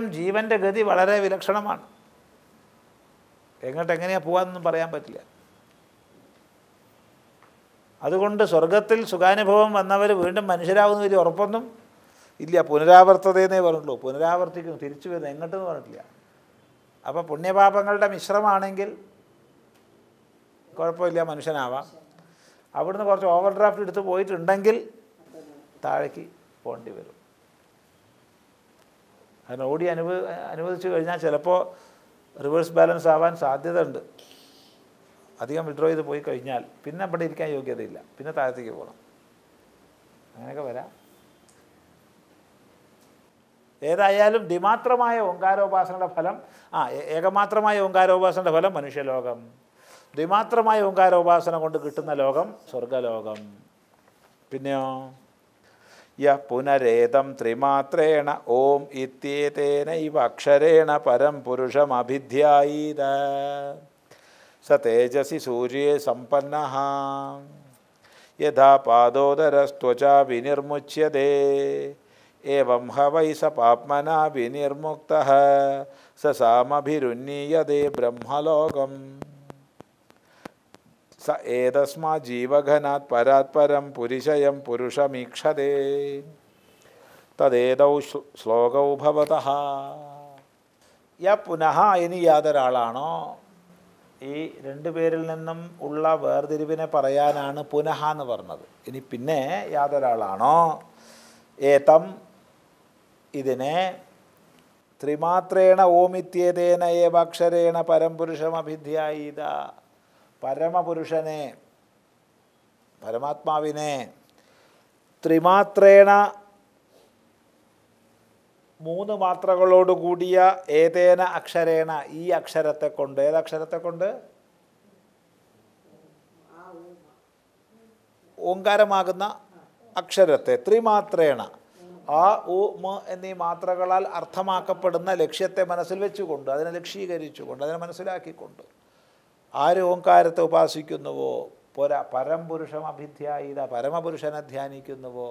ജീവൻ്റെ ഗതി വളരെ വിലക്ഷണമാണ് എങ്ങോട്ട് എങ്ങനെയാണ് പോകാമെന്നൊന്നും പറയാൻ പറ്റില്ല അതുകൊണ്ട് സ്വർഗത്തിൽ സുഖാനുഭവം വന്നവർ വീണ്ടും മനുഷ്യരാകുന്ന വലിയ ഉറപ്പൊന്നും ഇല്ല പുനരാവർത്തതയെന്നേ പറഞ്ഞുള്ളൂ പുനരാവർത്തിക്കുന്നു തിരിച്ചു വരുന്നു എങ്ങോട്ടെന്ന് പറഞ്ഞിട്ടില്ല അപ്പോൾ പുണ്യപാപങ്ങളുടെ മിശ്രമാണെങ്കിൽ കുഴപ്പമില്ല മനുഷ്യനാവാം അവിടുന്ന് കുറച്ച് ഓവർ ഡ്രാഫ്റ്റ് എടുത്ത് പോയിട്ടുണ്ടെങ്കിൽ താഴേക്ക് പോകേണ്ടി വരും കാരണം ഓടി അനുവ അനുവദിച്ചു കഴിഞ്ഞാൽ ചിലപ്പോൾ റിവേഴ്സ് ബാലൻസ് ആവാൻ സാധ്യത ഉണ്ട് അധികം വിഡ്രോ ചെയ്ത് പോയി കഴിഞ്ഞാൽ പിന്നെ ഇവിടെ ഇരിക്കാൻ യോഗ്യതയില്ല പിന്നെ താഴത്തേക്ക് പോകണം അങ്ങനെയൊക്കെ വരാം ഏതായാലും ദ്വിമാത്രമായ ഓങ്കാരോപാസനയുടെ ഫലം ആ ഏ- ഏകമാത്രമായ ഓങ്കാരോപാസനയുടെ ഫലം മനുഷ്യലോകം ദ്വിമാത്രമായ ഓങ്കാരോപാസന കൊണ്ട് കിട്ടുന്ന ലോകം സ്വർഗലോകം പിന്നെയോ യ പുനരേതം ത്രിമാത്രേണ ഓം ഇത്യേതേനൈവ അക്ഷരേണ പരം പുരുഷമഭിധ്യായീത സ തേജസി സൂര്യേ സമ്പന്ന യഥാ പാദോദരസ്ത്വചാ വിനിർമുച്യത്തെ ഏവം ഹ വൈ സ പാപ്മനാ വിനിർമുക്ത സ സാമഭിരുന്നീയതേ ബ്രഹ്മലോകം സ ഏതസ്മാ ജീവഘനാത് പരാത് പരം പുരുഷയം പുരുഷമീക്ഷതേ തദേതൗ ശ്ലോ- ശ്ലോകൗ ഭവതഃ യ പുനഃ ഇനി യാതൊരാളാണോ ഈ രണ്ടു പേരിൽ നിന്നും ഉള്ള വേർതിരിവിനെ പറയാനാണ് പുനഃ എന്ന് പറഞ്ഞത് ഇനി പിന്നെ യാതൊരാളാണോ ഏതം ഇതിനെ ത്രിമാത്രേണ ഓമിത്യേതേന ഏവാക്ഷരേണ പരംപുരുഷമഭിധ്യായീത പരമപുരുഷനെ പരമാത്മാവിനെ ത്രിമാത്രേണ മൂന്ന് മാത്രകളോട് കൂടിയ ഏതേന അക്ഷരേണ ഈ അക്ഷരത്തെ കൊണ്ട് ഏതക്ഷരത്തെ കൊണ്ട് ഓങ്കാരമാകുന്ന അക്ഷരത്തെ ത്രിമാത്രേണ ആ ഉ മ എന്നീ മാത്രകളാൽ അർത്ഥമാക്കപ്പെടുന്ന ലക്ഷ്യത്തെ മനസ്സിൽ വെച്ചുകൊണ്ട് അതിനെ ലക്ഷീകരിച്ചുകൊണ്ട് അതിനെ മനസ്സിലാക്കിക്കൊണ്ട് ആര് ഓങ്കാരത്തെ ഉപാസിക്കുന്നുവോ പുര പരംപുരുഷം അഭിധ്യായിത പരമപുരുഷനെ ധ്യാനിക്കുന്നുവോ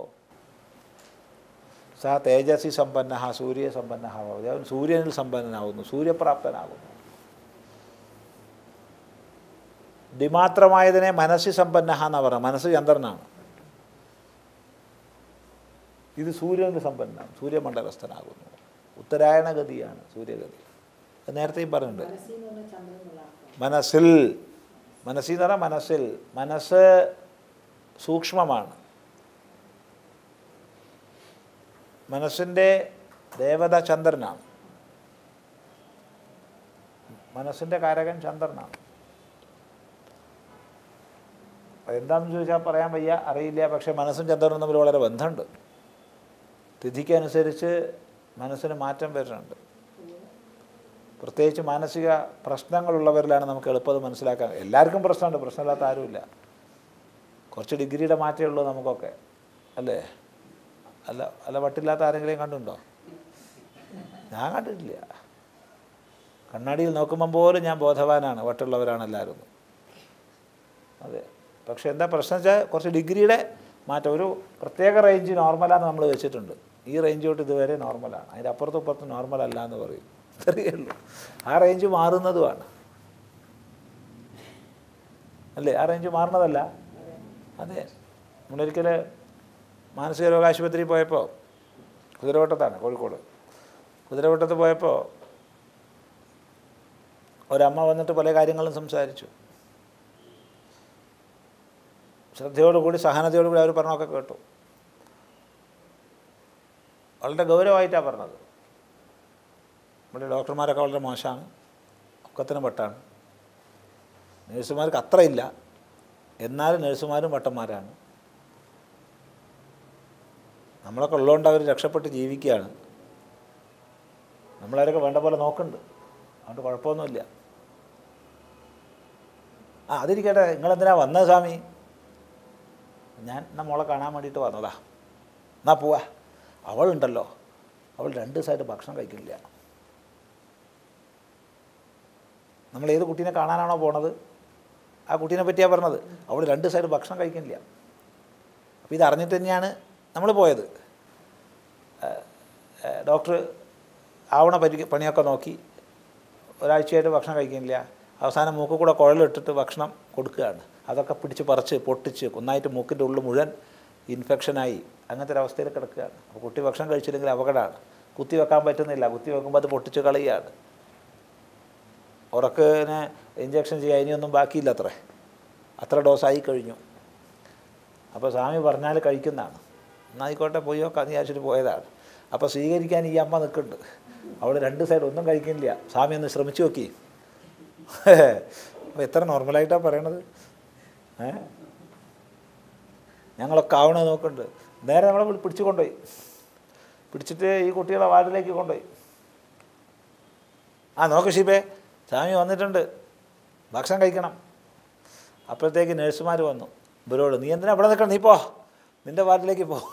സ തേജസി സമ്പന്ന സൂര്യ സമ്പന്ന ഭവതി അവൻ സൂര്യനിൽ സമ്പന്നനാകുന്നു സൂര്യപ്രാപ്തനാകുന്നു ദ്വിമാത്രമായതിനെ മനസ്സി സമ്പന്ന എന്നാണ് പറയുന്നത് മനസ്സ് ചന്ദ്രനാണ് ഇത് സൂര്യനിൽ സമ്പന്നനാണ് സൂര്യമണ്ഡലസ്ഥനാകുന്നു ഉത്തരായണ ഗതിയാണ് സൂര്യഗതി അത് നേരത്തെയും പറഞ്ഞിട്ടുണ്ട് മനസ്സിന്ന് പറഞ്ഞ ചന്ദ്രൻ എന്നുള്ള അർത്ഥം മനസ്സിൽ മനസ്സിൽ എന്ന് പറഞ്ഞാൽ മനസ്സിൽ മനസ്സ് സൂക്ഷ്മമാണ് മനസ്സിൻ്റെ ദേവത ചന്ദ്രനാണ് മനസ്സിൻ്റെ കാരകൻ ചന്ദ്രനാണ് അപ്പോൾ എന്താണെന്ന് ചോദിച്ചാൽ പറയാൻ വയ്യ അറിയില്ല പക്ഷേ മനസ്സും ചന്ദ്രനും തമ്മിൽ വളരെ ബന്ധമുണ്ട് തിഥിക്കനുസരിച്ച് മനസ്സിന് മാറ്റം വരുന്നുണ്ട് പ്രത്യേകിച്ച് മാനസിക പ്രശ്നങ്ങളുള്ളവരിലാണ് നമുക്ക് എളുപ്പം മനസ്സിലാക്കാൻ എല്ലാവർക്കും പ്രശ്നമുണ്ട് പ്രശ്നമില്ലാത്ത ആരുമില്ല കുറച്ച് ഡിഗ്രിയുടെ മാറ്റമേ ഉള്ളൂ നമുക്കൊക്കെ അല്ലേ അല്ല അല്ല വട്ടില്ലാത്ത ആരെങ്കിലും കണ്ടുണ്ടോ ഞാൻ കണ്ടിട്ടില്ല കണ്ണാടിയിൽ നോക്കുമ്പം പോലും ഞാൻ ബോധവാനാണ് വട്ടുള്ളവരാണ് എല്ലാവരും അതെ പക്ഷേ എന്താ പ്രശ്നം വെച്ചാൽ കുറച്ച് ഡിഗ്രിയുടെ മാറ്റം ഒരു പ്രത്യേക റേഞ്ച് നോർമലാന്ന് നമ്മൾ വെച്ചിട്ടുണ്ട് ഈ റേഞ്ച് തൊട്ട് ഇതുവരെ നോർമലാണ് അതിൻ്റെ അപ്പുറത്തും ഇപ്പുറത്തും നോർമൽ അല്ല എന്ന് പറയും ഇത്രയേ ഉള്ളൂ ആ റേഞ്ച് മാറുന്നതുമാണ് അല്ലേ ആ റേഞ്ച് മാറുന്നതല്ല അതെ നമ്മളൊരിക്കൽ മാനസിക രോഗ ആശുപത്രിയിൽ പോയപ്പോൾ കുതിരവട്ടത്താണ് കോഴിക്കോട് കുതിരവട്ടത്ത് പോയപ്പോൾ ഒരമ്മ വന്നിട്ട് പല കാര്യങ്ങളും സംസാരിച്ചു ശ്രദ്ധയോടുകൂടി സഹനതയോടുകൂടി അവർ പറഞ്ഞൊക്കെ കേട്ടു വളരെ ഗൗരവമായിട്ടാണ് പറഞ്ഞത് നമ്മുടെ ഡോക്ടർമാരൊക്കെ വളരെ മോശമാണ് ഒക്കത്തിനും വട്ടാണ് നേഴ്സുമാർക്ക് അത്രയില്ല എന്നാലും നേഴ്സുമാരും വട്ടന്മാരാണ് നമ്മളൊക്കെ ഉള്ളതുകൊണ്ട് അവർ രക്ഷപ്പെട്ട് ജീവിക്കുകയാണ് നമ്മളവരൊക്കെ വേണ്ട പോലെ നോക്കുന്നുണ്ട് അതുകൊണ്ട് കുഴപ്പമൊന്നുമില്ല ആ അതിരിക്കട്ടെ നിങ്ങളെന്തിനാ വന്നത് സ്വാമി ഞാൻ എന്നാ മോളെ കാണാൻ വേണ്ടിയിട്ട് വന്നതാ എന്നാ പോവാ അവളുണ്ടല്ലോ അവൾ രണ്ട് ദിവസമായിട്ട് ഭക്ഷണം കഴിക്കില്ല നമ്മൾ ഏത് കുട്ടീനെ കാണാനാണോ പോണത് ആ കുട്ടീനെ പറ്റിയാണ് പറഞ്ഞത് അവൾ രണ്ട് ദിവസമായിട്ട് ഭക്ഷണം കഴിക്കുന്നില്ല അപ്പോൾ ഇത് അറിഞ്ഞിട്ട് തന്നെയാണ് നമ്മൾ പോയത് ഏഹ്, ഏഹ്, ഡോക്ടർ ആവണ പരി പണിയൊക്കെ നോക്കി ഒരാഴ്ചയായിട്ട് ഭക്ഷണം കഴിക്കുന്നില്ല അവസാനം മൂക്കിൽ കൂടെ കുഴലിട്ടിട്ട് ഭക്ഷണം കൊടുക്കുകയാണ് അതൊക്കെ പിടിച്ച് പറിച്ച് പൊട്ടിച്ച് ഒന്നായിട്ട് മൂക്കിൻ്റെ ഉള്ളിൽ മുഴുവൻ ഇൻഫെക്ഷനായി അങ്ങനത്തെ ഒരു അവസ്ഥയിൽ കിടക്കുകയാണ് അപ്പോൾ കുട്ടി ഭക്ഷണം കഴിച്ചില്ലെങ്കിൽ അപകടമാണ് കുത്തി വെക്കാൻ പറ്റുന്നില്ല കുത്തി വെക്കുമ്പോൾ അത് പൊട്ടിച്ച് കളയുകയാണ് ഉറക്കിന് ഇഞ്ചക്ഷൻ ചെയ്യാൻ ഇനിയൊന്നും ബാക്കിയില്ല അത്രേ അത്ര ഡോസായി കഴിഞ്ഞു അപ്പോൾ സ്വാമി പറഞ്ഞാൽ കഴിക്കുന്നതാണ് എന്നായിക്കോട്ടെ പോയി നോക്കാം വിചാരിച്ചിട്ട് പോയതാണ് അപ്പോൾ സ്വീകരിക്കാൻ ഈ അമ്മ നിൽക്കുന്നുണ്ട് അവൾ രണ്ട് സൈഡ് ഒന്നും കഴിക്കുന്നില്ല സ്വാമി ഒന്ന് ശ്രമിച്ചു നോക്കി അപ്പോൾ എത്ര നോർമലായിട്ടാണ് പറയണത് ഏ ഞങ്ങളൊക്കെ ആവണത് നോക്കുന്നുണ്ട് നേരെ നമ്മളെ വിളി- പിടിച്ചു കൊണ്ടുപോയി പിടിച്ചിട്ട് ഈ കുട്ടികളെ വാർഡിലേക്ക് കൊണ്ടുപോയി ആ നോക്ക് ഷിബേ സ്വാമി വന്നിട്ടുണ്ട് ഭക്ഷണം കഴിക്കണം അപ്പോഴത്തേക്ക് നഴ്സുമാർ വന്നു ഇവരോട് നീ എന്തിനാ ഇവിടെ നിൽക്കണം നീ പോ നിൻ്റെ വാർഡിലേക്ക് പോ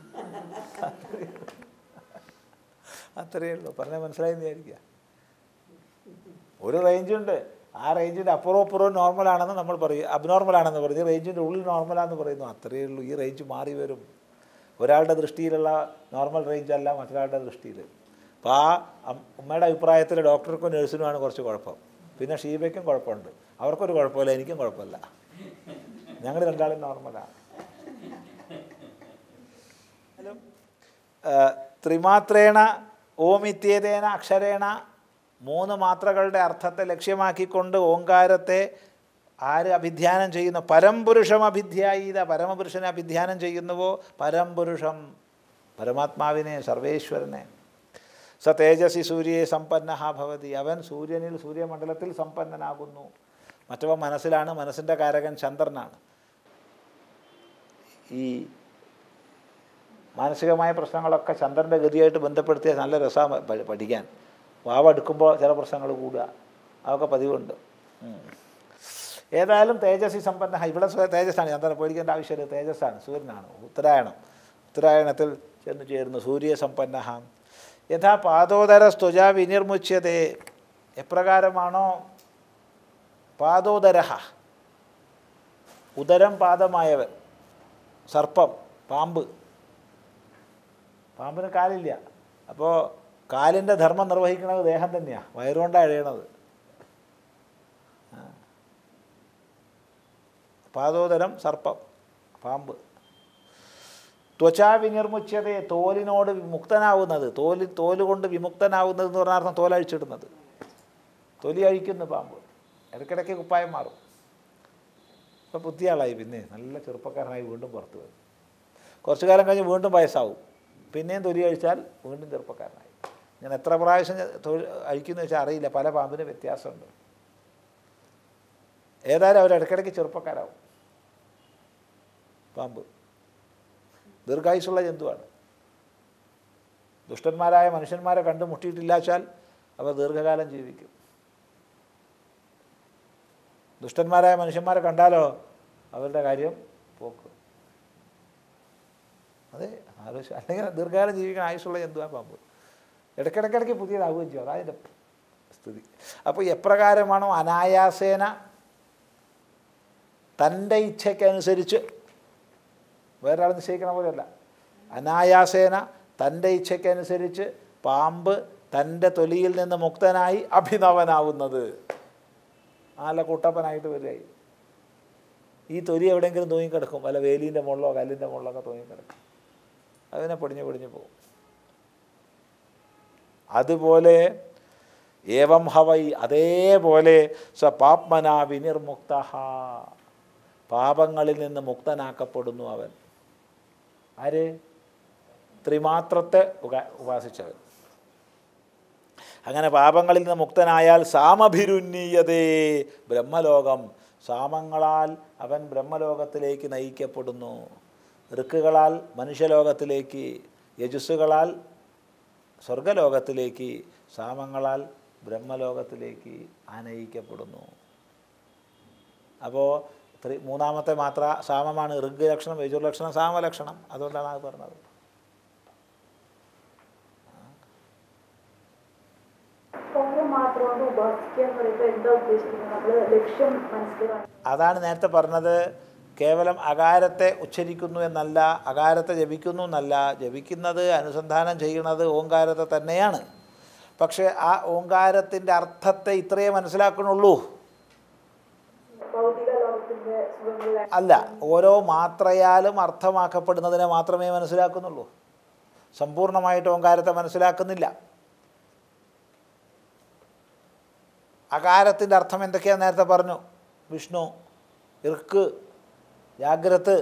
അത്രയേ ഉള്ളൂ പറഞ്ഞാൽ മനസ്സിലായി എന്ന് വിചാരിക്കുക ഒരു റേഞ്ചുണ്ട് ആ റേഞ്ചിൻ്റെ അപ്പുറവും അപ്പുറവും നോർമലാണെന്ന് നമ്മൾ പറയും അബ്നോർമലാണെന്ന് പറയും റേഞ്ചിൻ്റെ ഉള്ളിൽ നോർമലാണെന്ന് പറയുന്നു അത്രയേ ഉള്ളൂ ഈ റേഞ്ച് മാറി വരും ഒരാളുടെ ദൃഷ്ടിയിലുള്ള നോർമൽ റേഞ്ച് അല്ല മറ്റൊരാളുടെ ദൃഷ്ടിയിൽ അപ്പോൾ ആ അം- ഉമ്മയുടെ അഭിപ്രായത്തിൽ ഡോക്ടർക്കും നഴ്സിനുമാണ് കുറച്ച് കുഴപ്പം പിന്നെ ഷീബയ്ക്കും കുഴപ്പമുണ്ട് അവർക്കൊരു കുഴപ്പമില്ല എനിക്കും കുഴപ്പമില്ല ഞങ്ങൾ രണ്ടാളും നോർമലാണ് ഏഹ്, ത്രിമാത്രേണ ഓമിത്യേതേന അക്ഷരേണ മൂന്ന് മാത്രകളുടെ അർത്ഥത്തെ ലക്ഷ്യമാക്കിക്കൊണ്ട് ഓങ്കാരത്തെ ആര് അഭിധ്യാനം ചെയ്യുന്നു പരംപുരുഷം അഭിധ്യായീത പരമപുരുഷനെ അഭിധ്യാനം ചെയ്യുന്നുവോ പരംപുരുഷം പരമാത്മാവിനെ സർവേശ്വരനെ സ തേജസി സൂര്യയെ സമ്പന്ന ഭവതി അവൻ സൂര്യനിൽ സൂര്യമണ്ഡലത്തിൽ സമ്പന്നനാകുന്നു മറ്റവൻ മനസ്സിലാണ് മനസ്സിൻ്റെ കാരകൻ ചന്ദ്രനാണ് ഈ മാനസികമായ പ്രശ്നങ്ങളൊക്കെ ചന്ദ്രൻ്റെ ഗതിയായിട്ട് ബന്ധപ്പെടുത്തിയ നല്ല രസമാണ് പഠിക്കാൻ വാവ എടുക്കുമ്പോൾ ചില പ്രശ്നങ്ങൾ കൂടുക അതൊക്കെ പതിവുണ്ട് ഉം. ഏതായാലും തേജസ്സി സമ്പന്ന ഇവിടെ സ്വ- തേജസ്സാണ് ചന്ദ്രൻ പേടിക്കേണ്ട ആവശ്യമില്ല തേജസ്സാണ് സൂര്യനാണ് ഉത്തരായണം ഉത്തരായണത്തിൽ ചെന്ന് ചേരുന്നു സൂര്യസമ്പന്ന യഥാ പാദോദര സ്തുജ വിനിർമുച്യതേ എപ്രകാരമാണോ പാദോദര ഉദരം പാദമായവൻ സർപ്പം പാമ്പ് പാമ്പിന് കാലില്ല അപ്പോൾ കാലിൻ്റെ ധർമ്മം നിർവഹിക്കുന്നത് ദേഹം തന്നെയാണ് വയറുകൊണ്ടാണ് എഴയണത് ആ. പാദോദരം സർപ്പം പാമ്പ് ത്വചാ വിനിർമുച്യതയെ തോലിനോട് വിമുക്തനാവുന്നത് തോല് തോല് കൊണ്ട് വിമുക്തനാവുന്നത് എന്ന് പറഞ്ഞ അർത്ഥം തോലഴിച്ചിടുന്നത് തൊലി അഴിക്കുന്നു പാമ്പ് ഇടയ്ക്കിടയ്ക്ക് കുപ്പായം മാറും ഇപ്പോൾ ബുദ്ധിയാളായി പിന്നെ നല്ല ചെറുപ്പക്കാരനായി വീണ്ടും പുറത്ത് വരും കുറച്ചു കാലം കഴിഞ്ഞ് വീണ്ടും വയസ്സാവും പിന്നെയും തൊലി അഴിച്ചാൽ വീണ്ടും ചെറുപ്പക്കാരനായി ഞാൻ എത്ര പ്രാവശ്യം ഞാൻ തൊഴി അഴിക്കുന്നു വെച്ചാൽ അറിയില്ല പല പാമ്പിന് വ്യത്യാസമുണ്ട് ഏതായാലും അവർ ഇടയ്ക്കിടയ്ക്ക് ചെറുപ്പക്കാരാവും പാമ്പ് ദീർഘായുസുള്ള ജന്തുവാണ് ദുഷ്ടന്മാരായ മനുഷ്യന്മാരെ കണ്ടു മുട്ടിയിട്ടില്ലാച്ചാൽ അവർ ദീർഘകാലം ജീവിക്കും ദുഷ്ടന്മാരായ മനുഷ്യന്മാരെ കണ്ടാലോ അവരുടെ കാര്യം പോക്ക് അതെ ആലോചിച്ച് അല്ലെങ്കിൽ ദീർഘകാലം ജീവിക്കാൻ ആയുസ്സുള്ള ജന്തുവാണ് പാമ്പ് ഇടയ്ക്കിടയ്ക്കിടയ്ക്ക് പുതിയതാവുകയും ചെയ്യും അതാ അതിൻ്റെ സ്ഥിതി അപ്പോൾ എപ്രകാരമാണോ അനായാസേന തൻ്റെ ഇച്ഛയ്ക്കനുസരിച്ച് വേറൊരാൾ നിശ്ചയിക്കണ പോലെയല്ല അനായാസേന തൻ്റെ ഇച്ഛയ്ക്കനുസരിച്ച് പാമ്പ് തൻ്റെ തൊലിയിൽ നിന്ന് മുക്തനായി അഭിനവനാവുന്നത് നല്ല കുട്ടപ്പനായിട്ട് വരികയായി ഈ തൊലി എവിടെയെങ്കിലും തൂങ്ങിക്കിടക്കും വല്ല വേലീൻ്റെ മുകളിലോ കല്ലിൻ്റെ മുകളിലൊക്കെ തൂങ്ങിക്കിടക്കും അതിനെ പൊടിഞ്ഞ് പൊടിഞ്ഞ് പോകും അതുപോലെ ഏവം ഹവൈ അതേപോലെ സ പാപ്മന വിനിർമുക്ത പാപങ്ങളിൽ നിന്ന് മുക്തനാക്കപ്പെടുന്നു അവൻ ആര് ത്രിമാത്രത്തെ ഉക- ഉപാസിച്ചവൻ അങ്ങനെ പാപങ്ങളിൽ നിന്ന് മുക്തനായാൽ സാമഭിരുന്നീയതേ ബ്രഹ്മലോകം സാമങ്ങളാൽ അവൻ ബ്രഹ്മലോകത്തിലേക്ക് നയിക്കപ്പെടുന്നു ഋക്കുകളാൽ മനുഷ്യലോകത്തിലേക്ക് യജസ്സുകളാൽ സ്വർഗലോകത്തിലേക്ക് സാമങ്ങളാൽ ബ്രഹ്മലോകത്തിലേക്ക് ആനയിക്കപ്പെടുന്നു അപ്പോൾ ത്രി മൂന്നാമത്തെ മാത്ര സാമമാണ് ഋഗ് ലക്ഷണം യജുർ ലക്ഷണം സാമലക്ഷണം അതുകൊണ്ടാണ് അത് പറഞ്ഞത് ഓരോ മാത്രം കൊണ്ട് ഉപാസിക്കുക എന്ന് പറയുമ്പോൾ എന്താ ഉദ്ദേശിക്കുന്നത് നമ്മൾ ലക്ഷ്യം മനസ്സിലാക്കണം അതാണ് നേരത്തെ പറഞ്ഞത് കേവലം അകാരത്തെ ഉച്ചരിക്കുന്നു എന്നല്ല അകാരത്തെ ജപിക്കുന്നു എന്നല്ല ജപിക്കുന്നത് അനുസന്ധാനം ചെയ്യുന്നത് ഓങ്കാരത്തെ തന്നെയാണ് പക്ഷേ ആ ഓങ്കാരത്തിൻ്റെ അർത്ഥത്തെ ഇത്രയേ മനസ്സിലാക്കണുള്ളൂ ഭൗതിക ലോകത്തിന്റെ സുഖങ്ങളിലാണ് അല്ല ഓരോ മാത്രയാലും അർത്ഥമാക്കപ്പെടുന്നതിനെ മാത്രമേ മനസ്സിലാക്കുന്നുള്ളൂ സമ്പൂർണ്ണമായിട്ട് ഓങ്കാരത്തെ മനസ്സിലാക്കുന്നില്ല അകാരത്തിൻ്റെ അർത്ഥം എന്തൊക്കെയാണെന്ന് നേരത്തെ പറഞ്ഞു വിഷ്ണു ഇർക്ക് ജാഗ്രത്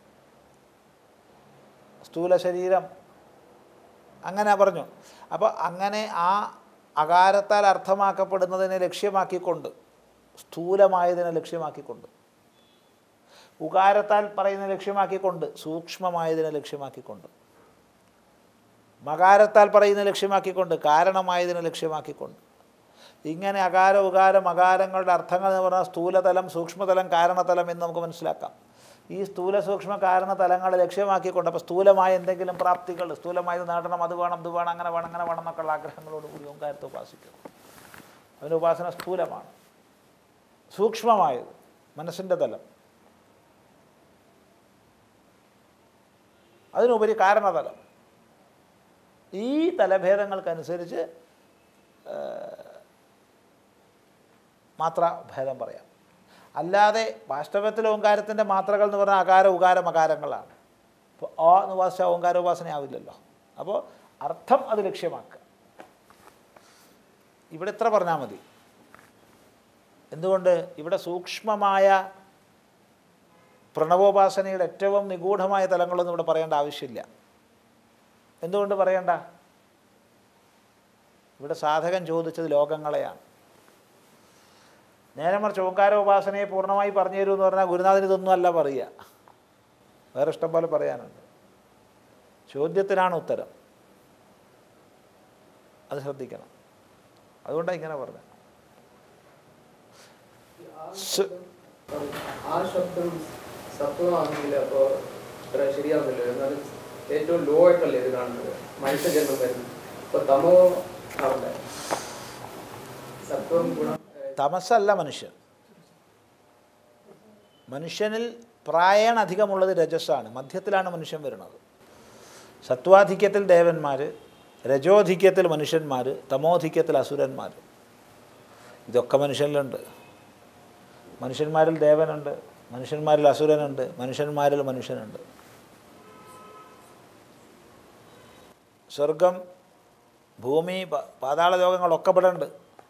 സ്ഥൂല ശരീരം അങ്ങനെ പറഞ്ഞു അപ്പോൾ അങ്ങനെ ആ അകാരത്താൽ അർത്ഥമാക്കപ്പെടുന്നതിനെ ലക്ഷ്യമാക്കിക്കൊണ്ട് സ്ഥൂലമായതിനെ ലക്ഷ്യമാക്കിക്കൊണ്ട് ഉകാരത്താൽ പറയുന്ന ലക്ഷ്യമാക്കിക്കൊണ്ട് സൂക്ഷ്മമായതിനെ ലക്ഷ്യമാക്കിക്കൊണ്ട് മകാരത്താൽ പറയുന്ന ലക്ഷ്യമാക്കിക്കൊണ്ട് കാരണമായതിനെ ലക്ഷ്യമാക്കിക്കൊണ്ട് ഇങ്ങനെ അകാര ഉകാരം അകാരങ്ങളുടെ അർത്ഥങ്ങൾ എന്ന് പറഞ്ഞാൽ സ്ഥൂലതലം സൂക്ഷ്മതലം കാരണതലം എന്ന് നമുക്ക് മനസ്സിലാക്കാം ഈ സ്ഥൂല സൂക്ഷ്മ കാരണ തലങ്ങളെ ലക്ഷ്യമാക്കിക്കൊണ്ട് അപ്പോൾ സ്ഥൂലമായ എന്തെങ്കിലും പ്രാപ്തികൾ സ്ഥൂലമായത് നേടണം അത് വേണം ഇത് വേണം അങ്ങനെ വേണം അങ്ങനെ വേണം എന്നൊക്കെയുള്ള ആഗ്രഹങ്ങളോട് കൂടി ഓങ്കാരത്തെ ഉപാസിക്കണം അതിൻ്റെ ഉപാസന സ്ഥൂലമാണ് സൂക്ഷ്മമായത് മനസ്സിൻ്റെ തലം അതിനുപരി കാരണതലം ഈ തലഭേദങ്ങൾക്കനുസരിച്ച് ആ, മാത്ര ഭേദം പറയാം അല്ലാതെ വാസ്തവത്തിൽ ഓങ്കാരത്തിൻ്റെ മാത്രകൾ എന്ന് പറഞ്ഞാൽ അകാര ഉകാര മകാരങ്ങളാണ് ഇപ്പോൾ ഓ എന്ന് വാസിച്ചാൽ ഓങ്കാര ഉപാസന ആവില്ലല്ലോ അപ്പോൾ അർത്ഥം അത് ലക്ഷ്യമാക്കുക ഇവിടെ ഇത്ര പറഞ്ഞാൽ മതി എന്തുകൊണ്ട് ഇവിടെ സൂക്ഷ്മമായ പ്രണവോപാസനയുടെ ഏറ്റവും നിഗൂഢമായ തലങ്ങളൊന്നും ഇവിടെ പറയേണ്ട ആവശ്യമില്ല എന്തുകൊണ്ട് പറയണ്ട ഇവിടെ സാധകൻ ചോദിച്ചത് ലോകങ്ങളെയാണ് നേരെ മറിച്ച് ഓങ്കാരോപാസനയെ പൂർണ്ണമായി പറഞ്ഞു തരൂ എന്ന് പറഞ്ഞാൽ ഗുരുനാഥൻ ഇതൊന്നും അല്ല പറയുക വേറെ ഇഷ്ടം പോലെ പറയാനുണ്ട് ചോദ്യത്തിനാണ് ഉത്തരം അത് ശ്രദ്ധിക്കണം അതുകൊണ്ടാണ് ഇങ്ങനെ പറഞ്ഞത് സ്- ആ ശബ്ദം സത്വമാണെങ്കിൽ അപ്പോ ഇത്ര ശരിയാവുന്നില്ല എന്നാലും ഏറ്റവും ലോ ആയിട്ടല്ലേ ഇത് കാണുന്നത് മനുഷ്യജന്മം വരുന്നത് അപ്പൊ തമോ ആവണ്ടേ സത്വം ഗുണം ഏഹ്, തമസല്ല മനുഷ്യൻ മനുഷ്യനിൽ പ്രായണ അധികമുള്ളത് രജസ്സാണ് മധ്യത്തിലാണ് മനുഷ്യൻ വരുന്നത് സത്വാധിക്യത്തിൽ ദേവന്മാർ രജോധിക്യത്തിൽ മനുഷ്യന്മാർ തമോധിക്യത്തിൽ അസുരന്മാർ ഇതൊക്കെ മനുഷ്യനിലുണ്ട് മനുഷ്യന്മാരിൽ ദേവനുണ്ട് മനുഷ്യന്മാരിൽ അസുരനുണ്ട് മനുഷ്യന്മാരിൽ മനുഷ്യനുണ്ട് സ്വർഗം ഭൂമി പ- പാതാള ലോകങ്ങളൊക്കെ ഇവിടെ ഉണ്ട്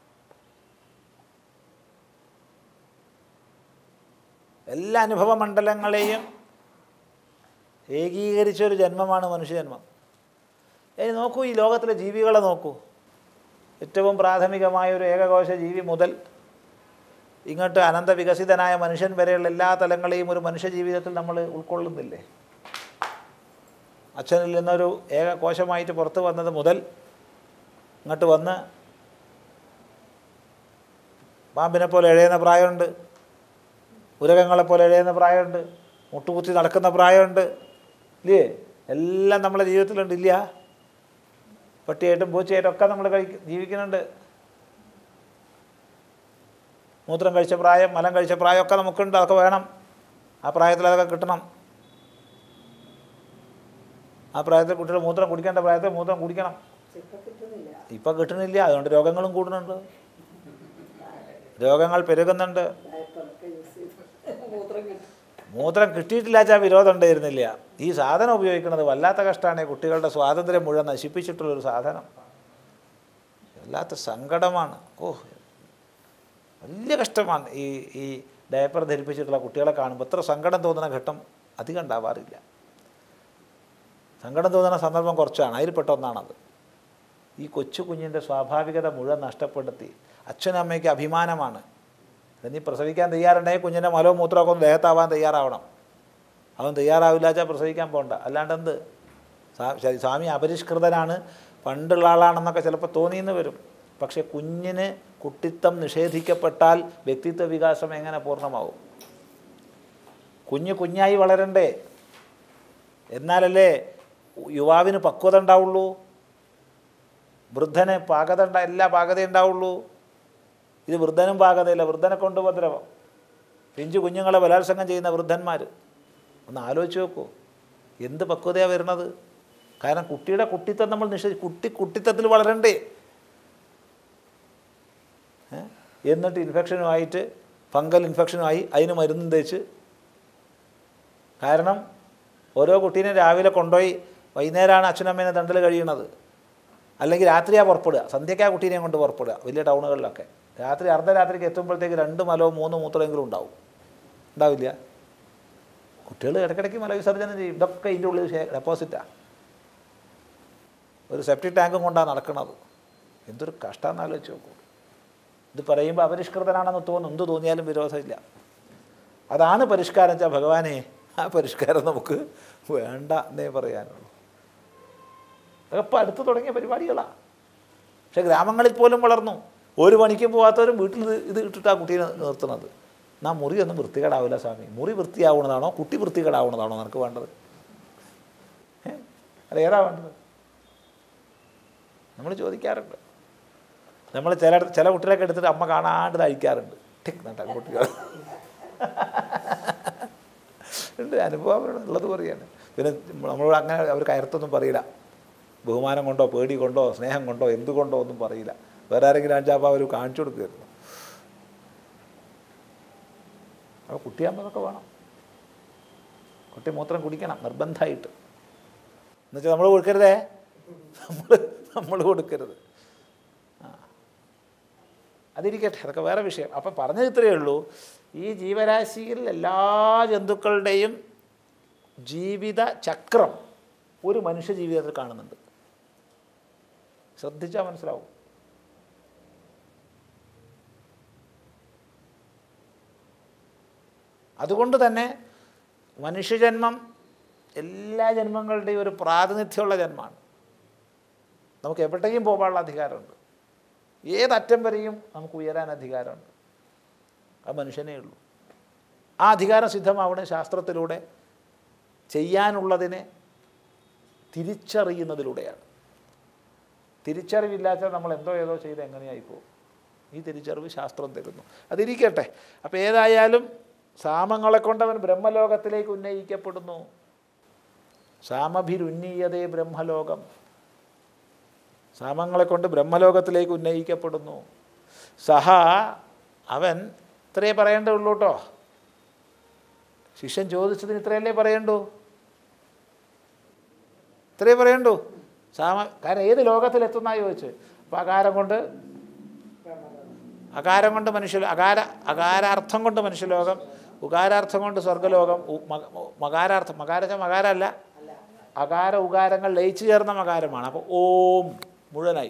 എല്ലാ അനുഭവ മണ്ഡലങ്ങളെയും ഏകീകരിച്ച ഒരു ജന്മമാണ് മനുഷ്യജന്മം ഇനി നോക്കൂ ഈ ലോകത്തിലെ ജീവികളെ നോക്കൂ ഏറ്റവും പ്രാഥമികമായ ഒരു ഏകകോശ ജീവി മുതൽ ഇങ്ങോട്ട് അനന്ത വികസിതനായ മനുഷ്യൻ വരെയുള്ള എല്ലാ തലങ്ങളെയും ഒരു മനുഷ്യ ജീവിതത്തിൽ നമ്മൾ ഉൾക്കൊള്ളുന്നില്ലേ അച്ഛനിൽ നിന്നൊരു ഏകകോശമായിട്ട് പുറത്ത് വന്നത് മുതൽ ഇങ്ങോട്ട് വന്ന് പാമ്പിനെ പോലെ എഴയുന്ന പ്രായമുണ്ട് ഉരകങ്ങളെപ്പോലെ എഴയുന്ന പ്രായമുണ്ട് മുട്ടുകുത്തി നടക്കുന്ന പ്രായമുണ്ട് ഇല്ലേ എല്ലാം നമ്മളെ ജീവിതത്തിലുണ്ട് ഇല്ല പട്ടിയായിട്ടും പൂച്ചയായിട്ടും ഒക്കെ നമ്മൾ കഴി ജീവിക്കുന്നുണ്ട് മൂത്രം കഴിച്ച പ്രായം മലം കഴിച്ച പ്രായമൊക്കെ നമുക്കുണ്ട് അതൊക്കെ വേണം ആ പ്രായത്തിൽ അതൊക്കെ കിട്ടണം ആ പ്രായത്തിൽ കുട്ടികൾ മൂത്രം കുടിക്കേണ്ട പ്രായത്തിൽ മൂത്രം കുടിക്കണം ഇപ്പം കിട്ടുന്നില്ല അതുകൊണ്ട് രോഗങ്ങളും കൂടുന്നുണ്ട് രോഗങ്ങൾ പെരുകുന്നുണ്ട് മൂത്രം കിട്ടിയിട്ടില്ല വെച്ചാൽ വിരോധം ഉണ്ടായിരുന്നില്ല ഈ സാധനം ഉപയോഗിക്കുന്നത് വല്ലാത്ത കഷ്ടമാണ് കുട്ടികളുടെ സ്വാതന്ത്ര്യം മുഴുവൻ നശിപ്പിച്ചിട്ടുള്ളൊരു സാധനം വല്ലാത്ത സങ്കടമാണ് ഓ വലിയ കഷ്ടമാണ് ഈ ഈ ഡയപ്പർ ധരിപ്പിച്ചിട്ടുള്ള കുട്ടികളെ കാണുമ്പോൾ എത്ര സങ്കടം തോന്നുന്ന ഘട്ടം അധികം ഉണ്ടാവാറില്ല സങ്കടം തോന്നുന്ന സന്ദർഭം കുറച്ചാണ് അതിൽപ്പെട്ട ഒന്നാണത് ഈ കൊച്ചു കുഞ്ഞിൻ്റെ സ്വാഭാവികത മുഴുവൻ നഷ്ടപ്പെടുത്തി അച്ഛനും അമ്മയ്ക്ക് അഭിമാനമാണ് നീ പ്രസവിക്കാൻ തയ്യാറുണ്ടെങ്കിൽ കുഞ്ഞിൻ്റെ മലവും മൂത്രമൊക്കെ ഒന്ന് ദേഹത്താവാൻ തയ്യാറാവണം അവൻ തയ്യാറാവില്ല വെച്ചാൽ പ്രസവിക്കാൻ പോകണ്ട അല്ലാണ്ട് എന്ത് സാ- ശരി, സ്വാമി അപരിഷ്കൃതനാണ് പണ്ടുള്ള ആളാണെന്നൊക്കെ ചിലപ്പോൾ തോന്നിയെന്ന് വരും പക്ഷേ കുഞ്ഞിന് കുട്ടിത്തം നിഷേധിക്കപ്പെട്ടാൽ വ്യക്തിത്വ വികാസം എങ്ങനെ പൂർണ്ണമാവും കുഞ്ഞ് കുഞ്ഞായി വളരണ്ടേ എന്നാലല്ലേ യുവാവിന് പക്വത ഉണ്ടാവുള്ളൂ വൃദ്ധന് പാകത ഉണ്ടാ എല്ലാ പാകത ഉണ്ടാവുള്ളൂ ഇത് വൃദ്ധനും പാകതയില്ല വൃദ്ധനെ കൊണ്ട് ഉപദ്രവം പിഞ്ചു കുഞ്ഞുങ്ങളെ ബലാത്സംഗം ചെയ്യുന്ന വൃദ്ധന്മാർ ഒന്ന് ആലോചിച്ച് നോക്കൂ എന്ത് പക്വതയാണ് വരുന്നത് കാരണം കുട്ടിയുടെ കുട്ടിത്തം നമ്മൾ നിഷേധി കുട്ടി കുട്ടിത്തത്തിൽ വളരണ്ടേ ഏ? എന്നിട്ട് ഇൻഫെക്ഷനുമായിട്ട് ഫംഗൽ ഇൻഫെക്ഷനുമായി അതിന് മരുന്നും തേച്ച് കാരണം ഓരോ കുട്ടീനെ രാവിലെ കൊണ്ടുപോയി വൈകുന്നേരമാണ് അച്ഛനമ്മേനെ ദണ്ടൽ കഴിയണത് അല്ലെങ്കിൽ രാത്രിയാണ് പുറപ്പെടുക സന്ധ്യയ്ക്ക് ആ കുട്ടീനെയും കൊണ്ട് പുറപ്പെടുക വലിയ ടൗണുകളിലൊക്കെ രാത്രി അർദ്ധരാത്രിക്ക് എത്തുമ്പോഴത്തേക്ക് രണ്ട് മലോ മൂന്ന് മൂത്രമെങ്കിലും ഉണ്ടാവും ഉണ്ടാവില്ല കുട്ടികൾ ഇടയ്ക്കിടയ്ക്ക് മലവിസർജനം ചെയ്യും ഇതൊക്കെ ഇതിൻ്റെ ഉള്ളിൽ ഡെപ്പോസിറ്റാണ് ഒരു സെപ്റ്റിക് ടാങ്കും കൊണ്ടാണ് നടക്കുന്നത് എന്തൊരു കഷ്ടമെന്ന് ആലോചിച്ച് നോക്കൂ ഇത് പറയുമ്പോൾ അപരിഷ്കൃതനാണെന്ന് തോന്നും എന്ത് തോന്നിയാലും വിരോധമില്ല അതാണ് പരിഷ്കാരം വെച്ചാൽ ഭഗവാനെ ആ പരിഷ്കാരം നമുക്ക് വേണ്ട എന്നേ പറയാനുള്ളൂ അതൊക്കെ അടുത്ത് തുടങ്ങിയ പരിപാടികളാണ് പക്ഷെ ഗ്രാമങ്ങളിൽ പോലും വളർന്നു ഒരു പണിക്കും പോകാത്തവരും വീട്ടിൽ ഇത് ഇത് ഇട്ടിട്ടാണ് കുട്ടീനെ നിർത്തുന്നത് എന്നാ മുറി ഒന്നും വൃത്തികേടാവില്ല സ്വാമി മുറി വൃത്തിയാവുന്നതാണോ കുട്ടി വൃത്തികേടാവുന്നതാണോ നിനക്ക് വേണ്ടത് ഏ? അല്ല ഏതാ വേണ്ടത് നമ്മൾ ചോദിക്കാറുണ്ട് നമ്മൾ ചില ചില കുട്ടികളൊക്കെ എടുത്തിട്ട് അമ്മ കാണാണ്ട് കഴിക്കാറുണ്ട് ടിക് നട്ടാ കുട്ടികൾ ഉണ്ട് അനുഭവം അവരുടെ ഉള്ളത് പറയാണ് പിന്നെ നമ്മളോട് അങ്ങനെ അവർ കയർത്തൊന്നും പറയില്ല ബഹുമാനം കൊണ്ടോ പേടി കൊണ്ടോ സ്നേഹം കൊണ്ടോ എന്തുകൊണ്ടോ ഒന്നും പറയില്ല വേറെ ആരെങ്കിലും അഞ്ചാപ്പോൾ അവർ കാണിച്ചു കൊടുക്കുമായിരുന്നു അപ്പോൾ കുട്ടിയാകുമ്പോൾ അതൊക്കെ വേണം കുട്ടി മൂത്രം കുടിക്കണം നിർബന്ധമായിട്ട് എന്നുവെച്ചാൽ നമ്മൾ കൊടുക്കരുതേ നമ്മൾ നമ്മൾ കൊടുക്കരുത് ആ അതിരിക്കട്ടെ അതൊക്കെ വേറെ വിഷയം അപ്പം പറഞ്ഞത് ഇത്രയേ ഉള്ളൂ ഈ ജീവരാശിയിൽ എല്ലാ ജന്തുക്കളുടെയും ജീവിത ചക്രം ഒരു മനുഷ്യ ജീവിതത്തിൽ കാണുന്നുണ്ട് ശ്രദ്ധിച്ചാൽ മനസ്സിലാവും അതുകൊണ്ട് തന്നെ മനുഷ്യജന്മം എല്ലാ ജന്മങ്ങളുടെയും ഒരു പ്രാതിനിധ്യമുള്ള ജന്മമാണ് നമുക്ക് എവിടെയും പോകാനുള്ള അധികാരമുണ്ട് ഏതറ്റം വരെയും നമുക്ക് ഉയരാൻ അധികാരമുണ്ട് ആ മനുഷ്യനേ ഉള്ളൂ ആ അധികാരം സിദ്ധമാവണേ ശാസ്ത്രത്തിലൂടെ ചെയ്യാനുള്ളതിനെ തിരിച്ചറിയുന്നതിലൂടെയാണ് തിരിച്ചറിവില്ലാത്ത നമ്മൾ എന്തോ ഏതോ ചെയ്ത് എങ്ങനെയായിപ്പോവും ഈ തിരിച്ചറിവ് ശാസ്ത്രം തരുന്നു അതിരിക്കട്ടെ അപ്പോൾ ഏതായാലും സാമങ്ങളെ കൊണ്ടവൻ ബ്രഹ്മലോകത്തിലേക്ക് ഉന്നയിക്കപ്പെടുന്നു സാമഭിരുന്നീയതേ ബ്രഹ്മലോകം സാമങ്ങളെ കൊണ്ട് ബ്രഹ്മലോകത്തിലേക്ക് ഉന്നയിക്കപ്പെടുന്നു സഹ അവൻ ഇത്രയേ പറയേണ്ടുള്ളൂ കേട്ടോ ശിഷ്യൻ ചോദിച്ചതിന് ഇത്രയല്ലേ പറയണ്ടു ഇത്രയേ പറയണ്ടു സാമ കാരണം ഏത് ലോകത്തിലെത്തുന്ന ചോദിച്ച് അപ്പോൾ അകാരം കൊണ്ട് അകാരം കൊണ്ട് മനുഷ്യ അകാര അകാരാർത്ഥം കൊണ്ട് മനുഷ്യലോകം ഉകാരാർത്ഥം കൊണ്ട് സ്വർഗലോകം ഉ- മക- മകാരാർത്ഥം മകാര മകാരമല്ല അകാര ഉകാരങ്ങൾ ലയിച്ചു ചേർന്ന മകാരമാണ് അപ്പോൾ ഓം മുഴുവനായി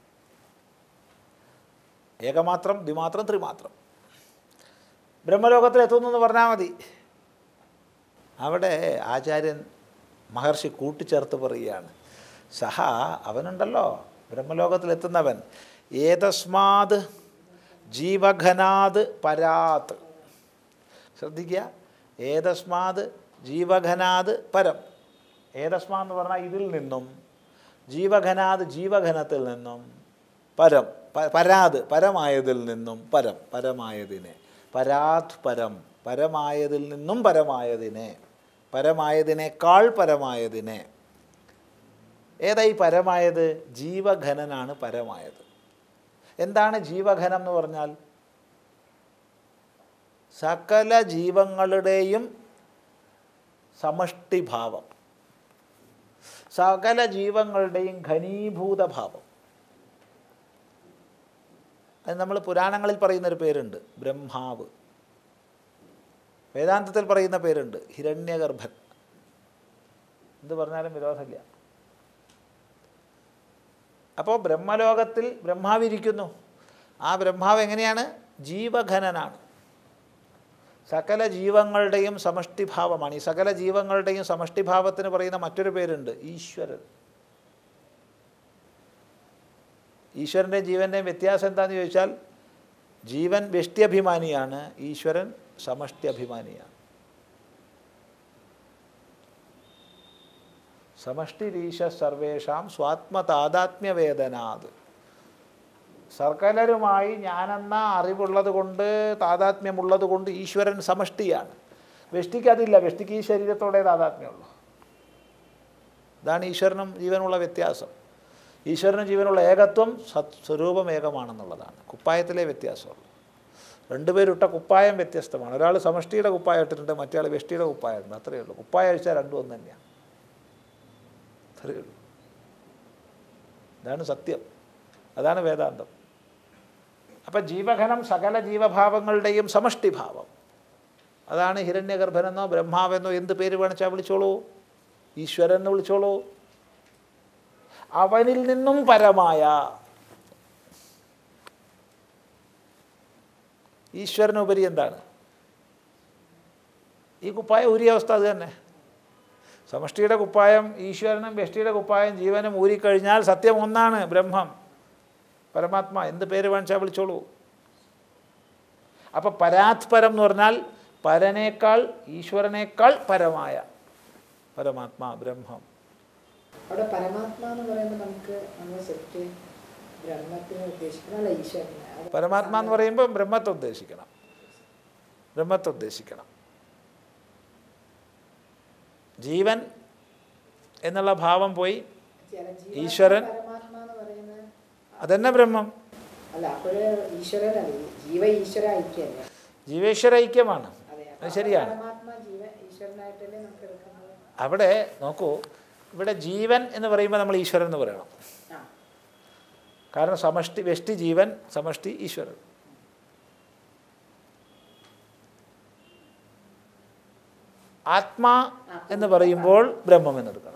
ഏകമാത്രം ദ്വിമാത്രം ത്രിമാത്രം ബ്രഹ്മലോകത്തിൽ എത്തുന്നു എന്ന് പറഞ്ഞാൽ മതി അവിടെ ആചാര്യൻ മഹർഷി കൂട്ടിച്ചേർത്ത് പറയുകയാണ് സഹ അവനുണ്ടല്ലോ ബ്രഹ്മലോകത്തിലെത്തുന്നവൻ ഏതസ്മാത് ജീവഘനാത് പരാത് ശ്രദ്ധിക്കുക ഏതസ്മാത് ജീവഘനാത് പരം ഏതസ്മാ എന്ന് പറഞ്ഞാൽ ഇതിൽ നിന്നും ജീവഘനാത് ജീവഘനത്തിൽ നിന്നും പരം പ- പരാത് പരമായതിൽ നിന്നും പരം പരമായതിനെ പരാത് പരം പരമായതിൽ നിന്നും പരമായതിനെ പരമായതിനേക്കാൾ പരമായതിനെ ഏതാ ഈ പരമായത് ജീവഘനനാണ് പരമായത് എന്താണ് ജീവഘനം എന്ന് പറഞ്ഞാൽ സകല ജീവങ്ങളുടെയും സമഷ്ടിഭാവം സകല ജീവങ്ങളുടെയും ഘനീഭൂത ഭാവം അത് നമ്മൾ പുരാണങ്ങളിൽ പറയുന്നൊരു പേരുണ്ട് ബ്രഹ്മാവ് വേദാന്തത്തിൽ പറയുന്ന പേരുണ്ട് ഹിരണ്യഗർഭൻ എന്ത് പറഞ്ഞാലും വിരോധമില്ല അപ്പോൾ ബ്രഹ്മലോകത്തിൽ ബ്രഹ്മാവിരിക്കുന്നു ആ ബ്രഹ്മാവ് എങ്ങനെയാണ് ജീവഘനനാണ് സകല ജീവങ്ങളുടെയും സമഷ്ടിഭാവമാണ് ഈ സകല ജീവങ്ങളുടെയും സമഷ്ടിഭാവത്തിന് പറയുന്ന മറ്റൊരു പേരുണ്ട് ഈശ്വരൻ ഈശ്വരൻ്റെയും ജീവൻ്റെയും വ്യത്യാസം എന്താണെന്ന് ചോദിച്ചാൽ ജീവൻ വ്യഷ്ട്യഭിമാനിയാണ് ഈശ്വരൻ സമഷ്ടി സമഷ്ടിരീശ സർവേഷാം സ്വാത്മതാതാത്മ്യവേദനാത് സർക്കലരുമായി ഞാനെന്ന അറിവുള്ളത് കൊണ്ട് താതാത്മ്യമുള്ളത് കൊണ്ട് ഈശ്വരൻ സമഷ്ടിയാണ് വ്യഷ്ടിക്ക് അതില്ല വ്യഷ്ടിക്ക് ഈ ശരീരത്തോടെ താതാത്മ്യമുള്ളൂ ഇതാണ് ഈശ്വരനും ജീവനുള്ള വ്യത്യാസം ഈശ്വരനും ജീവനുള്ള ഏകത്വം സത് സ്വരൂപം ഏകമാണെന്നുള്ളതാണ് കുപ്പായത്തിലെ വ്യത്യാസമുള്ളൂ രണ്ടുപേരിട്ട കുപ്പായം വ്യത്യസ്തമാണ് ഒരാൾ സമഷ്ടിയുടെ കുപ്പായം ഇട്ടിട്ടുണ്ട് മറ്റേ വ്യഷ്ടിയുടെ കുപ്പായം ഇട്ടുണ്ട് അത്രയേ ഉള്ളൂ കുപ്പായം അഴിച്ചാൽ രണ്ടും ഒന്ന് തന്നെയാണ് അത്രയേ ഉള്ളൂ ഇതാണ് സത്യം അതാണ് വേദാന്തം അപ്പം ജീവഘനം സകല ജീവഭാവങ്ങളുടെയും സമഷ്ടിഭാവം അതാണ് ഹിരണ്യഗർഭനെന്നോ ബ്രഹ്മാവെന്നോ എന്ത് പേര് വേണിച്ചാൽ വിളിച്ചോളൂ ഈശ്വരൻ എന്ന് വിളിച്ചോളൂ അവനിൽ നിന്നും പരമായ ഈശ്വരനുപരി എന്താണ് ഈ കുപ്പായം ഊരിയ അവസ്ഥ അത് തന്നെ സമഷ്ടിയുടെ കുപ്പായം ഈശ്വരനും വ്യഷ്ടിയുടെ കുപ്പായം ജീവനും ഊരിക്കഴിഞ്ഞാൽ സത്യം ഒന്നാണ് ബ്രഹ്മം പരമാത്മാ എന്ത് പേര് വേണിച്ചാൽ വിളിച്ചോളൂ അപ്പോൾ പരാത്പരം എന്ന് പറഞ്ഞാൽ പരനേക്കാൾ ഈശ്വരനേക്കാൾ പരമായ പരമാത്മാ ബ്രഹ്മം അവിടെ പരമാത്മ എന്ന് പറയുമ്പോൾ നമുക്ക് നമ്മൾ ശരിക്ക് ബ്രഹ്മത്തിനെ ഉദ്ദേശിക്കണം അല്ല ഈശ്വരനെ അത് പരമാത്മാ എന്ന് പറയുമ്പോൾ ബ്രഹ്മത്തെ ഉദ്ദേശിക്കണം ബ്രഹ്മത്തെ ഉദ്ദേശിക്കണം ജീവൻ എന്നുള്ള ഭാവം പോയി ചില ജീവൻ ഈശ്വരൻ പരമാത്മ എന്ന് പറയുന്നത് അതന്നെ ബ്രഹ്മം അല്ല അപ്പോഴ് ഈശ്വരനല്ലേ ജീവ ഈശ്വര ഐക്യല്ലേ ജീവേശ്വര ഐക്യമാണ് അതെ അത് ശരിയാണ് പരമാത്മ ജീവ ഈശ്വരനായിട്ടല്ലേ നമുക്ക് എടുക്കുന്നത് അവിടെ നോക്കൂ ഇവിടെ ജീവൻ എന്ന് പറയുമ്പോൾ നമ്മൾ ഈശ്വരൻ എന്ന് പറയണം ആ കാരണം സമഷ്ടി വ്യഷ്ടി ജീവൻ സമഷ്ടി ഈശ്വരൻ ആത്മാ എന്ന് പറയുമ്പോൾ ബ്രഹ്മം എന്നെടുക്കണം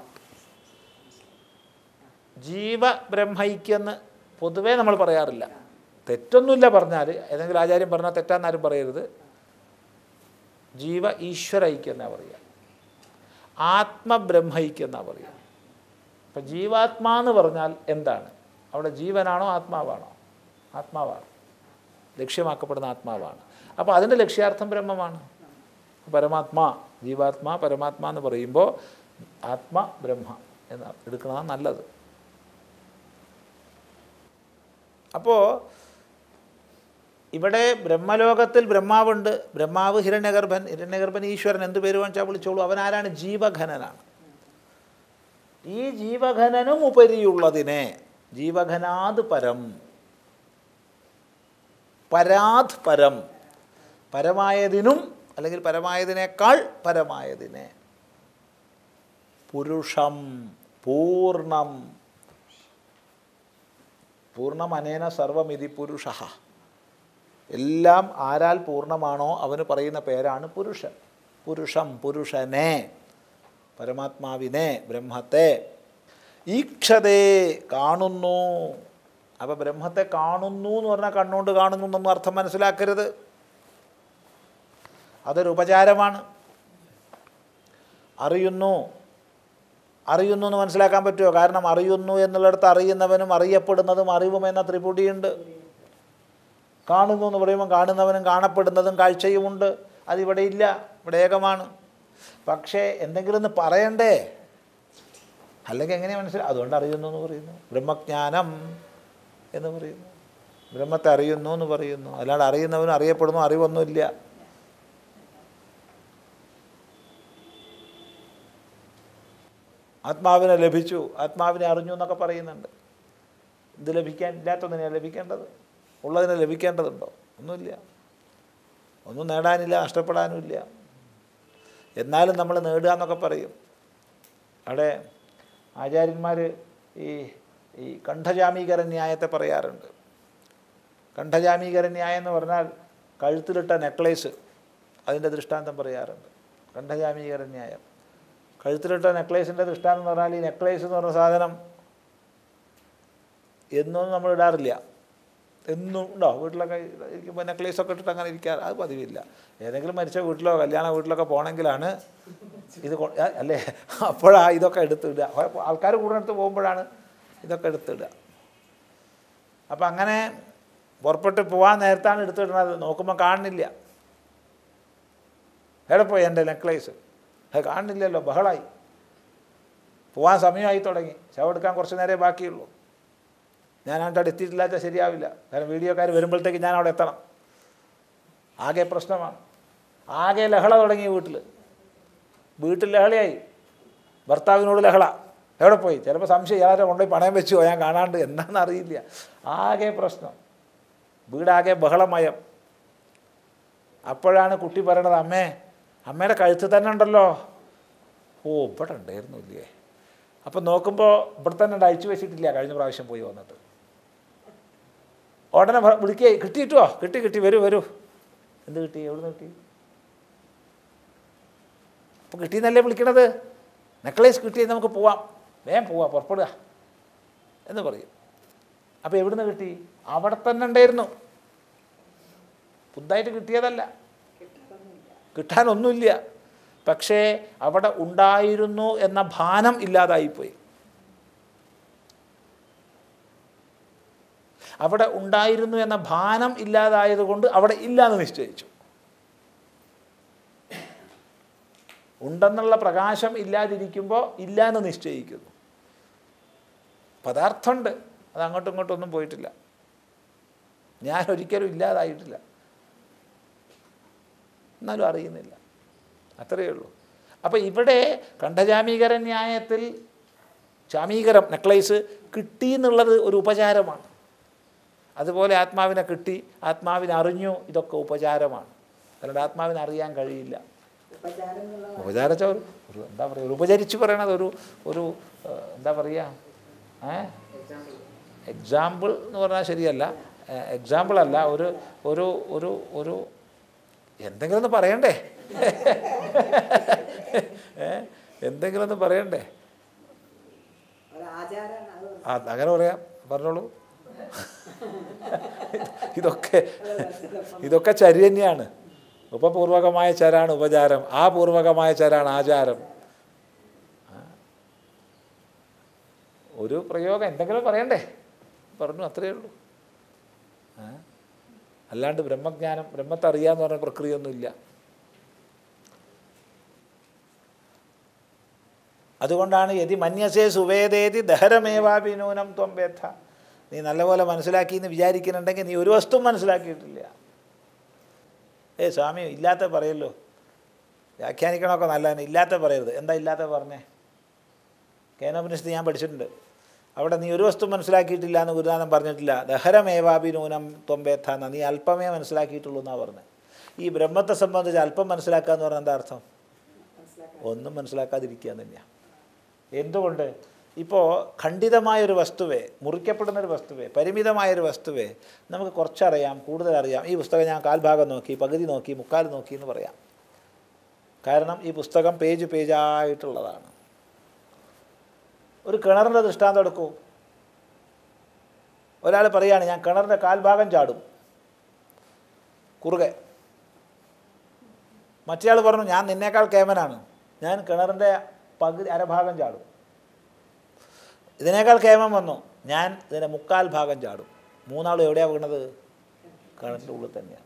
ജീവ ബ്രഹ്മൈക്യെന്ന് പൊതുവേ നമ്മൾ പറയാറില്ല തെറ്റൊന്നുമില്ല പറഞ്ഞാൽ ഏതെങ്കിലും ആചാര്യം പറഞ്ഞാൽ തെറ്റാന്നാരും പറയരുത് ജീവ ഈശ്വര ഐക്യം എന്നാ പറയുക ആത്മബ്രഹ്മൈക്യം എന്നാ പറയുക അപ്പം ജീവാത്മാ എന്ന് പറഞ്ഞാൽ എന്താണ് അവിടെ ജീവനാണോ ആത്മാവാണോ ആത്മാവാണ് ലക്ഷ്യമാക്കപ്പെടുന്ന ആത്മാവാണ് അപ്പോൾ അതിൻ്റെ ലക്ഷ്യാർത്ഥം ബ്രഹ്മമാണ് പരമാത്മാ ജീവാത്മാ പരമാത്മാ എന്ന് പറയുമ്പോൾ ആത്മ ബ്രഹ്മ എന്ന് എടുക്കുന്നതാണ് നല്ലത് അപ്പോൾ ഇവിടെ ബ്രഹ്മലോകത്തിൽ ബ്രഹ്മാവുണ്ട് ബ്രഹ്മാവ് ഹിരണ്യഗർഭൻ ഹിരണ്യഗർഭൻ ഈശ്വരൻ എന്ത് പേര് വാങ്ങിച്ചാൽ വിളിച്ചോളൂ അവൻ ആരാണ് ജീവഘനനാണ് ഈ ജീവഘനനും ഉപരിയുള്ളതിനെ ജീവഘനാത് പരം പരാത് പരം പരമായതിനും അല്ലെങ്കിൽ പരമായതിനേക്കാൾ പരമായതിനെ പുരുഷം പൂർണ്ണം പൂർണ്ണമനേന സർവമിതി പുരുഷ എല്ലാം ആരാൽ പൂർണ്ണമാണോ അവന് പറയുന്ന പേരാണ് പുരുഷൻ പുരുഷം പുരുഷനെ പരമാത്മാവിനെ ബ്രഹ്മത്തെ ഈക്ഷതേ കാണുന്നു അപ്പോൾ ബ്രഹ്മത്തെ കാണുന്നു എന്ന് പറഞ്ഞാൽ കണ്ണുകൊണ്ട് കാണുന്നു എന്നൊന്നും അർത്ഥം മനസ്സിലാക്കരുത് അതൊരു ഉപചാരമാണ് അറിയുന്നു അറിയുന്നു എന്ന് മനസ്സിലാക്കാൻ പറ്റുമോ കാരണം അറിയുന്നു എന്നുള്ളിടത്ത് അറിയുന്നവനും അറിയപ്പെടുന്നതും അറിവും എന്ന ത്രിപുടിയുണ്ട് കാണുന്നു എന്ന് പറയുമ്പോൾ കാണുന്നവനും കാണപ്പെടുന്നതും കാഴ്ചയുമുണ്ട് അതിവിടെ ഇല്ല ഇവിടെ ഏകമാണ് പക്ഷേ എന്തെങ്കിലും ഒന്ന് പറയണ്ടേ അല്ലെങ്കിൽ എങ്ങനെ മനസ്സിലായി അതുകൊണ്ട് അറിയുന്നു എന്ന് പറയുന്നു ബ്രഹ്മജ്ഞാനം എന്ന് പറയുന്നു ബ്രഹ്മത്തെ അറിയുന്നു എന്ന് പറയുന്നു അല്ലാണ്ട് അറിയുന്നവനും അറിയപ്പെടുന്നു അറിവൊന്നുമില്ല ആത്മാവിനെ ലഭിച്ചു ആത്മാവിനെ അറിഞ്ഞു എന്നൊക്കെ പറയുന്നുണ്ട് ഇത് ലഭിക്കാൻ ഇല്ലാത്തതിനെയാണ് ലഭിക്കേണ്ടത് ഉള്ളതിനെ ലഭിക്കേണ്ടതുണ്ടോ ഒന്നുമില്ല ഒന്നും നേടാനില്ല നഷ്ടപ്പെടാനുമില്ല എന്നാലും നമ്മൾ നേടുക എന്നൊക്കെ പറയും അവിടെ ആചാര്യന്മാർ ഈ ഈ കണ്ഠജാമീകര ന്യായത്തെ പറയാറുണ്ട് കണ്ഠജാമീകര ന്യായം എന്ന് പറഞ്ഞാൽ കഴുത്തിലിട്ട നെക്ലേസ് അതിൻ്റെ ദൃഷ്ടാന്തം പറയാറുണ്ട് കണ്ഠജാമീകര ന്യായം കഴുത്തിലിട്ട നെക്ലേസിൻ്റെ ദൃഷ്ടാന്തം എന്ന് പറഞ്ഞാൽ ഈ നെക്ലേസ് എന്ന് പറഞ്ഞ സാധനം എന്നും നമ്മൾ ഇടാറില്ല എന്നും ഉണ്ടോ വീട്ടിലൊക്കെ ഇരിക്കുമ്പോൾ നെക്ലേസ് ഒക്കെ ഇട്ടിട്ട് അങ്ങനെ ഇരിക്കാറ് അത് പതിവില്ല ഏതെങ്കിലും മരിച്ച വീട്ടിലോ കല്യാണ വീട്ടിലൊക്കെ പോകണമെങ്കിലാണ് ഇത് കൊ- ആ, അല്ലേ അപ്പോഴാണ് ഇതൊക്കെ എടുത്തിടുക ആൾക്കാർ കൂടുതലെടുത്ത് പോകുമ്പോഴാണ് ഇതൊക്കെ എടുത്തിടുക അപ്പം അങ്ങനെ പുറപ്പെട്ട് പോകാൻ നേരത്താണ് എടുത്തിടുന്നത് നോക്കുമ്പോൾ കാണുന്നില്ല എവിടെ പോയി എൻ്റെ നെക്ലേസ് അത് കാണുന്നില്ലല്ലോ ബഹളായി പോകാൻ സമയമായി തുടങ്ങി ശവെടുക്കാൻ കുറച്ച് നേരേ ബാക്കിയുള്ളൂ ഞാൻ അങ്ങോട്ട് എത്തിയിട്ടില്ലാച്ചാൽ ശരിയാവില്ല കാരണം വീഡിയോക്കാർ വരുമ്പോഴത്തേക്ക് ഞാൻ അവിടെ എത്തണം ആകെ പ്രശ്നമാണ് ആകെ ലഹള തുടങ്ങി വീട്ടിൽ വീട്ടിൽ ലഹളയായി ഭർത്താവിനോട് ലഹള എവിടെ പോയി ചിലപ്പോൾ സംശയം ഇയാളെ കൊണ്ടുപോയി പണയം വെച്ചു ഞാൻ കാണാണ്ട് എന്താണെന്ന് അറിയില്ല ആകെ പ്രശ്നം വീടാകെ ബഹളമയം അപ്പോഴാണ് കുട്ടി പറയണത് അമ്മേ അമ്മയുടെ കഴുത്ത് തന്നെ ഉണ്ടല്ലോ ഓ ഇവിടെ ഉണ്ടായിരുന്നു ഇല്ലേ അപ്പം നോക്കുമ്പോൾ ഇവിടെ തന്നെ ഉണ്ട് അഴിച്ചു വെച്ചിട്ടില്ല കഴിഞ്ഞ പ്രാവശ്യം പോയി വന്നിട്ട് ഉടനെ ഭ- വിളിക്കേ കിട്ടിയിട്ടോ കിട്ടി കിട്ടി വരൂ വരൂ എന്ത് കിട്ടി എവിടുന്ന് കിട്ടി അപ്പോൾ കിട്ടിയെന്നല്ലേ വിളിക്കണത് നെക്ലേസ് കിട്ടിയത് നമുക്ക് പോവാം വേഗം പോവാം പുറപ്പെടുക എന്ന് പറയും അപ്പോൾ എവിടുന്ന് കിട്ടി അവിടെ തന്നെ ഉണ്ടായിരുന്നു പുതുതായിട്ട് കിട്ടിയതല്ല കിട്ടാനൊന്നുമില്ല പക്ഷേ അവിടെ ഉണ്ടായിരുന്നു എന്ന ഭാനം ഇല്ലാതായിപ്പോയി അവിടെ ഉണ്ടായിരുന്നു എന്ന ഭാനം ഇല്ലാതായതുകൊണ്ട് അവിടെ ഇല്ല എന്ന് നിശ്ചയിച്ചു ഉണ്ടെന്നുള്ള പ്രകാശം ഇല്ലാതിരിക്കുമ്പോൾ ഇല്ല എന്ന് നിശ്ചയിക്കുന്നു പദാർത്ഥമുണ്ട് അത് അങ്ങോട്ടും ഇങ്ങോട്ടും ഒന്നും പോയിട്ടില്ല ഞാൻ ഒരിക്കലും ഇല്ലാതായിട്ടില്ല എന്നാലും അറിയുന്നില്ല അത്രയേ ഉള്ളൂ അപ്പോൾ ഇവിടെ കണ്ഠജാമീകര ന്യായത്തിൽ ജാമീകരം നെക്ലേസ് കിട്ടി എന്നുള്ളത് ഒരു ഉപചാരമാണ് അതുപോലെ ആത്മാവിനെ കിട്ടി ആത്മാവിനെ അറിഞ്ഞു ഇതൊക്കെ ഉപചാരമാണ് അല്ലാണ്ട് ആത്മാവിനെ അറിയാൻ കഴിയില്ല ഉപചാരം എന്നുള്ള ഉപചാരിച്ച ഒരു ഒരു എന്താ പറയുക ഒരു ഉപചരിച്ച് പറയണത് ഒരു ഒരു ഏഹ്, എന്താ പറയുക ഏ എക്സാമ്പിൾ എന്ന് പറഞ്ഞാൽ ശരിയല്ല എക്സാമ്പിൾ അല്ല ഒരു ഒരു ഒരു ഒരു എന്തെങ്കിലും ഒന്ന് പറയണ്ടേ ഏ എന്തെങ്കിലും ഒന്ന് പറയണ്ടേ ഒരു ആചാരമാണ് അത് ആ അങ്ങനെ പറയാം പറഞ്ഞോളൂ ഇതൊക്കെ ഇതൊക്കെ ചരി തന്നെയാണ് ഉപപൂർവകമായ ചരാണ് ഉപചാരം ആ പൂർവകമായ ചരാണ് ആചാരം ആ. ഒരു പ്രയോഗം എന്തെങ്കിലും പറയണ്ടേ പറഞ്ഞു അത്രയേ ഉള്ളൂ ആ. അല്ലാണ്ട് ബ്രഹ്മജ്ഞാനം ബ്രഹ്മത്തെ അറിയാന്ന് പറഞ്ഞ പ്രക്രിയയൊന്നുമില്ല അതുകൊണ്ടാണ് യതി മന്യസേ സുവേദേതി ദഹരമേവാഭിനൂനം ത്വം വേത്ത നീ നല്ലപോലെ മനസ്സിലാക്കി എന്ന് വിചാരിക്കുന്നുണ്ടെങ്കിൽ നീ ഒരു വസ്തു മനസ്സിലാക്കിയിട്ടില്ല ഏ സ്വാമി ഇല്ലാത്ത പറയല്ലോ വ്യാഖ്യാനിക്കണമൊക്കെ നല്ലതാണ് ഇല്ലാത്ത പറയരുത് എന്താ ഇല്ലാത്ത പറഞ്ഞേ കേനോപനിഷത്ത് ഞാൻ പഠിച്ചിട്ടുണ്ട് അവിടെ നീ ഒരു വസ്തു മനസ്സിലാക്കിയിട്ടില്ല എന്ന് ഗുരുനാഥൻ പറഞ്ഞിട്ടില്ല ദഹരമേവാഭിനൂനം ത്വംബേത്ത എന്ന നീ അല്പമേ മനസ്സിലാക്കിയിട്ടുള്ളൂ എന്നാണ് പറഞ്ഞത് ഈ ബ്രഹ്മത്തെ സംബന്ധിച്ച് അല്പം മനസ്സിലാക്കുക എന്ന് പറഞ്ഞാൽ എന്താ അർത്ഥം ഒന്നും മനസ്സിലാക്കാതിരിക്കുക എന്ന് തന്നെയാണ് എന്തുകൊണ്ട് ഇപ്പോൾ ഖണ്ഡിതമായൊരു വസ്തുവെ മുറിക്കപ്പെടുന്നൊരു വസ്തുവെ പരിമിതമായൊരു വസ്തുവെ നമുക്ക് കുറച്ചറിയാം കൂടുതൽ അറിയാം ഈ പുസ്തകം ഞാൻ കാൽഭാഗം നോക്കി പകുതി നോക്കി മുക്കാൽ നോക്കി എന്ന് പറയാം കാരണം ഈ പുസ്തകം പേജ് പേജായിട്ടുള്ളതാണ് ഒരു കിണറിൻ്റെ ദൃഷ്ടാന്തം എടുക്കൂ ഒരാൾ പറയാണ് ഞാൻ കിണറിൻ്റെ കാൽഭാഗം ചാടും കുറുകെ മറ്റേയാൾ പറഞ്ഞു ഞാൻ നിന്നേക്കാൾ കേമനാണ് ഞാൻ കിണറിൻ്റെ പകുതി അരഭാഗം ചാടും ഇതിനേക്കാൾ കേമം വന്നു ഞാൻ ഇതിൻ്റെ മുക്കാൽ ഭാഗം ചാടും മൂന്നാളും എവിടെയാണ് വീണത് കിണറിൻ്റെ ഉള്ളിൽ തന്നെയാണ്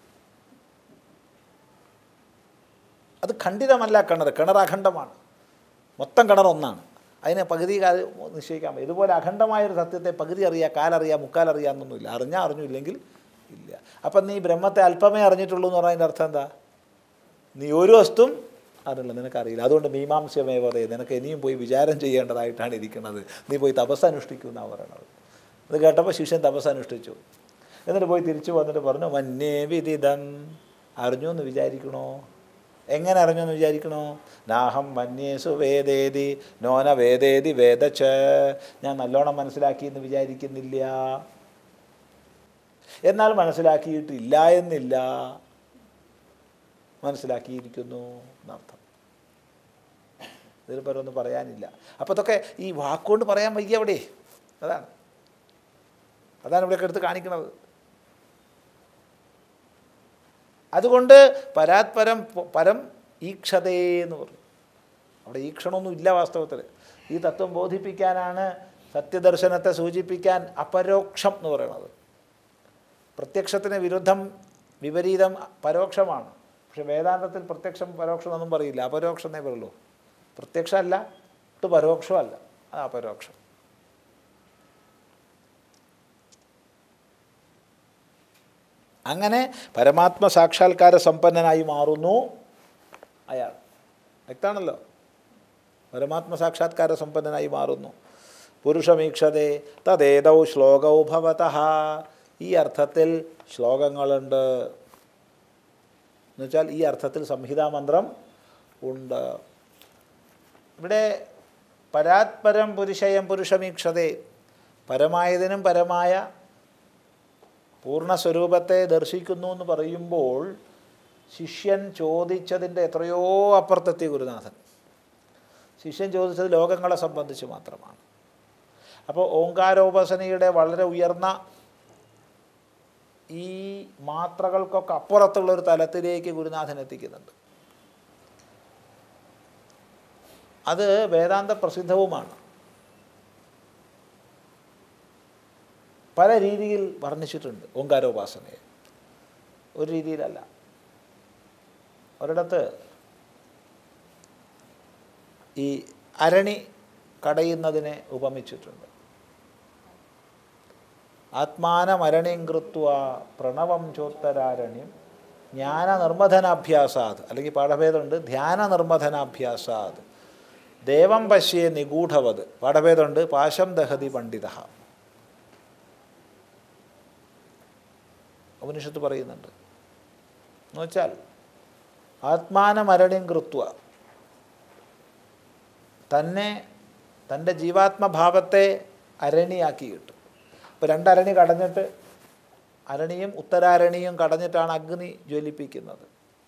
അത് ഖണ്ഡിതമല്ല കിണർ കിണർ അഖണ്ഡമാണ് മൊത്തം കിണർ ഒന്നാണ് അതിനെ പകുതി കാല് നിശ്ചയിക്കാൻ പറ്റും ഇതുപോലെ അഖണ്ഡമായൊരു സത്യത്തെ പകുതി അറിയാം കാലറിയാം മുക്കാലറിയാം എന്നൊന്നുമില്ല അറിഞ്ഞാൽ അറിഞ്ഞു ഇല്ലെങ്കിൽ ഇല്ല അപ്പം നീ ബ്രഹ്മത്തെ അല്പമേ അറിഞ്ഞിട്ടുള്ളൂ എന്ന് പറഞ്ഞതിൻ്റെ അർത്ഥം എന്താ നീ ഒരു വസ്തുവും അറിയില്ല നിനക്കറിയില്ല അതുകൊണ്ട് മീമാംസ്യമേ പറയും നിനക്ക് ഇനിയും പോയി വിചാരം ചെയ്യേണ്ടതായിട്ടാണ് ഇരിക്കുന്നത് നീ പോയി തപസ് അനുഷ്ഠിക്കും എന്നാണ് പറയണത് അത് കേട്ടപ്പോൾ ശിഷ്യൻ തപസ് അനുഷ്ഠിച്ചു എന്നിട്ട് പോയി തിരിച്ചു വന്നിട്ട് പറഞ്ഞു മന്നേ വിദിതം അറിഞ്ഞു എന്ന് വിചാരിക്കണോ എങ്ങനെ അറിഞ്ഞു എന്ന് വിചാരിക്കണോ നാഹം മന്യേസു വേദേതി നോന വേദേതി വേദച്ച ഞാൻ നല്ലോണം മനസ്സിലാക്കി എന്ന് വിചാരിക്കുന്നില്ല എന്നാൽ മനസ്സിലാക്കിയിട്ടില്ല എന്നില്ല മനസ്സിലാക്കിയിരിക്കുന്നു എന്നർത്ഥം ഇതിൽ പരമൊന്നും പറയാനില്ല അപ്പോൾ ഇതൊക്കെ ഈ വാക്കുകൊണ്ട് പറയാൻ വയ്യ അവിടെ അതാണ് അതാണ് ഇവിടെയൊക്കെ എടുത്ത് കാണിക്കുന്നത് അതുകൊണ്ട് പരാത്പരം പ- പരം ഈക്ഷതേ എന്ന് പറഞ്ഞു അവിടെ ഈക്ഷണമൊന്നും ഇല്ല വാസ്തവത്തിൽ ഈ തത്വം ബോധിപ്പിക്കാനാണ് സത്യദർശനത്തെ സൂചിപ്പിക്കാൻ അപരോക്ഷം എന്ന് പറയുന്നത് പ്രത്യക്ഷത്തിന് വിരുദ്ധം വിപരീതം പരോക്ഷമാണ് പക്ഷെ വേദാന്തത്തിൽ പ്രത്യക്ഷം പരോക്ഷം ഒന്നും പറയില്ല അപരോക്ഷം എന്നേ പറയുള്ളൂ പ്രത്യക്ഷമല്ല ഒട്ട് പരോക്ഷമല്ല അത് അപരോക്ഷം അങ്ങനെ പരമാത്മ സാക്ഷാത്കാര സമ്പന്നനായി മാറുന്നു അയാൾ വ്യക്താണല്ലോ പരമാത്മ സാക്ഷാത്കാര സമ്പന്നനായി മാറുന്നു പുരുഷമീക്ഷതേ തദേതൗ ശ്ലോകൗ ഭവതഃ ഈ അർത്ഥത്തിൽ ശ്ലോകങ്ങളുണ്ട് എന്നുവെച്ചാൽ ഈ അർത്ഥത്തിൽ സംഹിതാമന്ത്രം ഉണ്ട് ഇവിടെ പരാത്പരം പുരുഷയം പുരുഷമീക്ഷതേ പരമായതിനും പരമായ പൂർണ്ണസ്വരൂപത്തെ ദർശിക്കുന്നു എന്ന് പറയുമ്പോൾ ശിഷ്യൻ ചോദിച്ചതിൻ്റെ എത്രയോ അപ്പുറത്തെത്തി ഗുരുനാഥൻ ശിഷ്യൻ ചോദിച്ചത് ലോകങ്ങളെ സംബന്ധിച്ച് മാത്രമാണ് അപ്പോൾ ഓങ്കാരോപാസനയുടെ വളരെ ഉയർന്ന ഈ മാത്രകൾക്കൊക്കെ അപ്പുറത്തുള്ള ഒരു തലത്തിലേക്ക് ഗുരുനാഥൻ എത്തിക്കുന്നുണ്ട് അത് വേദാന്ത പ്രസിദ്ധവുമാണ് പല രീതിയിൽ വർണ്ണിച്ചിട്ടുണ്ട് ഓങ്കാരോപാസനയെ ഒരു രീതിയിലല്ല ഒരിടത്ത് ഈ അരണി കടയുന്നതിനെ ഉപമിച്ചിട്ടുണ്ട് ആത്മാനമരണിം കൃത്വ പ്രണവം ചോത്തരാരണ്യം ജ്ഞാന നിർമ്മഥനാഭ്യാസാത് അല്ലെങ്കിൽ പാഠഭേദമുണ്ട് ധ്യാന നിർമ്മഥനാഭ്യാസാത് ദേവം പശ്യേ നിഗൂഢവത് പാഠഭേദമുണ്ട് പാശം ദഹതി പണ്ഡിത ഉപനിഷത്ത് പറയുന്നുണ്ട് എന്നുവെച്ചാൽ ആത്മാനമരണിം കൃത്വ തന്നെ തൻ്റെ ജീവാത്മഭാവത്തെ അരണിയാക്കി കിട്ടും ഇപ്പോൾ രണ്ടരണി കടഞ്ഞിട്ട് അരണിയും ഉത്തരാരണിയും കടഞ്ഞിട്ടാണ് അഗ്നി ജ്വലിപ്പിക്കുന്നത്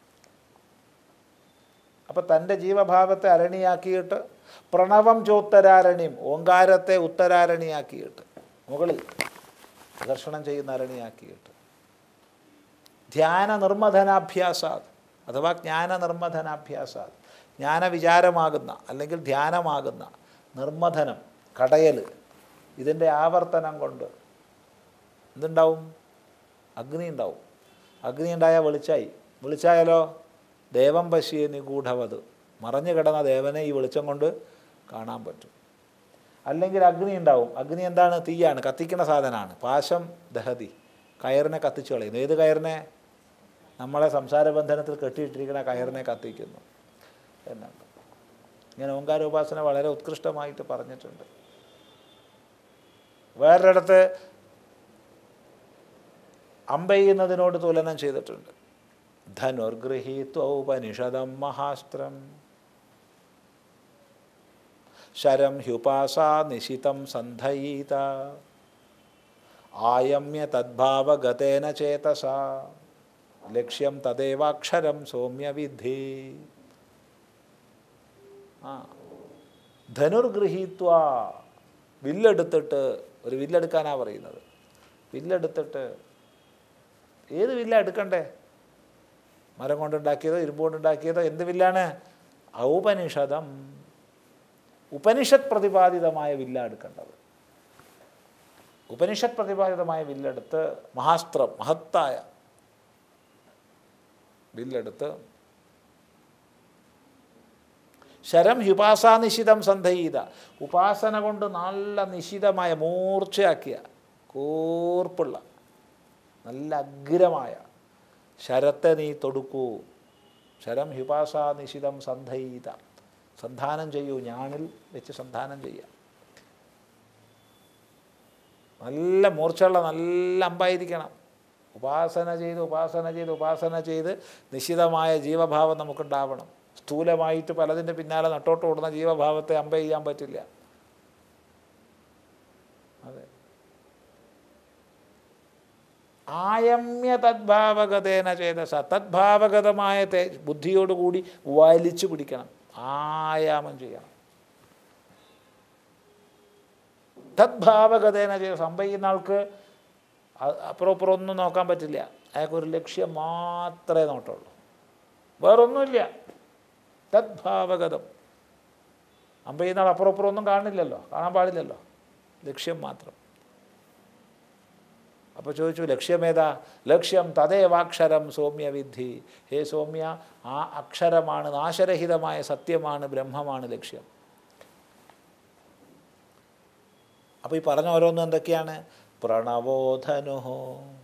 അപ്പോൾ തൻ്റെ ജീവഭാവത്തെ അരണിയാക്കിയിട്ട് പ്രണവം ചോത്തരാരണിയും ഓങ്കാരത്തെ ഉത്തരാരണിയാക്കിയിട്ട് മുകളിൽ ദർശനം ചെയ്യുന്ന അരണിയാക്കിയിട്ട് ധ്യാന നിർമ്മഥനാഭ്യാസാത് അഥവാ ജ്ഞാന നിർമ്മഥനാഭ്യാസാത് ജ്ഞാനവിചാരമാകുന്ന അല്ലെങ്കിൽ ധ്യാനമാകുന്ന നിർമ്മഥനം കടയൽ ഇതിൻ്റെ ആവർത്തനം കൊണ്ട് എന്തുണ്ടാവും അഗ്നി ഉണ്ടാവും അഗ്നി ഉണ്ടായാൽ വെളിച്ചായി വെളിച്ചായാലോ ദേവം പശിയെ നിഗൂഢവത് മറഞ്ഞു കിടന്ന ദേവനെ ഈ വെളിച്ചം കൊണ്ട് കാണാൻ പറ്റും അല്ലെങ്കിൽ അഗ്നി ഉണ്ടാവും അഗ്നി എന്താണ് തീയാണ് കത്തിക്കുന്ന സാധനമാണ് പാശം ദഹതി കയറിനെ കത്തിച്ചു കളയുന്നു ഏത് കയറിനെ നമ്മളെ സംസാര ബന്ധനത്തിൽ കെട്ടിയിട്ടിരിക്കുന്ന കയറിനെ കത്തിക്കുന്നു എന്നുണ്ട് ഇങ്ങനെ ഓങ്കാരോപാസന വളരെ ഉത്കൃഷ്ടമായിട്ട് പറഞ്ഞിട്ടുണ്ട് വേറൊരിടത്ത് അമ്പെയ്യുന്നതിനോട് തുലനം ചെയ്തിട്ടുണ്ട് ധനുർഗൃഹീത്വൗപനിഷദം മഹാസ്ത്രം ശരം ഹ്യുപാസാ നിശിതം സന്ധയീത ആയമ്യ തദ്ഭാവഗതേന ചേതസ ലക്ഷ്യം തദേവാക്ഷരം സൗമ്യവിദ്ധി ആ ധനുർഗൃഹീത്വ വില്ലെടുത്തിട്ട് ഒരു വില്ലെടുക്കാനാണ് പറയുന്നത് വില്ലെടുത്തിട്ട് ഏത് വില്ല എടുക്കണ്ടേ മരം കൊണ്ടുണ്ടാക്കിയതോ ഇരുമ്പ് കൊണ്ടുണ്ടാക്കിയതോ എന്ത് വില്ലാണ് ഔപനിഷദം ഉപനിഷത്ത് പ്രതിപാദിതമായ വില്ല എടുക്കേണ്ടത് ഉപനിഷത്ത് പ്രതിപാദിതമായ വില്ലെടുത്ത് മഹാസ്ത്രം മഹത്തായ വില്ലെടുത്ത് ശരം ഹ്യുപാസാനിശിതം സന്ധയീത ഉപാസന കൊണ്ട് നല്ല നിശിതമായ മൂർച്ചയാക്കിയ കൂർപ്പുള്ള നല്ല അഗ്രമായ ശരത്തെ നീ തൊടുക്കൂ ശരം ഹ്യുപാസാനിശിതം സന്ധയീത സന്ധാനം ചെയ്യൂ ഞാണിൽ വെച്ച് സന്ധാനം ചെയ്യാം നല്ല മൂർച്ചയുള്ള നല്ല അമ്പായിരിക്കണം ഉപാസന ചെയ്ത് ഉപാസന ചെയ്ത് ഉപാസന ചെയ്ത് നിശ്ചിതമായ ജീവഭാവം നമുക്കുണ്ടാവണം സ്ഥൂലമായിട്ട് പലതിൻ്റെ പിന്നാലെ നട്ടോട്ട് ഓടുന്ന ജീവഭാവത്തെ അമ്പ ചെയ്യാൻ പറ്റില്ല അതെ ആയമ്യ തദ്ഭാവഗതേന ചേതസ തദ്ഭാവഗതമായ തേ ബുദ്ധിയോടുകൂടി വലിച്ചു പിടിക്കണം ആയാമം ചെയ്യണം തദ്ഭാവഗതേന ചെയ്ത സംഭവിക്കുന്ന ആൾക്ക് അ- അപ്പുറം ഇപ്പുറം ഒന്നും നോക്കാൻ പറ്റില്ല അയാൾക്കൊരു ലക്ഷ്യം മാത്രമേ നോട്ടുള്ളൂ വേറൊന്നുമില്ല തദ്ഭാവഗതം അമ്പ ചെയ്യുന്ന ആൾ അപ്പുറം ഇപ്പുറം ഒന്നും കാണില്ലല്ലോ കാണാൻ പാടില്ലല്ലോ ലക്ഷ്യം മാത്രം അപ്പോൾ ചോദിച്ചു ലക്ഷ്യമേതാ ലക്ഷ്യം തദേവാക്ഷരം സൗമ്യ വിദ്ധി ഹേ സൗമ്യ ആ അക്ഷരമാണ് നാശരഹിതമായ സത്യമാണ് ബ്രഹ്മമാണ് ലക്ഷ്യം അപ്പോൾ ഈ പറഞ്ഞ ഓരോന്നും എന്തൊക്കെയാണ് പ്രണവോധനുഹോ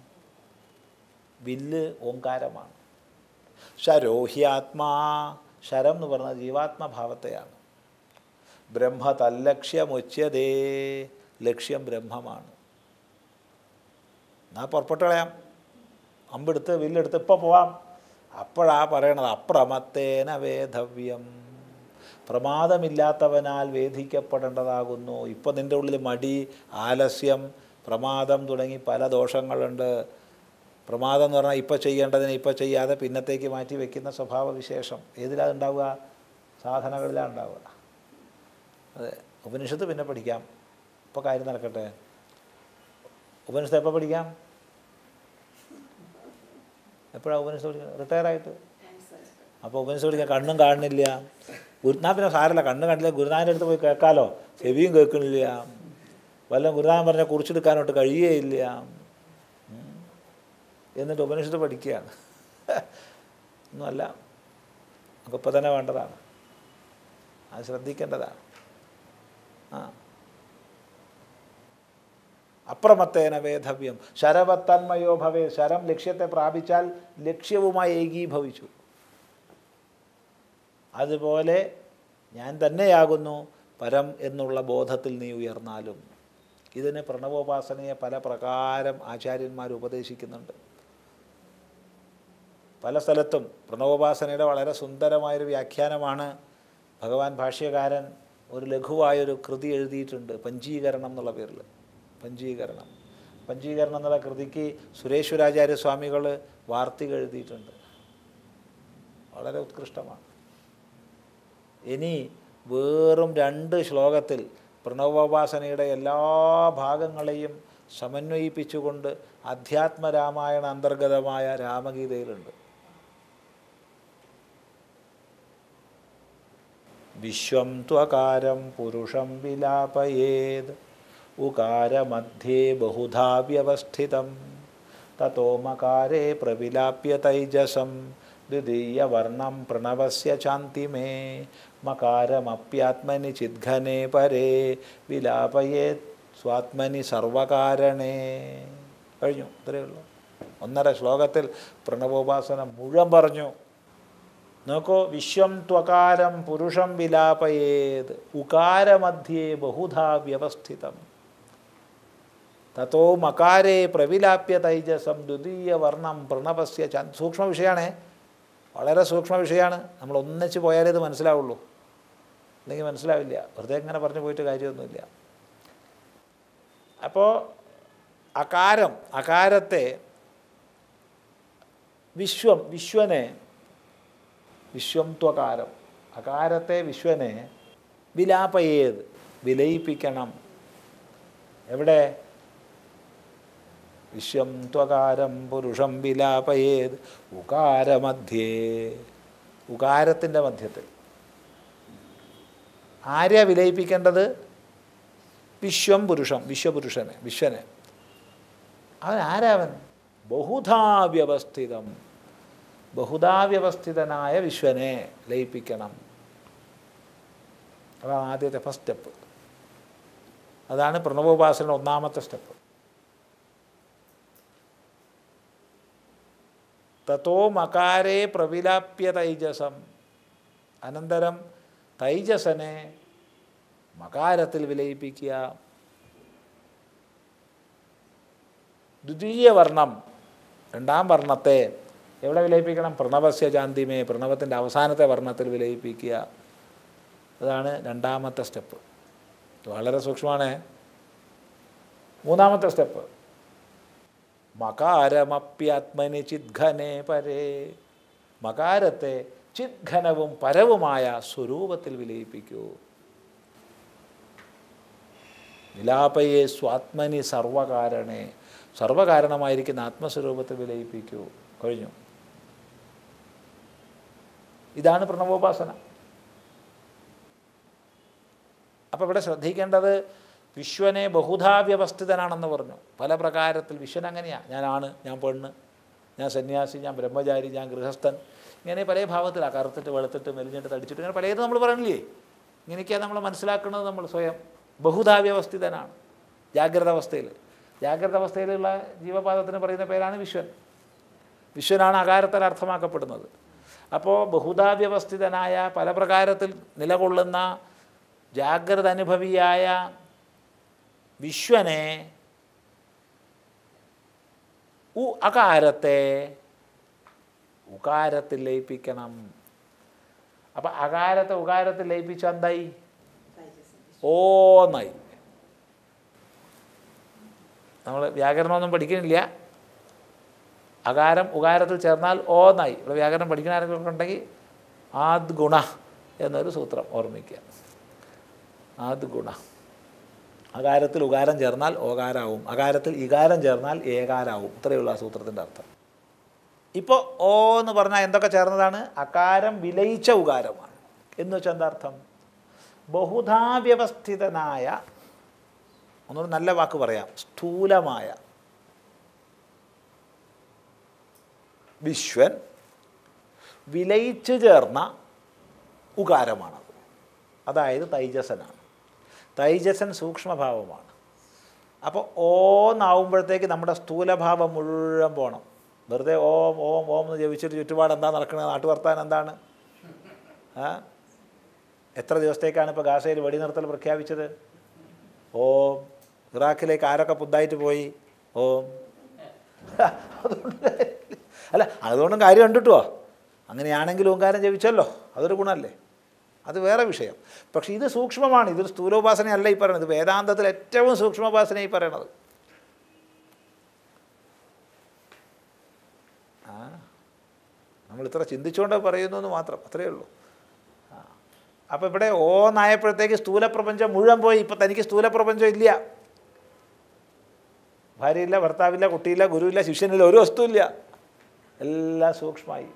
വില്ല് ഓങ്കാരമാണ് ശരോഹ്യാത്മാ ശരം എന്ന് പറഞ്ഞത് ജീവാത്മഭാവത്തെയാണ് ബ്രഹ്മ തല്ലക്ഷ്യമുച്യതേ ലക്ഷ്യം ബ്രഹ്മമാണ് എന്നാൽ പുറപ്പെട്ട് കളയാം അമ്പെടുത്ത് വില്ലെടുത്ത് ഇപ്പോൾ പോവാം അപ്പോഴാ പറയണത് അപ്രമത്തേന വേധവ്യം പ്രമാദമില്ലാത്തവനാൽ വേധിക്കപ്പെടേണ്ടതാകുന്നു ഇപ്പോൾ നിൻ്റെ ഉള്ളിൽ മടി ആലസ്യം പ്രമാദം തുടങ്ങി പല ദോഷങ്ങളുണ്ട് പ്രമാദം എന്ന് പറഞ്ഞാൽ ഇപ്പോൾ ചെയ്യേണ്ടതിന് ഇപ്പോൾ ചെയ്യാതെ പിന്നത്തേക്ക് മാറ്റി വെക്കുന്ന സ്വഭാവ വിശേഷം ഏതിലാണ് ഉണ്ടാവുക സാധനങ്ങളിലാണ് ഉണ്ടാവുക അതെ ഉപനിഷത്ത് പിന്നെ പഠിക്കാം ഇപ്പോൾ കാര്യം നടക്കട്ടെ ഉപനിഷത്ത് എപ്പോൾ പഠിക്കാം എപ്പോഴാണ് ഉപനിഷത്ത് പഠിക്കുക റിട്ടയർ ആയിട്ട് അപ്പോൾ ഉപനിഷത്ത് പഠിക്കാൻ കണ്ണും കാണുന്നില്ല ഗുരുനാ പിന്നെ സാരല്ല കണ്ണ് കണ്ടില്ല ഗുരുനാഥൻ്റെ അടുത്ത് പോയി കേൾക്കാലോ ചെവിയും കേൾക്കണില്ല വല്ലതും ഗുരുനാഥൻ പറഞ്ഞാൽ കുറിച്ചെടുക്കാനോട്ട് കഴിയുകയില്ല ഉം. എന്നിട്ട് ഉപനിഷത്ത് പഠിക്കുകയാണ് ഒന്നുമല്ല നമുക്കിപ്പോൾ തന്നെ വേണ്ടതാണ് അത് ശ്രദ്ധിക്കേണ്ടതാണ് ആ അപ്രമത്തേന വേധവ്യം ശരവത്തന്മയോ ഭവേ ശരം ലക്ഷ്യത്തെ പ്രാപിച്ചാൽ ലക്ഷ്യവുമായി ഏകീഭവിച്ചു അതുപോലെ ഞാൻ തന്നെയാകുന്നു പരം എന്നുള്ള ബോധത്തിൽ നീ ഉയർന്നാലും ഇതിന് പ്രണവോപാസനയെ പല പ്രകാരം ആചാര്യന്മാർ ഉപദേശിക്കുന്നുണ്ട് പല സ്ഥലത്തും പ്രണവോപാസനയുടെ വളരെ സുന്ദരമായൊരു വ്യാഖ്യാനമാണ് ഭഗവാൻ ഭാഷ്യകാരൻ ഒരു ലഘുവായൊരു കൃതി എഴുതിയിട്ടുണ്ട് പഞ്ചീകരണം എന്നുള്ള പേരിൽ പഞ്ചീകരണം പഞ്ചീകരണം എന്നുള്ള കൃതിക്ക് സുരേശ്വരാചാര്യ സ്വാമികൾ വാർത്തിക എഴുതിയിട്ടുണ്ട് വളരെ ഉത്കൃഷ്ടമാണ് ഇനി വെറും രണ്ട് ശ്ലോകത്തിൽ പ്രണവോപാസനയുടെ എല്ലാ ഭാഗങ്ങളെയും സമന്വയിപ്പിച്ചുകൊണ്ട് അധ്യാത്മരാമായണ അന്തർഗതമായ രാമഗീതയിലുണ്ട് വിശ്വം ത്വകാരം പുരുഷം വിലാപയേത് ഉകാരമധ്യേ ബഹുധാ വ്യവസ്ഥിതം തतो മകാരേ പ്രവിലാപ്യ തൈജസം ദ്വിതീയവർണം പ്രണവസ്യ ചാന്തിമേ മകാരമപ്യാത്മനി ചിദ്ഘനെ പരേ വിലാപയേത് സ്വാത്മനി സർവകാരണേ കഴിഞ്ഞു ഇത്രയേ ഉള്ളൂ ഒന്നര ശ്ലോകത്തിൽ പ്രണവോപാസന മുഴുവൻ പറഞ്ഞു നോക്കൂ വിശ്വം ത്വകാരം പുരുഷം വിലാപയേത് ഉകാരമധ്യേ ബഹുധാ വ്യവസ്ഥിതം തത്തോ മകാരേ പ്രവിലാപ്യ തൈജസം ദ്വിതീയ വർണ്ണം പ്രണവസ്യ ച സൂക്ഷ്മ വിഷയമാണേ വളരെ സൂക്ഷ്മ വിഷയമാണ് നമ്മൾ ഒന്നിച്ച് പോയാലേ ഇത് മനസ്സിലാവുള്ളൂ അല്ലെങ്കിൽ മനസ്സിലാവില്ല വെറുതെ ഇങ്ങനെ പറഞ്ഞു പോയിട്ട് കാര്യമൊന്നുമില്ല അപ്പോൾ അകാരം അകാരത്തെ വിശ്വം വിശ്വനെ വിശ്വം ത്വകാരം അകാരത്തെ വിശ്വനെ വിലാപയേത് വിലയിപ്പിക്കണം എവിടെ വിശ്വം ത്വകാരം പുരുഷം വിലാപയേത് ഉകാരമധ്യേ ഉകാരത്തിൻ്റെ മധ്യത്തിൽ ആരെയാ വിലയിപ്പിക്കേണ്ടത് വിശ്വം പുരുഷം വിശ്വപുരുഷനെ വിശ്വനെ അവൻ ആരാവൻ ബഹുധാ വ്യവസ്ഥിതം ബഹുധാ വ്യവസ്ഥിതനായ വിശ്വനെ ലയിപ്പിക്കണം അതാണ് ആദ്യത്തെ ഫസ്റ്റ് സ്റ്റെപ്പ് അതാണ് പ്രണവോപാസന ഒന്നാമത്തെ സ്റ്റെപ്പ് തത്തോ മകാരേ പ്രവിലാപ്യ തൈജസം അനന്തരം തൈജസനെ മകാരത്തിൽ വിലയിപ്പിക്കുക ദ്വിതീയ വർണ്ണം രണ്ടാം വർണ്ണത്തെ എവിടെ വിലയിപ്പിക്കണം പ്രണവസ്യ ചാന്തിമേ പ്രണവത്തിൻ്റെ അവസാനത്തെ വർണ്ണത്തിൽ വിലയിപ്പിക്കുക അതാണ് രണ്ടാമത്തെ സ്റ്റെപ്പ് വളരെ സൂക്ഷ്മമാണ് മൂന്നാമത്തെ സ്റ്റെപ്പ് മകാരമപ്യാത്മനി ചിദ്ഘനെ പരേ മകാരത്തെ ചിദ്ഘനവും പരവുമായ സ്വരൂപത്തിൽ വിലയിപ്പിക്കൂ വിലാപയെ സ്വാത്മനി സർവകാരണേ സർവകാരണമായിരിക്കുന്ന ആത്മസ്വരൂപത്തിൽ വിലയിപ്പിക്കൂ കഴിഞ്ഞു ഇതാണ് പ്രണവോപാസന അപ്പോൾ ഇവിടെ ശ്രദ്ധിക്കേണ്ടത് വിശ്വനെ ബഹുധാ വ്യവസ്ഥിതനാണെന്ന് പറഞ്ഞു പല പ്രകാരത്തിൽ വിശ്വൻ അങ്ങനെയാണ് ഞാനാണ് ഞാൻ പെണ്ണ് ഞാൻ സന്യാസി ഞാൻ ബ്രഹ്മചാരി ഞാൻ ഗൃഹസ്ഥൻ ഇങ്ങനെ പല ഭാവത്തിലാണ് കറുത്തിട്ട് വെളുത്തിട്ട് മെലിഞ്ഞിട്ട് തടിച്ചിട്ട് ഇങ്ങനെ പലതും നമ്മൾ പറയണില്ലേ ഇങ്ങനെയൊക്കെയാണ് നമ്മൾ മനസ്സിലാക്കുന്നത് നമ്മൾ സ്വയം ബഹുധാ വ്യവസ്ഥിതനാണ് ജാഗ്രത അവസ്ഥയിൽ ജാഗ്രത അവസ്ഥയിലുള്ള ജീവപാദത്തിന് പറയുന്ന പേരാണ് വിശ്വൻ വിശ്വനാണ് അകാരത്തിൽ അർത്ഥമാക്കപ്പെടുന്നത് അപ്പോൾ ബഹുധാ വ്യവസ്ഥിതനായ പല പ്രകാരത്തിൽ നിലകൊള്ളുന്ന ജാഗ്രത അനുഭവിയായ വിശ്വനെ ഉ അകാരത്തെ ഉകാരത്തിൽ ലയിപ്പിക്കണം അപ്പം അകാരത്തെ ഉകാരത്തിൽ ലയിപ്പിച്ച എന്തായി ഓന്നായി നമ്മൾ വ്യാകരണമൊന്നും പഠിക്കുന്നില്ല അകാരം ഉകാരത്തിൽ ചേർന്നാൽ ഓന്നായി ഇവിടെ വ്യാകരണം പഠിക്കുന്ന ആരെങ്കിലും ഉണ്ടെങ്കിൽ ആദ് ഗുണ എന്നൊരു സൂത്രം ഓർമ്മിക്കുക ആദ് ഗുണ അകാരത്തിൽ ഉകാരം ചേർന്നാൽ ഓകാരാവും അകാരത്തിൽ ഇകാരം ചേർന്നാൽ ഏകാരാവും ഇത്രയുള്ള ആ സൂത്രത്തിൻ്റെ അർത്ഥം ഇപ്പോൾ ഓ എന്ന് പറഞ്ഞാൽ എന്തൊക്കെ ചേർന്നതാണ് അകാരം വിലയിച്ച ഉകാരമാണ് എന്ന് വെച്ചാൽ എന്താ അർത്ഥം ബഹുധാ വ്യവസ്ഥിതനായ ഒന്നുകൂടി നല്ല വാക്ക് പറയാം സ്ഥൂലമായ വിശ്വൻ വിലയിച്ചു ചേർന്ന ഉകാരമാണത് അതായത് തൈജസനാണ് തൈജസൻ സൂക്ഷ്മഭാവമാണ് അപ്പോൾ ഓന്നാവുമ്പോഴത്തേക്ക് നമ്മുടെ സ്ഥൂലഭാവം മുഴുവൻ പോകണം വെറുതെ ഓം ഓം ഓം എന്ന് ജപിച്ചിട്ട് ചുറ്റുപാട് എന്താ നടക്കുന്നത് നാട്ടുവർത്താൻ എന്താണ് ആ എത്ര ദിവസത്തേക്കാണ് ഇപ്പോൾ ഗാസയിൽ വെടിനിർത്തൽ പ്രഖ്യാപിച്ചത് ഓം ഇറാഖിലേക്ക് ആരൊക്കെ പുതുതായിട്ട് പോയി ഓം അതുകൊണ്ട് കാര്യമില്ല. അല്ല അതുകൊണ്ടും കാര്യം കണ്ടിട്ടോ അങ്ങനെയാണെങ്കിൽ ഓങ്കാരം ജപിച്ചല്ലോ അതൊരു ഗുണമല്ലേ അത് വേറെ വിഷയം പക്ഷേ ഇത് സൂക്ഷ്മമാണ് ഇതൊരു സ്ഥൂലോപാസനയല്ല ഈ പറയുന്നത് വേദാന്തത്തിൽ ഏറ്റവും സൂക്ഷ്മോപാസന ഈ പറയണത് ആ നമ്മൾ ഇത്ര ചിന്തിച്ചുകൊണ്ട് പറയുന്നു എന്ന് മാത്രം അത്രയേ ഉള്ളൂ അപ്പോൾ ഇവിടെ ഓന്നായപ്പോഴത്തേക്ക് സ്ഥൂലപ്രപഞ്ചം മുഴുവൻ പോയി ഇപ്പം തനിക്ക് സ്ഥൂലപ്രപഞ്ചം ഇല്ല ഭാര്യയില്ല ഭർത്താവില്ല കുട്ടിയില്ല ഗുരുവില്ല ശിഷ്യനില്ല ഒരു വസ്തുവില്ല എല്ലാം സൂക്ഷ്മമായി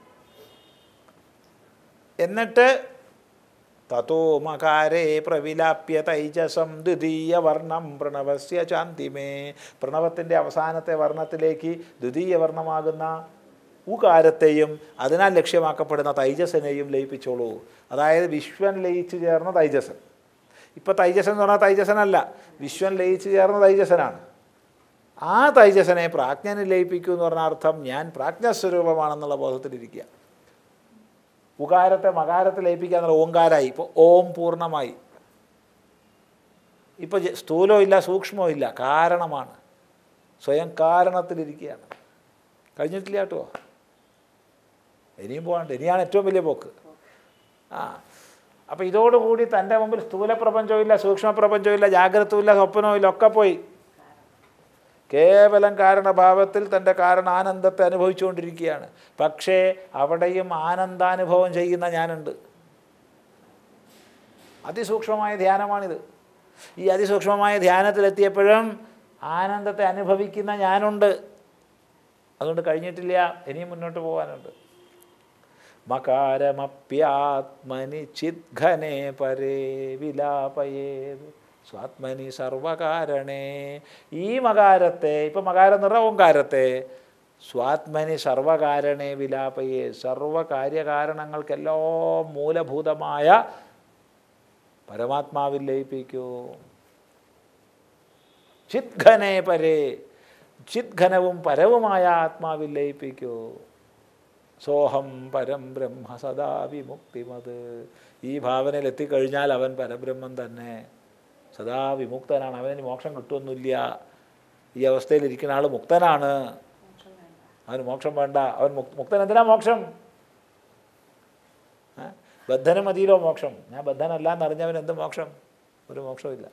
എന്നിട്ട് തതോ മകാരേ പ്രവിലാപ്യ തൈജസം ദ്വിതീയ വർണ്ണം പ്രണവസ്യ ചാന്തിമേ പ്രണവത്തിൻ്റെ അവസാനത്തെ വർണ്ണത്തിലേക്ക് ദ്വിതീയ വർണ്ണമാകുന്ന ഉകാരത്തെയും അതിനാൽ ലക്ഷ്യമാക്കപ്പെടുന്ന തൈജസനെയും ലയിപ്പിച്ചോളൂ അതായത് വിശ്വൻ ലയിച്ചു ചേർന്ന തൈജസൻ ഇപ്പോൾ തൈജസൻ എന്ന് പറഞ്ഞാൽ തൈജസനല്ല വിശ്വൻ ലയിച്ചു ചേർന്ന തൈജസനാണ് ആ തൈജസനെ പ്രാജ്ഞനെ ലയിപ്പിക്കൂ എന്ന് പറഞ്ഞ അർത്ഥം ഞാൻ പ്രാജ്ഞസ്വരൂപമാണെന്നുള്ള ബോധത്തിലിരിക്കുക ഉകാരത്തെ മകാരത്തെ ലയിപ്പിക്കുക എന്നുള്ള ഓങ്കാരായി ഇപ്പോൾ ഓം പൂർണ്ണമായി ഇപ്പോൾ സ്ഥൂലവും ഇല്ല സൂക്ഷ്മവും ഇല്ല കാരണമാണ് സ്വയം കാരണത്തിലിരിക്കുകയാണ് കഴിഞ്ഞിട്ടില്ല കേട്ടോ ഇനിയും പോകാണ്ട് ഇനിയാണ് ഏറ്റവും വലിയ പോക്ക് ആ അപ്പോൾ ഇതോടുകൂടി തൻ്റെ മുമ്പിൽ സ്ഥൂല പ്രപഞ്ചവും ഇല്ല സൂക്ഷ്മ പ്രപഞ്ചവും ഇല്ല ജാഗ്രതവും ഇല്ല സ്വപ്നവും ഇല്ല ഒക്കെ പോയി കേവലം കാരണഭാവത്തിൽ തൻ്റെ കാരണാനന്ദത്തെ അനുഭവിച്ചുകൊണ്ടിരിക്കുകയാണ് പക്ഷേ അവിടെയും ആനന്ദാനുഭവം ചെയ്യുന്ന ഞാനുണ്ട് അതിസൂക്ഷ്മമായ ധ്യാനമാണിത് ഈ അതിസൂക്ഷ്മമായ ധ്യാനത്തിലെത്തിയപ്പോഴും ആനന്ദത്തെ അനുഭവിക്കുന്ന ഞാനുണ്ട് അതുകൊണ്ട് കഴിഞ്ഞിട്ടില്ല ഇനിയും മുന്നോട്ട് പോകാനുണ്ട് മകാരമപ്യാത്മനി ചിദ്ഘനെ പരേ വിലാപയേത് സ്വാത്മനി സർവകാരണേ ഈ മകാരത്തെ ഇപ്പം മകാരം എന്ന് പറഞ്ഞാൽ ഓങ്കാരത്തെ സ്വാത്മനി സർവകാരണേ വിലാപയെ സർവകാര്യകാരണങ്ങൾക്കെല്ലാം മൂലഭൂതമായ പരമാത്മാവിൽ ലയിപ്പിക്കൂ ചിദ്ഘനെ പരേ ചിദ്ഘനവും പരവുമായ ആത്മാവിൽ ലയിപ്പിക്കൂ സോഹം പരം ബ്രഹ്മ സദാ വിമുക്തിമത് ഈ ഭാവനയിൽ എത്തിക്കഴിഞ്ഞാൽ അവൻ പരബ്രഹ്മം തന്നെ സദാ വിമുക്തനാണ് അവന് മോക്ഷം കിട്ടുമൊന്നുമില്ല ഈ അവസ്ഥയിലിരിക്കുന്ന ആൾ മുക്തനാണ് അവന് മോക്ഷം വേണ്ട അവൻ മുക് മുക്തൻ എന്തിനാ മോക്ഷം ഏ? ബദ്ധന് മതിയിലോ മോക്ഷം ഞാൻ ബദ്ധനല്ല എന്നറിഞ്ഞവൻ എന്ത് മോക്ഷം ഒരു മോക്ഷമില്ല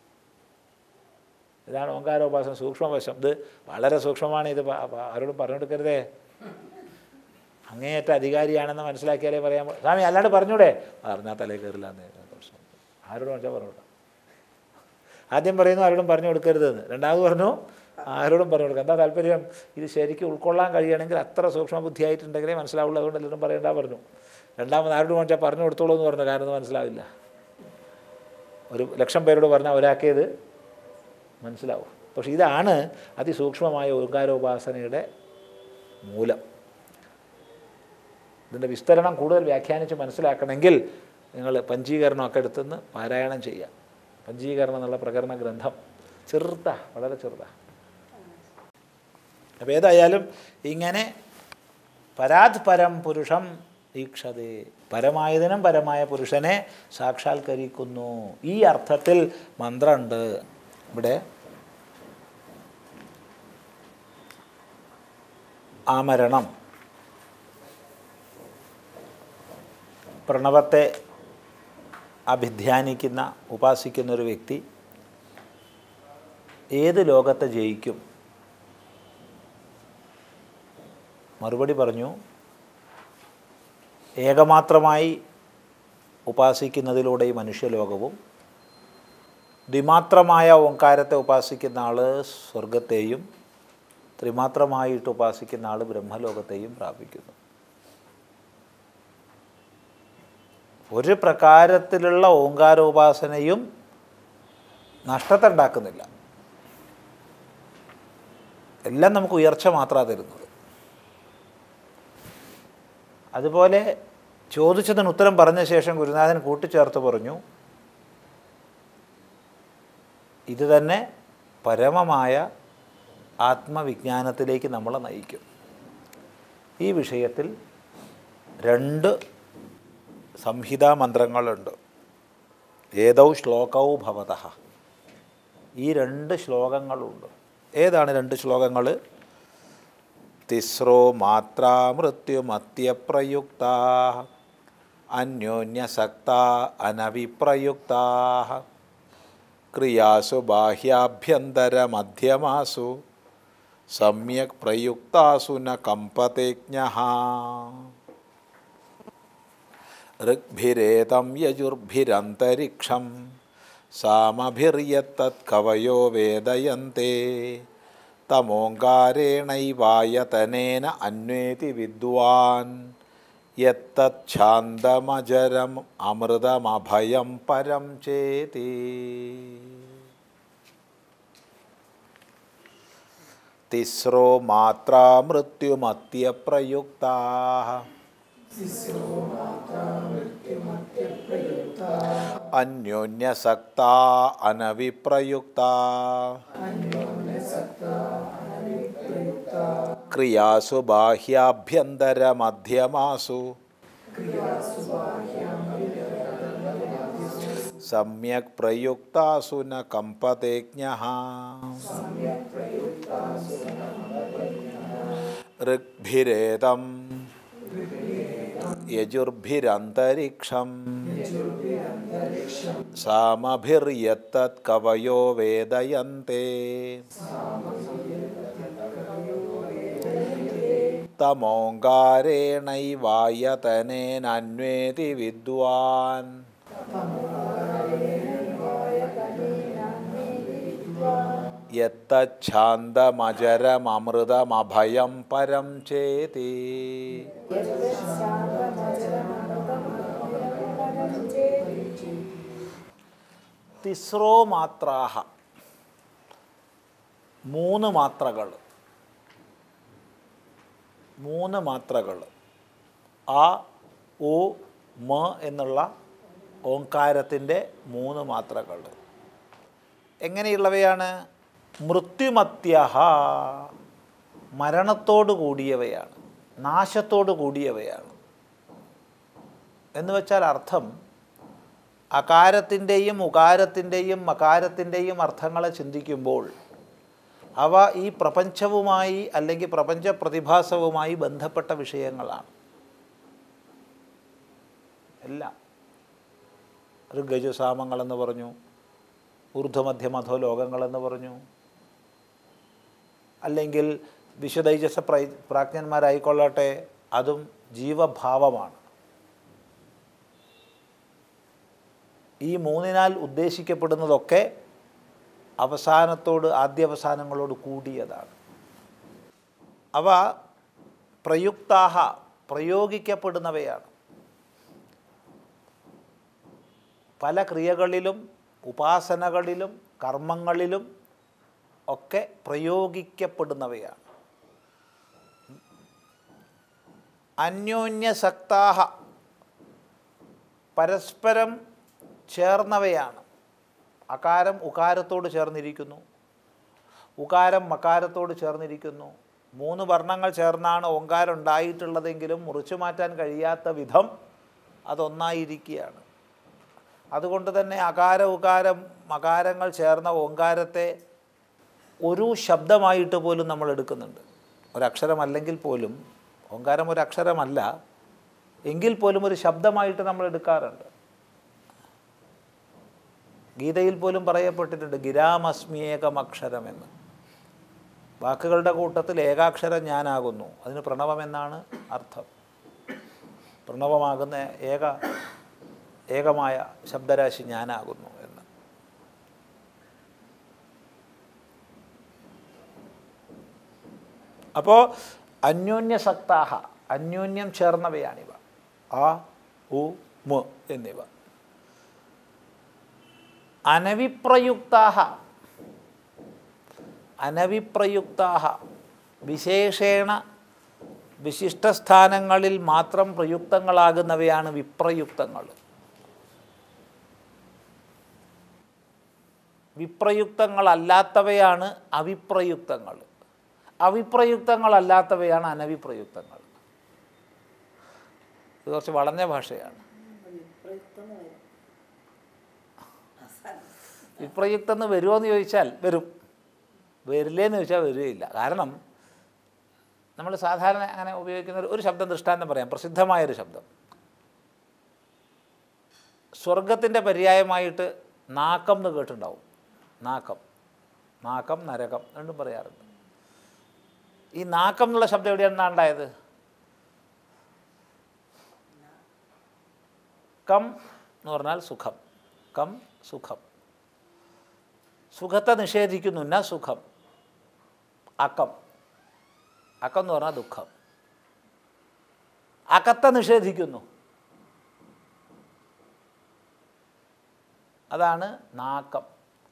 ഇതാണ് ഓങ്കാരോപാസന സൂക്ഷ്മവശം ഇത് വളരെ സൂക്ഷ്മമാണ് ഇത് പ- പ- ആരോടും പറഞ്ഞു കൊടുക്കരുതേ അങ്ങേയറ്റ അധികാരിയാണെന്ന് മനസ്സിലാക്കിയാലേ പറയാൻ പ- സ്വാമി അല്ലാണ്ട് പറഞ്ഞൂടെ പറഞ്ഞാൽ തലേ കയറില്ല എന്ന് പ്രശ്നം ആരോടും വെച്ചാൽ പറഞ്ഞുകൂടാ ആദ്യം പറയുന്നു ആരോടും പറഞ്ഞു കൊടുക്കരുതെന്ന് രണ്ടാമത് പറഞ്ഞു ആരോടും പറഞ്ഞു കൊടുക്കുക എന്താ താല്പര്യം ഇത് ശരിക്കും ഉൾക്കൊള്ളാൻ കഴിയുകയാണെങ്കിൽ അത്ര സൂക്ഷ്മ ബുദ്ധിയായിട്ടുണ്ടെങ്കിലേ മനസ്സിലാവുള്ളൂ അതുകൊണ്ട് എല്ലാവരും പറയണ്ട പറഞ്ഞു രണ്ടാമത് ആരോടും വെച്ചാൽ പറഞ്ഞു കൊടുത്തോളൂ എന്ന് പറഞ്ഞു കാരണം ഇത് മനസ്സിലാവില്ല ഒരു ലക്ഷം പേരോട് പറഞ്ഞാൽ ഒരാക്കേത് മനസ്സിലാവും പക്ഷേ ഇതാണ് അതിസൂക്ഷ്മമായ ഓങ്കാരോപാസനയുടെ മൂലം ഇതിൻ്റെ വിസ്തരണം കൂടുതൽ വ്യാഖ്യാനിച്ച് മനസ്സിലാക്കണമെങ്കിൽ നിങ്ങൾ പഞ്ചീകരണമൊക്കെ എടുത്തുനിന്ന് പാരായണം ചെയ്യുക പഞ്ചീകരണം എന്നുള്ള പ്രകരണ ഗ്രന്ഥം ചെറുതാ വളരെ ചെറുതാ അപ്പോൾ ഏതായാലും ഇങ്ങനെ പരാത് പരം പുരുഷം ഈക്ഷതേ പരമായതിനും പരമായ പുരുഷനെ സാക്ഷാത്കരിക്കുന്നു ഈ അർത്ഥത്തിൽ മന്ത്രമുണ്ട് ഇവിടെ ആമരണം പ്രണവത്തെ അഭിധ്യാനിക്കുന്ന ഉപാസിക്കുന്ന ഒരു വ്യക്തി ഏത് ലോകത്തെ ജയിക്കും മറുപടി പറഞ്ഞു ഏകമാത്രമായി ഉപാസിക്കുന്നതിലൂടെ ഈ മനുഷ്യലോകവും ദ്വിമാത്രമായ ഓങ്കാരത്തെ ഉപാസിക്കുന്ന ആൾ സ്വർഗത്തെയും ത്രിമാത്രമായിട്ട് ഉപാസിക്കുന്ന ആൾ ബ്രഹ്മലോകത്തെയും പ്രാപിക്കുന്നു ഒരു പ്രകാരത്തിലുള്ള ഓങ്കാരോപാസനയും നഷ്ടത്തെ ഉണ്ടാക്കുന്നില്ല എല്ലാം നമുക്ക് ഉയർച്ച മാത്രമാണ് തരുന്നത് അതുപോലെ ചോദിച്ചതിന് ഉത്തരം പറഞ്ഞ ശേഷം ഗുരുനാഥൻ കൂട്ടിച്ചേർത്ത് പറഞ്ഞു ഇത് തന്നെ പരമമായ ആത്മവിജ്ഞാനത്തിലേക്ക് നമ്മളെ നയിക്കും ഈ വിഷയത്തിൽ രണ്ട് സംഹിതാ മന്ത്രങ്ങളുണ്ട് ഏതൗ ശ്ലോകൗ ഭവത ഈ രണ്ട് ശ്ലോകങ്ങളുണ്ട് ഏതാണ് രണ്ട് ശ്ലോകങ്ങൾ തിസ്രോ മാത്രാ മൃത്യുമത്യപ്രയുക്ത അന്യോന്യസക്ത അനവിപ്രയുക്ത ക്രിയാസു ബാഹ്യാഭ്യന്തരമധ്യമാസു സമ്യക് പ്രയുക്താസു ന കമ്പതേജ്ഞ ഋഗ്ഭിരേതം യജുർഭിരന്തരിക്ഷം സാമഭിര്യത്തത് കവയോ വേദയന്തെ തമോങ്കാരേണൈവായതനേന അന്വേതി വിദ്വാൻ യത്തച്ഛാന്തമജരം അമൃതമഭയം പരം ചേതി തിസ്രോ മാത്രാ മൃത്യുമത്യപ്രയുക്താ അന്യോന്യസക്താ അനവിപ്രയുക്താ ക്രിയാസു ബാഹ്യാഭ്യന്തരമധ്യമാസു സമ്യക് പ്രയുക്താസു ന കമ്പതേജ്ഞ ഋഗ്ഭിരേതം യജുർഭിരന്തരിക്ഷം സാമഭിര്യത്തത് കവയോ വേദയന്തെ തമോങ്കാരേണൈവായതനേനന്വേതി വിദ്വാൻ യത്തച്ഛാന്തമജരമൃതമഭയം പരം ചേതി തിസ്രോ മാത്രാഹ മൂന്ന് മാത്രകൾ മൂന്ന് മാത്രകൾ ആ ഉ മ എന്നുള്ള ഓങ്കാരത്തിൻ്റെ മൂന്ന് മാത്രകൾ എങ്ങനെയുള്ളവയാണ് മൃത്യുമത്യഹ മരണത്തോട് കൂടിയവയാണ് നാശത്തോട് കൂടിയവയാണ് എന്ന് വെച്ചാൽ അർത്ഥം അകാരത്തിൻ്റെയും ഉകാരത്തിൻ്റെയും മകാരത്തിൻ്റെയും അർത്ഥങ്ങളെ ചിന്തിക്കുമ്പോൾ അവ ഈ പ്രപഞ്ചവുമായി അല്ലെങ്കിൽ പ്രപഞ്ച പ്രതിഭാസവുമായി ബന്ധപ്പെട്ട വിഷയങ്ങളാണ് എല്ലാം ഋഗജുസാമങ്ങളെന്ന് പറഞ്ഞു ഊർധ്വമധ്യമധോ ലോകങ്ങളെന്ന് പറഞ്ഞു അല്ലെങ്കിൽ വിശുദ്ധൈജസ പ്രൈ പ്രാജ്ഞന്മാരായിക്കൊള്ളട്ടെ അതും ജീവഭാവമാണ് ഈ മൂന്നിനാൽ ഉദ്ദേശിക്കപ്പെടുന്നതൊക്കെ അവസാനത്തോട് ആദ്യാവസാനങ്ങളോട് കൂടിയതാണ് അവ പ്രയുക്താഹ പ്രയോഗിക്കപ്പെടുന്നവയാണ് പല ക്രിയകളിലും ഉപാസനകളിലും കർമ്മങ്ങളിലും ഒക്കെ പ്രയോഗിക്കപ്പെടുന്നവയാണ് അന്യോന്യസക്താഹ പരസ്പരം ചേർന്നവയാണ് അകാരം ഉകാരത്തോട് ചേർന്നിരിക്കുന്നു ഉകാരം മകാരത്തോട് ചേർന്നിരിക്കുന്നു മൂന്ന് വർണ്ണങ്ങൾ ചേർന്നാണ് ഓങ്കാരം ഉണ്ടായിട്ടുള്ളതെങ്കിലും മുറിച്ചു മാറ്റാൻ കഴിയാത്ത വിധം അതൊന്നായിരിക്കുകയാണ് അതുകൊണ്ട് തന്നെ അകാര ഉകാരം മകാരങ്ങൾ ചേർന്ന ഓങ്കാരത്തെ ഒരു ശബ്ദമായിട്ട് പോലും നമ്മൾ എടുക്കുന്നുണ്ട് ഒരക്ഷരമല്ലെങ്കിൽ പോലും ഓങ്കാരം ഒരു അക്ഷരമല്ല എങ്കിൽ പോലും ഒരു ശബ്ദമായിട്ട് നമ്മൾ എടുക്കാറുണ്ട് ഗീതയിൽ പോലും പറയപ്പെട്ടിട്ടുണ്ട് ഗിരാമസ്മിയേകമക്ഷരമെന്ന് വാക്കുകളുടെ കൂട്ടത്തിൽ ഏകാക്ഷരം ഞാനാകുന്നു അതിന് പ്രണവമെന്നാണ് അർത്ഥം പ്രണവമാകുന്ന ഏക ഏകമായ ശബ്ദരാശി ഞാനാകുന്നു എന്ന് അപ്പോൾ അന്യോന്യസക്താഹ അന്യോന്യം ചേർന്നവയാണിവ ആ ഉ മു എന്നിവ അനവിപ്രയുക്താഹ അനവിപ്രയുക്താഹ വിശേഷേണ വിശിഷ്ടസ്ഥാനങ്ങളിൽ മാത്രം പ്രയുക്തങ്ങളാകുന്നവയാണ് വിപ്രയുക്തങ്ങൾ വിപ്രയുക്തങ്ങളല്ലാത്തവയാണ് അവിപ്രയുക്തങ്ങൾ അവിപ്രയുക്തങ്ങളല്ലാത്തവയാണ് അനവിപ്രയുക്തങ്ങൾ ഇത് കുറച്ച് വളഞ്ഞ ഭാഷയാണ് വിപ്രയുക്തം എന്ന് വരും. അവസാനം. വിപ്രയുക്തം എന്ന് വരുമോ എന്ന് ചോദിച്ചാൽ വരും വരില്ലേന്ന് ചോദിച്ചാൽ വരികയില്ല കാരണം നമ്മൾ സാധാരണ അങ്ങനെ ഉപയോഗിക്കുന്ന ഒരു- ഒരു ശബ്ദം ദൃഷ്ടാന്തം പറയാം പ്രസിദ്ധമായൊരു ശബ്ദം സ്വർഗത്തിൻ്റെ പര്യായമായിട്ട് നാക്കം എന്ന് കേട്ടിട്ടുണ്ടാവും നാക്കം നാക്കം നരകം രണ്ടും പറയാറുണ്ട് ഈ നാക്കം എന്നുള്ള ശബ്ദം എവിടെയാണ് ഉണ്ടായത് കം എന്ന് പറഞ്ഞാൽ സുഖം കം സുഖം സുഖത്തെ നിഷേധിക്കുന്നു ന സുഖം അക്കം അക്കം എന്ന് പറഞ്ഞാൽ ദുഃഖം അകത്തെ നിഷേധിക്കുന്നു അതാണ് നാക്കം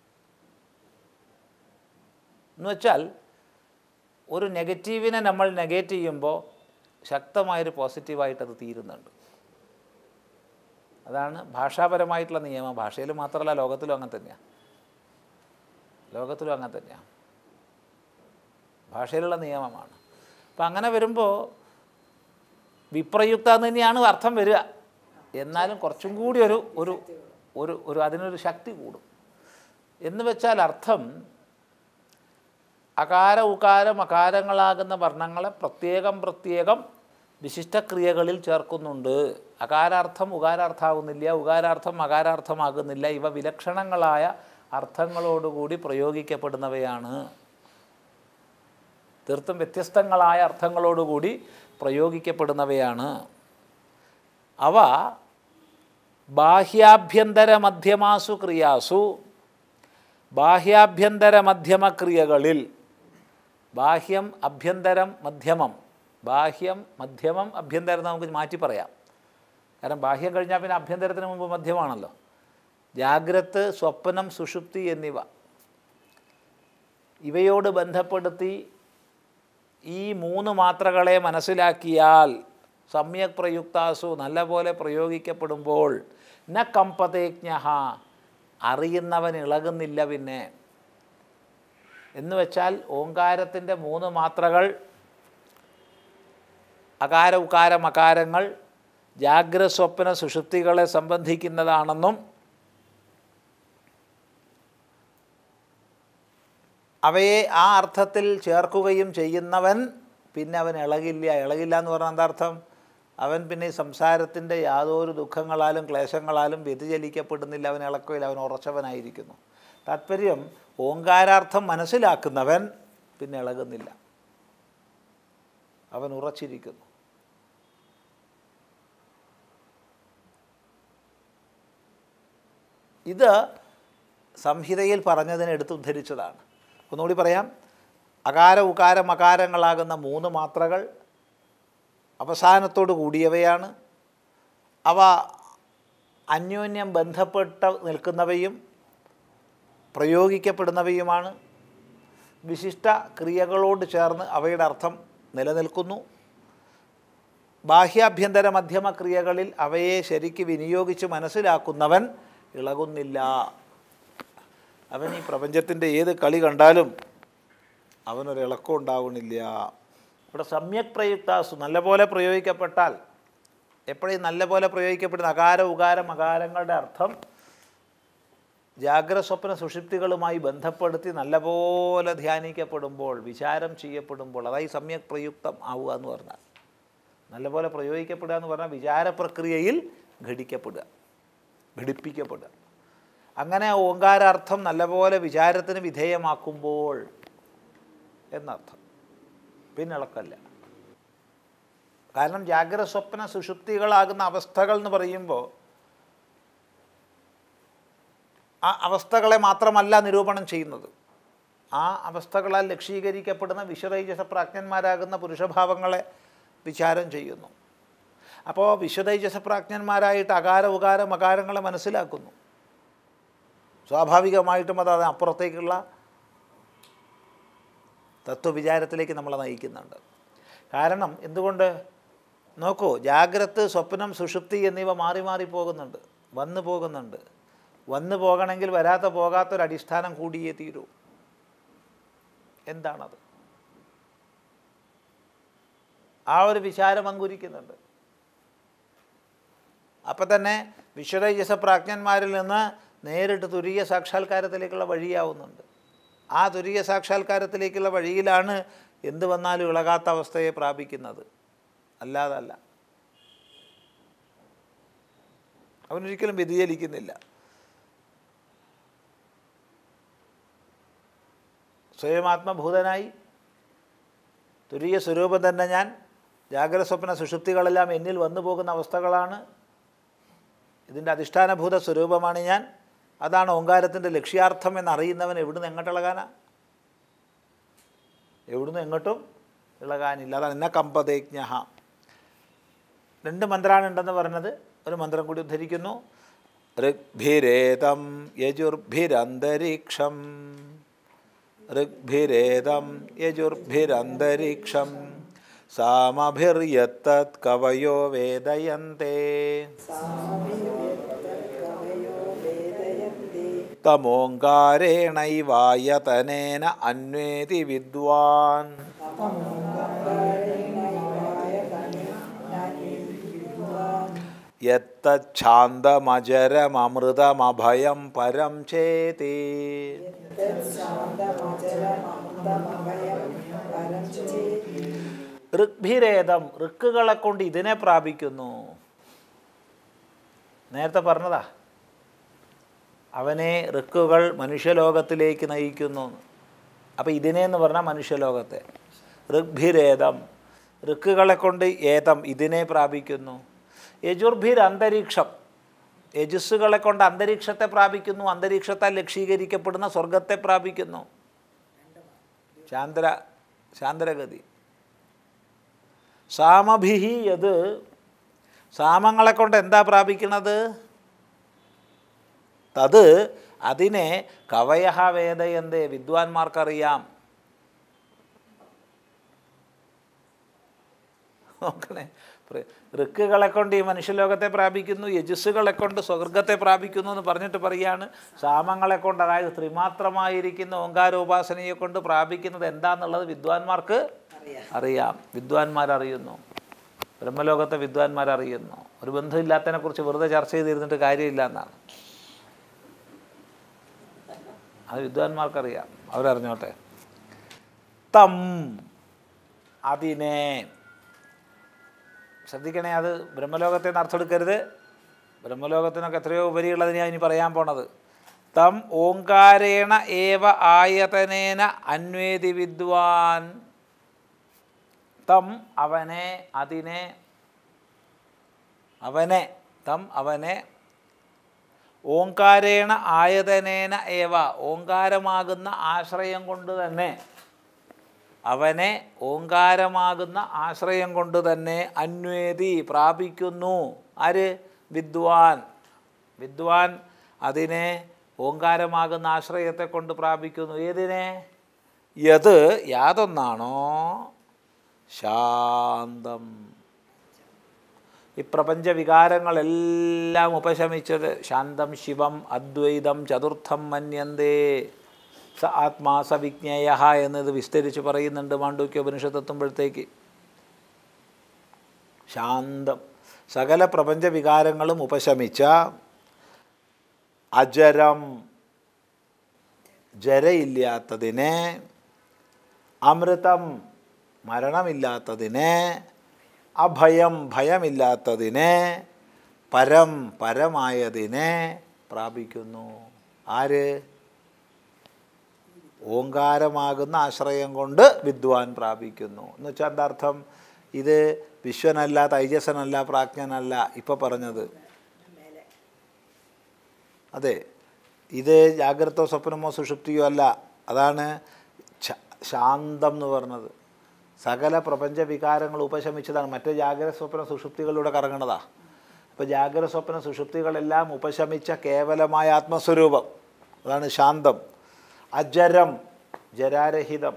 എന്ന് വെച്ചാൽ ഒരു നെഗറ്റീവിനെ നമ്മൾ നെഗേറ്റ് ചെയ്യുമ്പോൾ ശക്തമായൊരു പോസിറ്റീവായിട്ട് അത് തീരുന്നുണ്ട് അതാണ് ഭാഷാപരമായിട്ടുള്ള നിയമം ഭാഷയിൽ മാത്രമല്ല ലോകത്തിലും അങ്ങനെ തന്നെയാണ് ലോകത്തിലും അങ്ങനെ തന്നെയാണ് ഭാഷയിലുള്ള നിയമമാണ് അപ്പം അങ്ങനെ വരുമ്പോൾ വിപ്രയുക്ത എന്ന് തന്നെയാണ് അർത്ഥം വരിക എന്നാലും കുറച്ചും കൂടി ഒരു ഒരു ഒരു ഒരു അതിനൊരു ശക്തി കൂടും എന്ന് വെച്ചാൽ അർത്ഥം അകാര ഉകാര മകാരങ്ങളാകുന്ന വർണ്ണങ്ങളെ പ്രത്യേകം പ്രത്യേകം വിശിഷ്ടക്രിയകളിൽ ചേർക്കുന്നുണ്ട് അകാരാർത്ഥം ഉകാരാർത്ഥമാകുന്നില്ല ഉകാരാർത്ഥം മകാരാർത്ഥമാകുന്നില്ല ഇവ വിലക്ഷണങ്ങളായ അർത്ഥങ്ങളോടുകൂടി പ്രയോഗിക്കപ്പെടുന്നവയാണ് തീർത്തും വ്യത്യസ്തങ്ങളായ അർത്ഥങ്ങളോടുകൂടി പ്രയോഗിക്കപ്പെടുന്നവയാണ് അവ ബാഹ്യാഭ്യന്തര മധ്യമാസു ക്രിയാസു ബാഹ്യാഭ്യന്തര മധ്യമ ക്രിയകളിൽ ബാഹ്യം അഭ്യന്തരം മധ്യമം ബാഹ്യം മധ്യമം അഭ്യന്തരം എന്ന് നമുക്ക് മാറ്റി പറയാം കാരണം ബാഹ്യം കഴിഞ്ഞാൽ പിന്നെ അഭ്യന്തരത്തിന് മുമ്പ് മധ്യമാണല്ലോ ജാഗ്രത് സ്വപ്നം സുഷുപ്തി എന്നിവ ഇവയോട് ബന്ധപ്പെടുത്തി ഈ മൂന്ന് മാത്രകളെ മനസ്സിലാക്കിയാൽ സമ്യക് പ്രയുക്താസു നല്ലപോലെ പ്രയോഗിക്കപ്പെടുമ്പോൾ ന കമ്പതേജ്ഞ അറിയുന്നവൻ ഇളകുന്നില്ല പിന്നെ എന്ന് വെച്ചാൽ ഓങ്കാരത്തിൻ്റെ മൂന്ന് മാത്രകൾ അകാര ഉകാര മകാരങ്ങൾ ജാഗ്രത സ്വപ്ന സുഷുപ്തികളെ സംബന്ധിക്കുന്നതാണെന്നും അവയെ ആ അർത്ഥത്തിൽ ചേർക്കുകയും ചെയ്യുന്നവൻ പിന്നെ അവൻ ഇളകില്ല ഇളകില്ല എന്ന് പറഞ്ഞാൽ എന്താ അർത്ഥം അവൻ പിന്നെ ഈ സംസാരത്തിൻ്റെ യാതൊരു ദുഃഖങ്ങളാലും ക്ലേശങ്ങളാലും വ്യതിചലിക്കപ്പെടുന്നില്ല അവൻ ഇളക്കില്ല അവൻ ഉറച്ചവനായിരിക്കുന്നു താത്പര്യം ഓങ്കാരാർത്ഥം മനസ്സിലാക്കുന്നവൻ പിന്നെ ഇളകുന്നില്ല അവൻ ഉറച്ചിരിക്കുന്നു ഇത് സംഹിതയിൽ പറഞ്ഞതിനെ എടുത്ത് ഉദ്ധരിച്ചതാണ് ഒന്നുകൂടി പറയാം അകാര ഉകാര മകാരങ്ങളാകുന്ന മൂന്ന് മാത്രകൾ അവസാനത്തോട് കൂടിയവയാണ് അവ അന്യോന്യം ബന്ധപ്പെട്ട് നിൽക്കുന്നവയും പ്രയോഗിക്കപ്പെടുന്നവയുമാണ് വിശിഷ്ട ക്രിയകളോട് ചേർന്ന് അവയുടെ അർത്ഥം നിലനിൽക്കുന്നു ബാഹ്യാഭ്യന്തര മധ്യമ ക്രിയകളിൽ അവയെ ശരിക്ക് വിനിയോഗിച്ച് മനസ്സിലാക്കുന്നവൻ ഇളകുന്നില്ല അവൻ ഈ പ്രപഞ്ചത്തിൻ്റെ ഏത് കളി കണ്ടാലും അവനൊരിളക്കം ഉണ്ടാവണില്ല ഇവിടെ സമ്യക് പ്രയുക്താസു നല്ലപോലെ പ്രയോഗിക്കപ്പെട്ടാൽ എപ്പോഴും നല്ലപോലെ പ്രയോഗിക്കപ്പെടുന്ന അകാര ഉകാരം അകാരങ്ങളുടെ അർത്ഥം ജാഗ്രത സ്വപ്ന സുഷിപ്തികളുമായി ബന്ധപ്പെടുത്തി നല്ലപോലെ ധ്യാനിക്കപ്പെടുമ്പോൾ വിചാരം ചെയ്യപ്പെടുമ്പോൾ അതായി സമ്യക് പ്രയുക്തം ആവുക എന്ന് പറഞ്ഞാൽ നല്ലപോലെ പ്രയോഗിക്കപ്പെടുക എന്ന് പറഞ്ഞാൽ വിചാര പ്രക്രിയയിൽ ഘടിക്കപ്പെടുക ഘടിപ്പിക്കപ്പെടുക അങ്ങനെ ഓങ്കാരാർത്ഥം നല്ലപോലെ വിചാരത്തിന് വിധേയമാക്കുമ്പോൾ എന്നർത്ഥം പിന്നെ ഇളക്കല്ല കാരണം ജാഗ്രത സ്വപ്ന സുഷുപ്തികളാകുന്ന അവസ്ഥകൾ എന്ന് പറയുമ്പോൾ ആ അവസ്ഥകളെ മാത്രമല്ല നിരൂപണം ചെയ്യുന്നത് ആ അവസ്ഥകളാൽ ലക്ഷീകരിക്കപ്പെടുന്ന വിശ്വതൈജസ പ്രാജ്ഞന്മാരാകുന്ന പുരുഷഭാവങ്ങളെ വിചാരം ചെയ്യുന്നു അപ്പോൾ വിശ്വതൈജസ പ്രാജ്ഞന്മാരായിട്ട് അകാര ഉകാര മകാരങ്ങളെ മനസ്സിലാക്കുന്നു സ്വാഭാവികമായിട്ടും അത് അതിനപ്പുറത്തേക്കുള്ള തത്വവിചാരത്തിലേക്ക് നമ്മളെ നയിക്കുന്നുണ്ട് കാരണം എന്തുകൊണ്ട് നോക്കൂ ജാഗ്രത് സ്വപ്നം സുഷുപ്തി എന്നിവ മാറി മാറി പോകുന്നുണ്ട് വന്നു പോകുന്നുണ്ട് വന്നു പോകണമെങ്കിൽ വരാത്ത പോകാത്തൊരടിസ്ഥാനം കൂടിയേ തീരൂ എന്താണത് ആ ഒരു വിചാരം അങ്കുരിക്കുന്നുണ്ട് അപ്പം തന്നെ വിശ്വതൈജസ പ്രാജ്ഞന്മാരിൽ നിന്ന് നേരിട്ട് തുരീയ സാക്ഷാത്കാരത്തിലേക്കുള്ള വഴിയാവുന്നുണ്ട് ആ തുരീയ സാക്ഷാത്കാരത്തിലേക്കുള്ള വഴിയിലാണ് എന്ത് വന്നാലും ഇളകാത്ത അവസ്ഥയെ പ്രാപിക്കുന്നത് അല്ലാതല്ല അവനൊരിക്കലും വ്യതിചലിക്കുന്നില്ല സ്വയം ആത്മഭൂതനായി തുരീയ സ്വരൂപം തന്നെ ഞാൻ ജാഗ്രത സ്വപ്ന സുഷുപ്തികളെല്ലാം എന്നിൽ വന്നു പോകുന്ന അവസ്ഥകളാണ് ഇതിൻ്റെ അധിഷ്ഠാനഭൂത സ്വരൂപമാണ് ഞാൻ അതാണ് ഓങ്കാരത്തിൻ്റെ ലക്ഷ്യാർത്ഥം എന്നറിയുന്നവൻ എവിടുന്ന് എങ്ങോട്ടിളകാനാ എവിടുന്ന് എങ്ങോട്ടും ഇളകാനില്ല അതാണ് എന്ന കമ്പതേജ്ഞ രണ്ട് മന്ത്രമാണ് ഉണ്ടെന്ന് പറഞ്ഞത് ഒരു മന്ത്രം കൂടി ഉദ്ധരിക്കുന്നു ഋഗ്ഭിരേതം യജുർഭിരന്തരീക്ഷം ഋഗ്ഭിരേതം യജുർഭിരന്തരീക്ഷം സാമഭിർയത്തത് കവയോ വേദയന്തേ തമോങ്കാരേണൈവായതനേന അന്വേതി വിദ്വാൻ യത്തച്ഛാന്തമജരമൃതമഭയം പരം ചേതി ഋഗ്ഭിരേതം ഋക്കുകളെ കൊണ്ട് ഇതിനെ പ്രാപിക്കുന്നു നേരത്തെ പറഞ്ഞതാ അവനെ ഋക്കുകൾ മനുഷ്യലോകത്തിലേക്ക് നയിക്കുന്നു അപ്പോൾ ഇതിനെ എന്ന് പറഞ്ഞാൽ മനുഷ്യലോകത്തെ ഋഗ്ഭിരേതം ഋക്കുകളെ കൊണ്ട് ഏതം ഇതിനെ പ്രാപിക്കുന്നു യജുർഭിർ അന്തരീക്ഷം യജസ്സുകളെ കൊണ്ട് അന്തരീക്ഷത്തെ പ്രാപിക്കുന്നു അന്തരീക്ഷത്താൽ ലക്ഷീകരിക്കപ്പെടുന്ന സ്വർഗത്തെ പ്രാപിക്കുന്നു ശാന്തര ശാന്തരഗതി സാമഭിഹി അത് സാമങ്ങളെ കൊണ്ട് എന്താ പ്രാപിക്കുന്നത് തത് അതിനെ കവയഹ വേദയന്തേ വിദ്വാൻമാർക്കറിയാം നോക്കണേ പ്ര- ഋക്കുകളെ കൊണ്ട് ഈ മനുഷ്യലോകത്തെ പ്രാപിക്കുന്നു യജസ്സുകളെ കൊണ്ട് സ്വർഗത്തെ പ്രാപിക്കുന്നു എന്ന് പറഞ്ഞിട്ട് പറയാണ് സാമങ്ങളെ കൊണ്ട് അതായത് ത്രിമാത്രമായിരിക്കുന്ന ഓങ്കാരോപാസനയെ കൊണ്ട് പ്രാപിക്കുന്നത് എന്താണെന്നുള്ളത് വിദ്വാൻമാർക്ക് അറിയാം വിദ്വാൻമാരറിയുന്നു ബ്രഹ്മലോകത്തെ വിദ്വാൻമാരറിയുന്നു ഒരു ബന്ധമില്ലാത്തതിനെക്കുറിച്ച് വെറുതെ ചർച്ച ചെയ്തിരുന്നിട്ട് കാര്യമില്ല എന്നാണ് അത് വിദ്വാൻമാർക്കറിയാം അവരറിഞ്ഞോട്ടെ തം അതിനെ ശ്രദ്ധിക്കണേ അത് ബ്രഹ്മലോകത്തെ നിന്ന് അർത്ഥമെടുക്കരുത് ബ്രഹ്മലോകത്തിനൊക്കെ എത്രയോ ഉപരിയുള്ളതിനെയാണ് ഇനി പറയാൻ പോണത് തം ഓങ്കാരേണ ഏവ ആയതനേന അന്വേതി വിദ്വാൻ തം അവനെ അതിനെ അവനെ തം അവനെ ഓങ്കാരേണ ആയതനേന ഏവ ഓങ്കാരമാകുന്ന ആശ്രയം കൊണ്ട് തന്നെ അവനെ ഓങ്കാരമാകുന്ന ആശ്രയം കൊണ്ട് തന്നെ അന്വേതി പ്രാപിക്കുന്നു ആര് വിദ്വാൻ വിദ്വാൻ അതിനെ ഓങ്കാരമാകുന്ന ആശ്രയത്തെ കൊണ്ട് പ്രാപിക്കുന്നു ഏതിനെ യത് യാതൊന്നാണോ ശാന്തം ഈ പ്രപഞ്ച വികാരങ്ങളെല്ലാം ഉപശമിച്ചത് ശാന്തം ശിവം അദ്വൈതം ചതുർത്ഥം മന്യന്തേ സ ആത്മാ സ വിജ്ഞേയ എന്നത് വിസ്തരിച്ച് പറയുന്നുണ്ട് മാണ്ഡൂക്യ ഉപനിഷത്ത് എത്തുമ്പോഴത്തേക്ക് ശാന്തം സകല പ്രപഞ്ച വികാരങ്ങളും ഉപശമിച്ച അജരം ജരയില്ലാത്തതിനെ അമൃതം മരണമില്ലാത്തതിനെ അഭയം ഭയമില്ലാത്തതിനെ പരം പരമായതിനെ പ്രാപിക്കുന്നു ആര് ഓങ്കാരമാകുന്ന ആശ്രയം കൊണ്ട് വിദ്വാൻ പ്രാപിക്കുന്നു എന്ന് വെച്ചാൽ എന്താ അർത്ഥം ഇത് വിശ്വനല്ല തൈജസനല്ല പ്രാജ്ഞനല്ല ഇപ്പം പറഞ്ഞത് അതെ ഇത് ജാഗ്രതോ സ്വപ്നമോ സുഷുപ്തിയോ അല്ല അതാണ് ശ- ശാന്തം എന്ന് പറഞ്ഞത് സകല പ്രപഞ്ച വികാരങ്ങൾ ഉപശമിച്ചതാണ് മറ്റേ ജാഗ്രത സ്വപ്ന സുഷുപ്തികളിലൂടെ കറങ്ങണതാ അപ്പോൾ ജാഗ്രത സ്വപ്ന സുഷുപ്തികളെല്ലാം ഉപശമിച്ച കേവലമായ ആത്മസ്വരൂപം അതാണ് ശാന്തം അജരം ജരാരഹിതം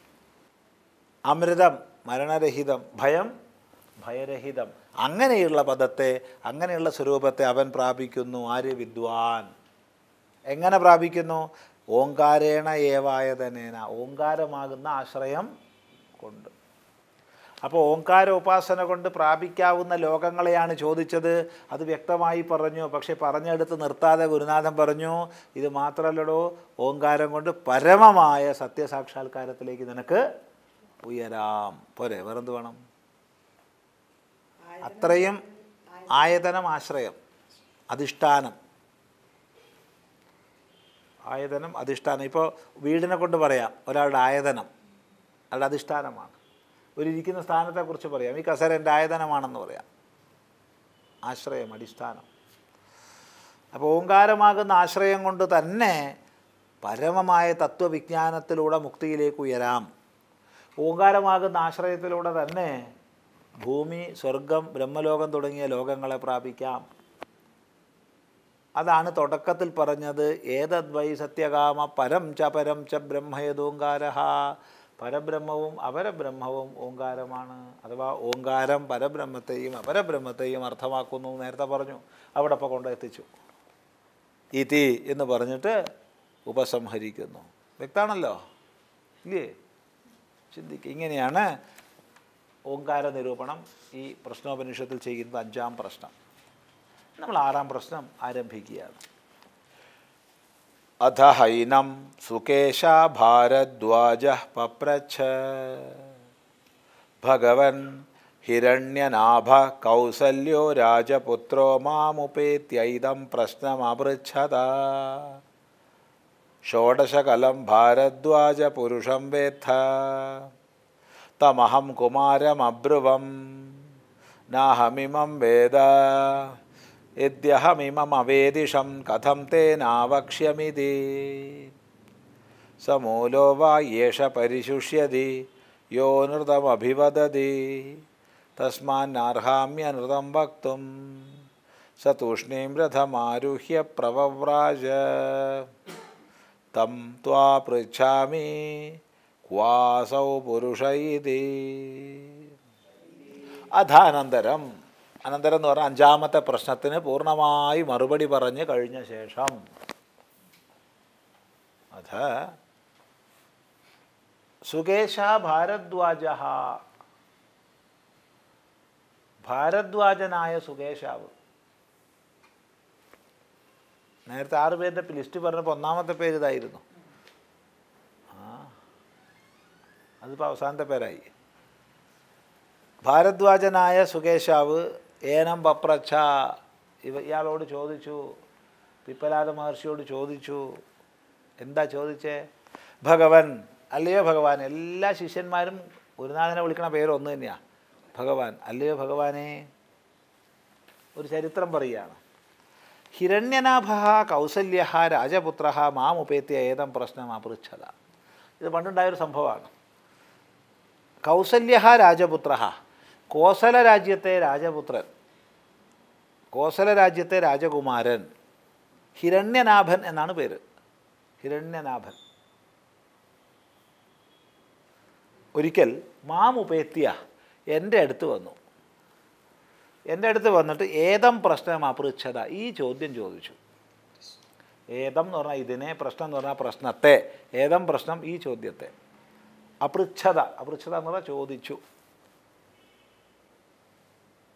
അമൃതം മരണരഹിതം ഭയം ഭയരഹിതം അങ്ങനെയുള്ള പദത്തെ അങ്ങനെയുള്ള സ്വരൂപത്തെ അവൻ പ്രാപിക്കുന്നു ആര് വിദ്വാൻ എങ്ങനെ പ്രാപിക്കുന്നു ഓങ്കാരേണ ഏവായതനേന ഓങ്കാരമാകുന്ന ആശ്രയം കൊണ്ട് അപ്പോൾ ഓങ്കാര ഉപാസന കൊണ്ട് പ്രാപിക്കാവുന്ന ലോകങ്ങളെയാണ് ചോദിച്ചത് അത് വ്യക്തമായി പറഞ്ഞു പക്ഷെ പറഞ്ഞെടുത്ത് നിർത്താതെ ഗുരുനാഥൻ പറഞ്ഞു ഇത് മാത്രമല്ലടോ ഓങ്കാരം കൊണ്ട് പരമമായ സത്യസാക്ഷാത്കാരത്തിലേക്ക് നിനക്ക് ഉയരാം പോരെ വേറെന്ത് വേണം അത്രയും ആയതനം ആശ്രയം അധിഷ്ഠാനം ആയതനം അധിഷ്ഠാനം ഇപ്പോൾ വീടിനെ കൊണ്ട് പറയാം ഒരാളുടെ ആയതനം അയാളുടെ അധിഷ്ഠാനമാണ് ഒരു ഇരിക്കുന്ന സ്ഥാനത്തെക്കുറിച്ച് പറയാം ഈ കസേര എൻ്റെ ആയതനമാണെന്ന് പറയാം ആശ്രയം അടിസ്ഥാനം അപ്പോൾ ഓങ്കാരമാകുന്ന ആശ്രയം കൊണ്ട് തന്നെ പരമമായ തത്വവിജ്ഞാനത്തിലൂടെ മുക്തിയിലേക്ക് ഉയരാം ഓങ്കാരമാകുന്ന ആശ്രയത്തിലൂടെ തന്നെ ഭൂമി സ്വർഗം ബ്രഹ്മലോകം തുടങ്ങിയ ലോകങ്ങളെ പ്രാപിക്കാം അതാണ് തുടക്കത്തിൽ പറഞ്ഞത് ഏതദ്വൈ സത്യകാമ പരം ച പരം ച ബ്രഹ്മയതോങ്കാര പരബ്രഹ്മവും അപരബ്രഹ്മവും ഓങ്കാരമാണ് അഥവാ ഓങ്കാരം പരബ്രഹ്മത്തെയും അപരബ്രഹ്മത്തെയും അർത്ഥമാക്കുന്നു എന്ന് നേരത്തെ പറഞ്ഞു അവിടെ ഇപ്പോൾ കൊണ്ടെത്തിച്ചു ഇതി എന്ന് പറഞ്ഞിട്ട് ഉപസംഹരിക്കുന്നു വ്യക്താണല്ലോ ഇല്ലേ ചിന്തിക്കുക ഇങ്ങനെയാണ് ഓങ്കാര നിരൂപണം ഈ പ്രശ്നോപനിഷത്തിൽ ചെയ്യുന്ന അഞ്ചാം പ്രശ്നം നമ്മൾ ആറാം പ്രശ്നം ആരംഭിക്കുകയാണ് അധ ഹൈനം സുകേശ ഭാരദ്വാജ പപ്രച്ഛ ഭഗവൻ ഹിരണ്യനാഭ കൗസല്യോ രാജപുത്രോ മാമുപേത്യൈതം പ്രശ്നമപൃച്ഛത ഷോഡശകലം ഭാരദ്വാജ പുരുഷം വേത്ഥ തമഹം കുമാരമബ്രുവം നാഹമിമം വേദ യദ്യഹമിമമവേദിഷം കഥം തേനാവക്ഷ്യമിതി സമൂലോ വാ യേഷ പരിശുഷ്യതി യോ നൃതമഭിവദതി തസ്മാന്നർഹാമ്യനൃതം വക്തും സ തൂഷ്ണീം രഥമാരുഹ്യ പ്രവവ്രാജ തം ത്വാ പൃച്ഛാമി ക്വാസൗ പുരുഷ ഇതി അഥാനന്തരം അനന്തരം എന്ന് പറഞ്ഞാൽ അഞ്ചാമത്തെ പ്രശ്നത്തിന് പൂർണ്ണമായി മറുപടി പറഞ്ഞ് കഴിഞ്ഞ ശേഷം അഥ സുകേശ ഭാരദ്വാജ ഭാരദ്വാജനായ സുകേശാവ് നേരത്തെ ആറ് പേരുടെ ലിസ്റ്റ് പറഞ്ഞപ്പോൾ ഒന്നാമത്തെ പേര് ഇതായിരുന്നു ആ അതിപ്പോൾ അവസാനത്തെ പേരായി ഭാരദ്വാജനായ സുകേശാവ് ഏനം പപ്രച്ഛ ഇവ ഇയാളോട് ചോദിച്ചു പിപ്പലാദ മഹർഷിയോട് ചോദിച്ചു എന്താ ചോദിച്ചേ ഭഗവൻ അല്ലയോ ഭഗവാൻ എല്ലാ ശിഷ്യന്മാരും ഗുരുനാഥനെ വിളിക്കണ പേര് ഒന്ന് തന്നെയാണ് ഭഗവാൻ അല്ലയോ ഭഗവാനെ ഒരു ചരിത്രം പറയുകയാണ് ഹിരണ്യനാഭ കൗസല്യ രാജപുത്ര മാമുപേത്തിയ ഏതം പ്രശ്നം അപൃച്ഛത ഇത് പണ്ടുണ്ടായൊരു സംഭവമാണ് കൗസല്യ രാജപുത്ര കോസല രാജ്യത്തെ രാജപുത്രൻ കോസല രാജ്യത്തെ രാജകുമാരൻ ഹിരണ്യനാഭൻ എന്നാണ് പേര് ഹിരണ്യനാഭൻ ഒരിക്കൽ മാമുപേത്തിയ എൻ്റെ അടുത്ത് വന്നു എൻ്റെ അടുത്ത് വന്നിട്ട് ഏതം പ്രശ്നം അപൃച്ഛത ഈ ചോദ്യം ചോദിച്ചു ഏതം എന്ന് പറഞ്ഞാൽ ഇതിനെ പ്രശ്നം എന്ന് പറഞ്ഞാൽ പ്രശ്നത്തെ ഏതം പ്രശ്നം ഈ ചോദ്യത്തെ അപൃച്ഛത അപൃച്ഛത എന്ന് പറഞ്ഞാൽ ചോദിച്ചു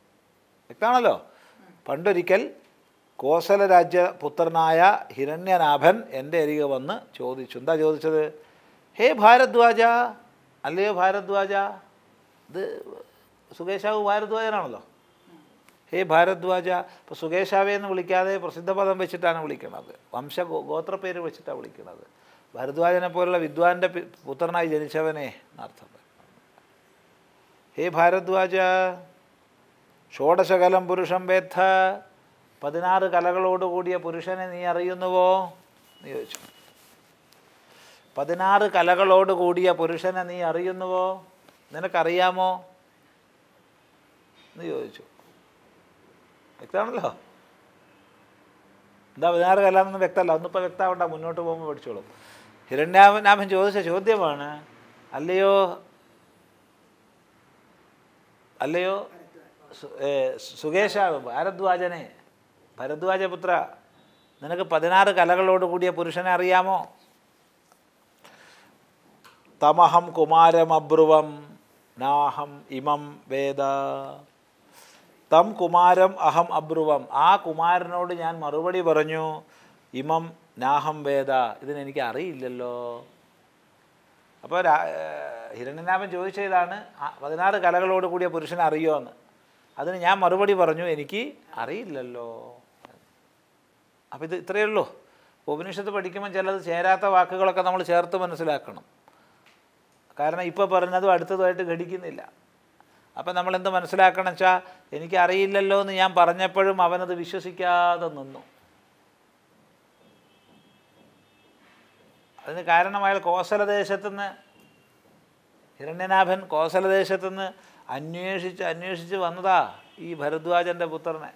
വ്യക്തമാണല്ലോ പണ്ടൊരിക്കൽ കോസല രാജ്യ പുത്രനായ ഹിരണ്യനാഭൻ എൻ്റെ അരികെ വന്ന് ചോദിച്ചു എന്താ ചോദിച്ചത് ഹേ ഭാരദ്വാജ അല്ലയോ ഭാരദ്വാജ ഇത് സുകേശാവ് ഭാരദ്വാജനാണല്ലോ ഹേ ഭാരദ്വാജ ഇപ്പോൾ സുകേശാവെ എന്ന് വിളിക്കാതെ പ്രസിദ്ധ പദം വെച്ചിട്ടാണ് വിളിക്കുന്നത് വംശ ഗോ- ഗോത്രപ്പേര് വെച്ചിട്ടാണ് വിളിക്കുന്നത് ഭരദ്വാജനെ പോലുള്ള വിദ്വാൻ്റെ പി- പുത്രനായി ജനിച്ചവനെ എന്നർത്ഥം ഹേ ഭാരദ്വാജ ഷോഡശകലം പുരുഷം വേദ്ധ പതിനാറ് കലകളോട് കൂടിയ പുരുഷനെ നീ അറിയുന്നുവോ എന്ന് ചോദിച്ചു പതിനാറ് കലകളോട് കൂടിയ പുരുഷനെ നീ അറിയുന്നുവോ നിനക്കറിയാമോ എന്ന് ചോദിച്ചു വ്യക്തമാണല്ലോ എന്താ പതിനാറ് കലാന്നൊന്നും വ്യക്തമല്ല ഒന്നിപ്പോൾ വ്യക്തമാവണ്ട മുന്നോട്ട് പോകുമ്പോൾ പഠിച്ചോളും ഹിരണ്യാമനാഭൻ ചോദിച്ച ചോദ്യമാണ് അല്ലയോ അല്ലയോ സു- ഏ, സുകേശാവ് ഭാരദ്വാജനെ ഭരദ്വാജപുത്ര നിനക്ക് പതിനാറ് കലകളോട് കൂടിയ പുരുഷനെ അറിയാമോ തമഹം കുമാരമബ്രുവം നാഹം ഇമം വേദ തം കുമാരം അഹം അബ്രുവം ആ കുമാരനോട് ഞാൻ മറുപടി പറഞ്ഞു ഇമം നാഹം വേദ ഇതിനെനിക്ക് അറിയില്ലല്ലോ അപ്പോൾ ഹിരണ്യനാഭൻ ചോദിച്ച ഇതാണ് ആ പതിനാറ് കലകളോട് കൂടിയ പുരുഷനെ അറിയോ എന്ന് അതിന് ഞാൻ മറുപടി പറഞ്ഞു എനിക്ക് അറിയില്ലല്ലോ അപ്പോൾ ഇത് ഇത്രയേ ഉള്ളൂ ഉപനിഷത്ത് പഠിക്കുമ്പോൾ ചിലത് ചേരാത്ത വാക്കുകളൊക്കെ നമ്മൾ ചേർത്ത് മനസ്സിലാക്കണം കാരണം ഇപ്പോൾ പറഞ്ഞതും അടുത്തതുമായിട്ട് ഘടിക്കുന്നില്ല അപ്പം നമ്മൾ എന്ത് മനസ്സിലാക്കണം വെച്ചാൽ എനിക്ക് അറിയില്ലല്ലോ എന്ന് ഞാൻ പറഞ്ഞപ്പോഴും അവനത് വിശ്വസിക്കാതെ നിന്നു അതിന് കാരണം അയാൾ കോസലദേശത്തുനിന്ന് ഹിരണ്യനാഭൻ കോസലദേശത്തുനിന്ന് അന്വേഷിച്ച് അന്വേഷിച്ച് വന്നതാ ഈ ഭരദ്വാജൻ്റെ പുത്രനെ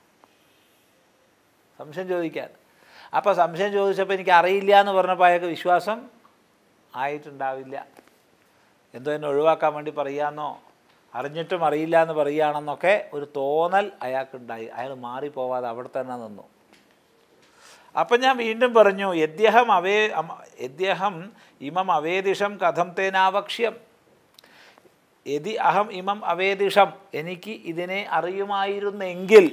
സംശയം ചോദിക്കാൻ അപ്പോൾ സംശയം ചോദിച്ചപ്പോൾ എനിക്ക് അറിയില്ല എന്ന് പറഞ്ഞപ്പോൾ അയാൾക്ക് വിശ്വാസം ആയിട്ടുണ്ടാവില്ല എന്തോ എന്നെ ഒഴിവാക്കാൻ വേണ്ടി പറയാമെന്നോ അറിഞ്ഞിട്ടും അറിയില്ല എന്ന് പറയുകയാണെന്നൊക്കെ ഒരു തോന്നൽ അയാൾക്കുണ്ടായി അയാൾ മാറിപ്പോവാതെ അവിടെ തന്നെ നിന്നു അപ്പം ഞാൻ വീണ്ടും പറഞ്ഞു യദ്യഹം അവേ അമ- യദ്യഹം ഇമം അവേദിഷം കഥം തേനാവക്ഷ്യം യതി അഹം ഇമം അവേദിഷം എനിക്ക് ഇതിനെ അറിയുമായിരുന്നെങ്കിൽ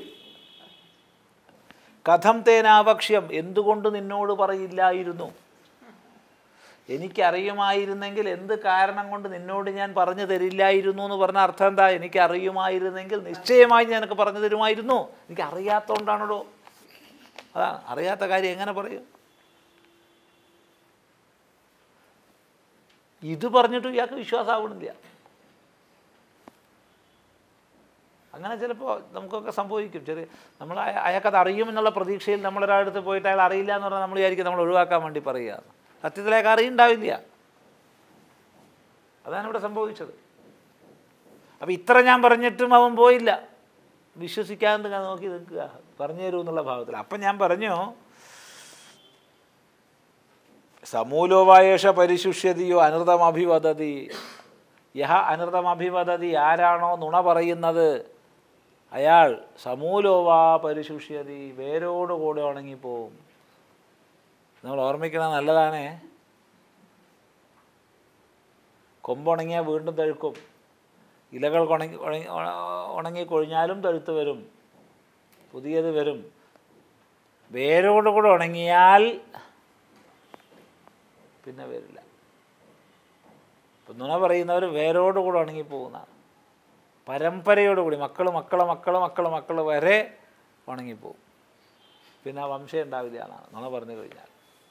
കഥം തേനാവക്ഷ്യം എന്തുകൊണ്ട് നിന്നോട് പറയില്ലായിരുന്നു എനിക്കറിയുമായിരുന്നെങ്കിൽ എന്ത് കാരണം കൊണ്ട് നിന്നോട് ഞാൻ പറഞ്ഞു തരില്ലായിരുന്നു എന്ന് പറഞ്ഞ അർത്ഥം എന്താ എനിക്ക് അറിയുമായിരുന്നെങ്കിൽ നിശ്ചയമായി ഞാൻ എനിക്ക് പറഞ്ഞു തരുമായിരുന്നു എനിക്ക് അറിയാത്തതുകൊണ്ടാണല്ലോ അതാണ് അറിയാത്ത കാര്യം എങ്ങനെ പറയും ഇത് പറഞ്ഞിട്ട് ഇയാൾക്ക് വിശ്വാസമാവണില്ല അങ്ങനെ ചിലപ്പോൾ നമുക്കൊക്കെ സംഭവിക്കും ചെറിയ നമ്മൾ അയ- അയാൾക്കത് അറിയുമെന്നുള്ള പ്രതീക്ഷയിൽ നമ്മളൊരാളടുത്ത് പോയിട്ട് അയാൾ അറിയില്ല എന്ന് പറഞ്ഞാൽ നമ്മൾ വിചാരിക്കും നമ്മൾ ഒഴിവാക്കാൻ വേണ്ടി പറയുക സത്യത്തിൽ അയാൾക്ക് അറിയുണ്ടാവില്ല അതാണ് ഇവിടെ സംഭവിച്ചത് അപ്പോൾ ഇത്ര ഞാൻ പറഞ്ഞിട്ടും അവൻ പോയില്ല വിശ്വസിക്കാണ്ട് ഞാൻ നോക്കി നിൽക്കുക പറഞ്ഞു തരൂ എന്നുള്ള ഭാവത്തിൽ അപ്പം ഞാൻ പറഞ്ഞു സമൂലോവായേഷ പരിശുഷ്യതിയോ അനൃതമഭിവദതി യഹ അനൃതമഭിവദതി ആരാണോ നുണ പറയുന്നത് അയാൾ സമൂലോവാ പരിശുഷ്യതി വേരോടുകൂടെ ഉണങ്ങിപ്പോവും നമ്മൾ ഓർമ്മിക്കണം നല്ലതാണേ കൊമ്പുണങ്ങിയാൽ വീണ്ടും തഴുക്കും ഇലകൾ ഉണങ്ങി ഉണങ്ങി ഉണങ്ങി കൊഴിഞ്ഞാലും തഴുത്ത് വരും പുതിയത് വരും വേരോടുകൂടെ ഉണങ്ങിയാൽ പിന്നെ വരില്ല ഇപ്പം നുണ പറയുന്നവർ വേരോടുകൂടെ ഉണങ്ങിപ്പോകുന്നതാണ് പരമ്പരയോടുകൂടി മക്കൾ മക്കളെ മക്കളെ മക്കളെ മക്കൾ വരെ ഉണങ്ങിപ്പോവും പിന്നെ ആ വംശം ഉണ്ടാവില്ല എന്നാണ് നുണ പറഞ്ഞു കഴിഞ്ഞാൽ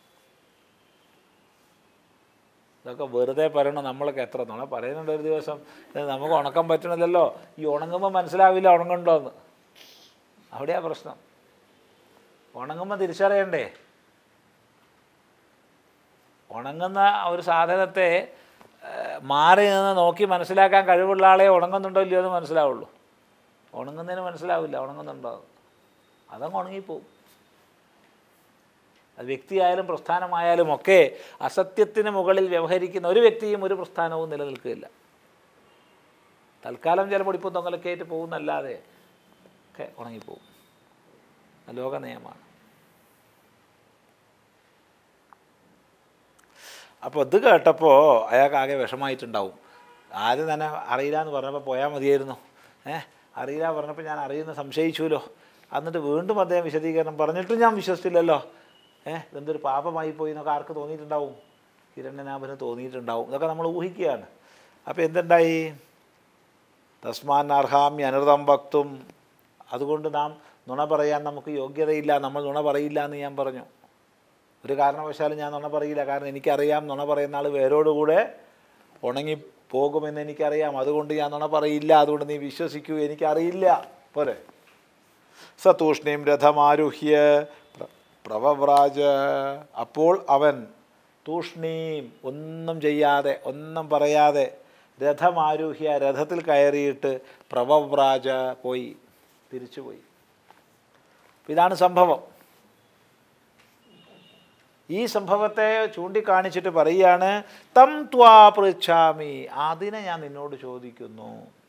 ഇതൊക്കെ വെറുതെ പറയണം നമ്മളൊക്കെ എത്ര നുണ പറയുന്നുണ്ട് ഒരു ദിവസം ഇത് നമുക്ക് ഉണക്കാൻ പറ്റണില്ലല്ലോ ഈ ഉണങ്ങുമ്പോൾ മനസ്സിലാവില്ല ഉണങ്ങുണ്ടോന്ന് അവിടെയാ പ്രശ്നം ഉണങ്ങുമ്പോൾ തിരിച്ചറിയണ്ടേ ഉണങ്ങുന്ന ഒരു സാധനത്തെ ഏഹ്, മാറി നിന്ന് നോക്കി മനസ്സിലാക്കാൻ കഴിവുള്ള ആളെ ഉണങ്ങുന്നുണ്ടോ ഇല്ലയോ എന്ന് മനസ്സിലാവുള്ളൂ ഉണങ്ങുന്നതിന് മനസ്സിലാവില്ല ഉണങ്ങുന്നുണ്ടോ എന്ന്. അതങ്ങ് ഉണങ്ങിപ്പോവും അത് വ്യക്തിയായാലും പ്രസ്ഥാനമായാലും ഒക്കെ അസത്യത്തിന് മുകളിൽ വ്യവഹരിക്കുന്ന ഒരു വ്യക്തിയും ഒരു പ്രസ്ഥാനവും നിലനിൽക്കുകയില്ല തൽക്കാലം ചിലപ്പോൾ ഇപ്പോൾ തൊങ്ങലൊക്കെ ആയിട്ട് പോകുന്നല്ലാതെ ഒക്കെ ഉണങ്ങിപ്പോവും അത് ലോക നിയമമാണ് അപ്പോൾ ഇത് കേട്ടപ്പോൾ അയാൾക്ക് ആകെ വിഷമായിട്ടുണ്ടാവും ആദ്യം തന്നെ അറിയില്ല എന്ന് പറഞ്ഞപ്പോൾ പോയാൽ മതിയായിരുന്നു ഏ അറിയില്ല പറഞ്ഞപ്പോൾ ഞാൻ അറിയുന്ന സംശയിച്ചുല്ലോ എന്നിട്ട് വീണ്ടും അദ്ദേഹം വിശദീകരണം പറഞ്ഞിട്ടും ഞാൻ വിശ്വസിച്ചില്ലല്ലോ ഏഹ് ഇതെന്തൊരു പാപമായി പോയി എന്നൊക്കെ ആർക്ക് തോന്നിയിട്ടുണ്ടാവും ഹിരണ്യനാഭന് തോന്നിയിട്ടുണ്ടാവും ഇതൊക്കെ നമ്മൾ ഊഹിക്കുകയാണ് അപ്പോൾ എന്തുണ്ടായി തസ്മാൻ അർഹാമ്യ അനൃതം ഭക്തും അതുകൊണ്ട് നാം നുണ പറയാൻ നമുക്ക് യോഗ്യതയില്ല നമ്മൾ നുണ പറയില്ല എന്ന് ഞാൻ പറഞ്ഞു ഒരു കാരണവശാലും ഞാൻ നുണ പറയില്ല കാരണം എനിക്കറിയാം നുണ പറയുന്ന ആൾ വേരോടുകൂടെ ഉണങ്ങി പോകുമെന്ന് എനിക്കറിയാം അതുകൊണ്ട് ഞാൻ നുണ പറയില്ല അതുകൊണ്ട് നീ വിശ്വസിക്കൂ എനിക്കറിയില്ല പോരെ സതൂഷ്ണീം രഥമാരുഹ്യ പ്ര- പ്രവവ്രാജ അപ്പോൾ അവൻ തൂഷ്ണീം ഒന്നും ചെയ്യാതെ ഒന്നും പറയാതെ രഥമാരുഹ്യ രഥത്തിൽ കയറിയിട്ട് പ്രവവ്രാജ പോയി തിരിച്ചുപോയി ഇതാണ് സംഭവം ഈ സംഭവത്തെ ചൂണ്ടിക്കാണിച്ചിട്ട് പറയുകയാണ് തം ത്വാ പൃച്ഛാമി അതിനെ ഞാൻ നിന്നോട് ചോദിക്കുന്നു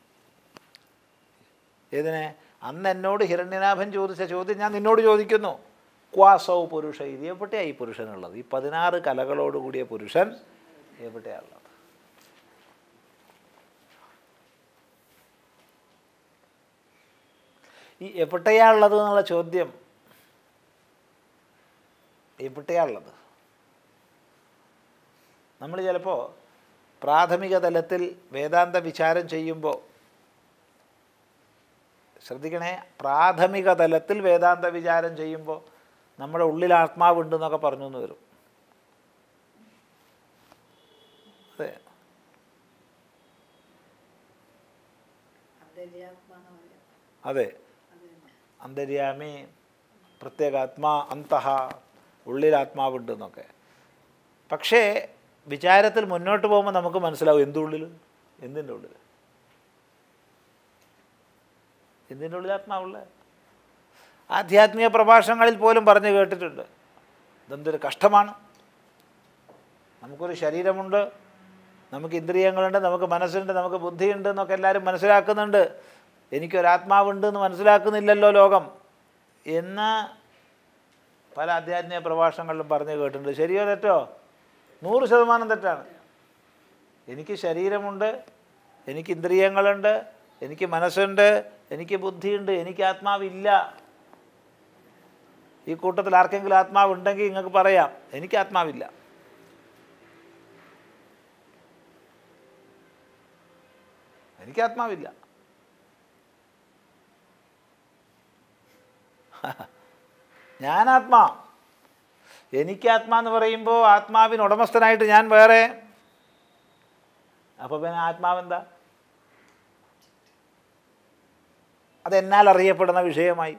ഏതിനെ അന്ന് എന്നോട് ഹിരണ്യനാഭൻ ചോദിച്ച ചോദ്യം ഞാൻ നിന്നോട് ചോദിക്കുന്നു ക്വാസൗ പുരുഷ ഇത് എവിടെയാണ് ഈ പുരുഷനുള്ളത് ഈ പതിനാറ് കലകളോട് കൂടിയ പുരുഷൻ എവിടെയാണുള്ളത് ഈ എവിടെയാണുള്ളത് എന്നുള്ള ചോദ്യം എവിടെയാണുള്ളത് നമ്മൾ ചിലപ്പോൾ പ്രാഥമിക തലത്തിൽ വേദാന്ത വിചാരം ചെയ്യുമ്പോൾ ശ്രദ്ധിക്കണേ പ്രാഥമിക തലത്തിൽ വേദാന്ത വിചാരം ചെയ്യുമ്പോൾ നമ്മുടെ ഉള്ളിൽ ആത്മാവുണ്ട് എന്നൊക്കെ പറഞ്ഞു എന്ന് വരും അതെ അന്തര്യാത്മാന്ന് പറയാം അതെ അത് തന്നെ. അന്തര്യാമി പ്രത്യേകാത്മാ അന്തഹ ഉള്ളിൽ ആത്മാവുണ്ട് എന്നൊക്കെ പക്ഷേ വിചാരത്തിൽ മുന്നോട്ട് പോകുമ്പോൾ നമുക്ക് മനസ്സിലാവും എന്തുള്ളിൽ എന്തിൻ്റെ ഉള്ളിൽ എന്തിൻ്റെ ഉള്ളിൽ ആത്മാവുള്ള ആധ്യാത്മിക പ്രഭാഷണങ്ങളിൽ പോലും പറഞ്ഞു കേട്ടിട്ടുണ്ട് ഇതെന്തൊരു കഷ്ടമാണ് നമുക്കൊരു ശരീരമുണ്ട് നമുക്ക് ഇന്ദ്രിയങ്ങളുണ്ട് നമുക്ക് മനസ്സുണ്ട് നമുക്ക് ബുദ്ധിയുണ്ട് എന്നൊക്കെ എല്ലാവരും മനസ്സിലാക്കുന്നുണ്ട് എനിക്കൊരാത്മാവുണ്ട് എന്ന് മനസ്സിലാക്കുന്നില്ലല്ലോ ലോകം എന്ന് പല ആധ്യാത്മിക പ്രഭാഷണങ്ങളിലും പറഞ്ഞു കേട്ടിട്ടുണ്ട് ശരിയോ തെറ്റോ നൂറ് ശതമാനം തെറ്റാണ് എനിക്ക് ശരീരമുണ്ട് എനിക്ക് ഇന്ദ്രിയങ്ങളുണ്ട് എനിക്ക് മനസ്സുണ്ട് എനിക്ക് ബുദ്ധിയുണ്ട് എനിക്ക് ആത്മാവില്ല ഈ കൂട്ടത്തിൽ ആർക്കെങ്കിലും ആത്മാവ് ഉണ്ടെങ്കിൽ നിങ്ങൾക്ക് പറയാം എനിക്ക് ആത്മാവില്ല എനിക്ക് ആത്മാവില്ല ഞാൻ ആത്മാ എനിക്ക് ആത്മാ എന്ന് പറയുമ്പോൾ ആത്മാവിന് ഉടമസ്ഥനായിട്ട് ഞാൻ വേറെ അപ്പോൾ പിന്നെ ആത്മാവെന്താ അതെന്നാൽ അറിയപ്പെടുന്ന വിഷയമായി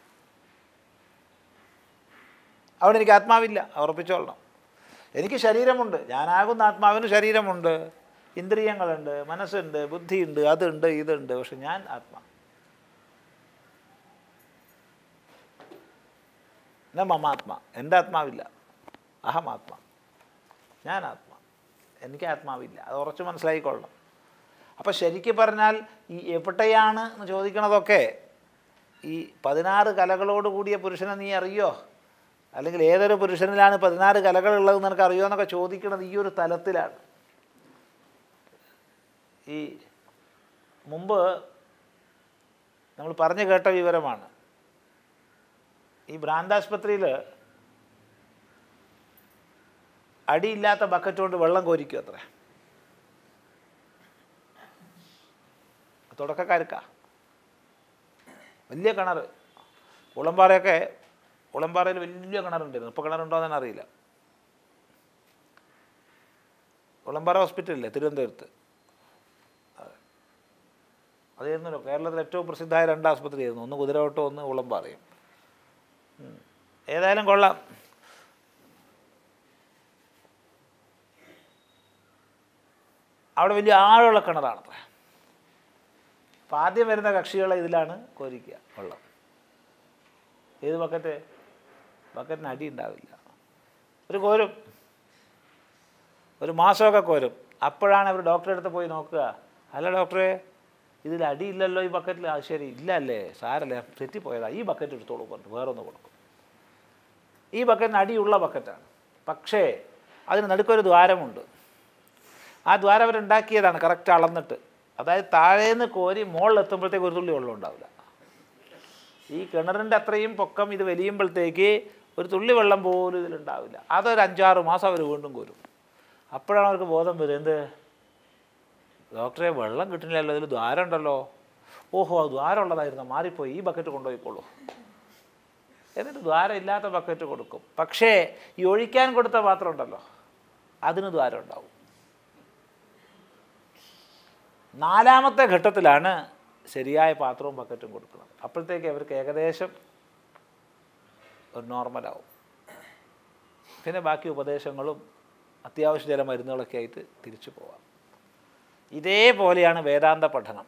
അവിടെ എനിക്ക് ആത്മാവില്ല ഉറപ്പിച്ചോളണം എനിക്ക് ശരീരമുണ്ട് ഞാനാകുന്ന ആത്മാവിന് ശരീരമുണ്ട് ഇന്ദ്രിയങ്ങളുണ്ട് മനസ്സുണ്ട് ബുദ്ധിയുണ്ട് അതുണ്ട് ഇതുണ്ട് പക്ഷെ ഞാൻ ആത്മാ എന്നാ മമാത്മ എൻ്റെ ആത്മാവില്ല അഹമാത്മ ഞാൻ ആത്മാ എനിക്ക് ആത്മാവില്ല അത് ഉറച്ച് മനസ്സിലായിക്കൊള്ളണം അപ്പോൾ ശരിക്കും പറഞ്ഞാൽ ഈ എവിടെയാണ് എന്ന് ചോദിക്കണതൊക്കെ ഈ പതിനാറ് കലകളോട് കൂടിയ പുരുഷനെ നീ അറിയോ അല്ലെങ്കിൽ ഏതൊരു പുരുഷനിലാണ് പതിനാറ് കലകളുള്ളത് നിനക്ക് അറിയോ എന്നൊക്കെ ചോദിക്കുന്നത് ഈ ഒരു തലത്തിലാണ് ഈ മുമ്പ് നമ്മൾ പറഞ്ഞു കേട്ട വിവരമാണ് ഈ ഭ്രാന്താശുപത്രിയിൽ അടിയില്ലാത്ത ബക്കറ്റ് കൊണ്ട് വെള്ളം കോരിക്കും അത്ര തുടക്കക്കാർക്കാ വലിയ കിണർ ഉളമ്പാറയൊക്കെ ഉളമ്പാറയിൽ വലിയ കിണറുണ്ടായിരുന്നു ഇപ്പോൾ കിണറുണ്ടോ എന്ന് അറിയില്ല ഉളമ്പാറ ഹോസ്പിറ്റലില്ലേ തിരുവനന്തപുരത്ത് അതെ. അതായിരുന്നല്ലോ കേരളത്തിലെ ഏറ്റവും പ്രസിദ്ധമായ രണ്ട് ആസ്പത്രിയായിരുന്നു ഒന്ന് കുതിരവട്ടം ഒന്ന് ഉളമ്പാറയും ഉം. ഏതായാലും കൊള്ളാം അവിടെ വലിയ ആഴമുള്ള കിണറാണത്ര അപ്പം ആദ്യം വരുന്ന കക്ഷികളെ ഇതിലാണ് കോരിക്കുക വെള്ളം ഏത് ബക്കറ്റ് ബക്കറ്റിന് അടി ഉണ്ടാവില്ല ഒരു കോരും ഒരു മാസമൊക്കെ കോരും അപ്പോഴാണ് അവർ ഡോക്ടറെ അടുത്ത് പോയി നോക്കുക അല്ല ഡോക്ടറെ ഇതിൽ അടിയില്ലല്ലോ ഈ ബക്കറ്റിൽ ആ ശരി ഇല്ല അല്ലേ സാരല്ലേ തെറ്റിപ്പോയതാ ഈ ബക്കറ്റ് എടുത്തോളൂ പറഞ്ഞു വേറൊന്ന് കൊടുക്കും ഈ ബക്കറ്റിന് അടിയുള്ള ബക്കറ്റാണ് പക്ഷേ അതിന് നടുക്കൊരു ദ്വാരമുണ്ട് ആ ദ്വാരം അവരുണ്ടാക്കിയതാണ് കറക്റ്റ് അളന്നിട്ട് അതായത് താഴേന്ന് കോരി മുകളിലെത്തുമ്പോഴത്തേക്ക് ഒരു തുള്ളി വെള്ളം ഉണ്ടാവില്ല ഈ കിണറിൻ്റെ അത്രയും പൊക്കം ഇത് വലിയുമ്പോഴത്തേക്ക് ഒരു തുള്ളി വെള്ളം പോലും ഇതിലുണ്ടാവില്ല അതൊരു അഞ്ചാറ് മാസം അവർ വീണ്ടും കോരും അപ്പോഴാണ് അവർക്ക് ബോധം വരും എന്ത് ഡോക്ടറെ വെള്ളം കിട്ടുന്നില്ലല്ലോ ഇതിൽ ദ്വാരം ഉണ്ടല്ലോ ഓഹോ ആ ദ്വാരം ഉള്ളതായിരുന്നു മാറിപ്പോയി ഈ ബക്കറ്റ് കൊണ്ടുപോയിക്കോളൂ എന്നിട്ട് ദ്വാരം ഇല്ലാത്ത ബക്കറ്റ് കൊടുക്കും പക്ഷേ ഈ ഒഴിക്കാൻ കൊടുത്ത പാത്രം ഉണ്ടല്ലോ അതിന് ദ്വാരം ഉണ്ടാവും നാലാമത്തെ ഘട്ടത്തിലാണ് ശരിയായ പാത്രവും ബക്കറ്റും കൊടുക്കുന്നത് അപ്പോഴത്തേക്ക് അവർക്ക് ഏകദേശം ഒരു നോർമലാവും പിന്നെ ബാക്കി ഉപദേശങ്ങളും അത്യാവശ്യ ചില മരുന്നുകളൊക്കെ ആയിട്ട് തിരിച്ചു പോവാം ഇതേപോലെയാണ് വേദാന്ത പഠനം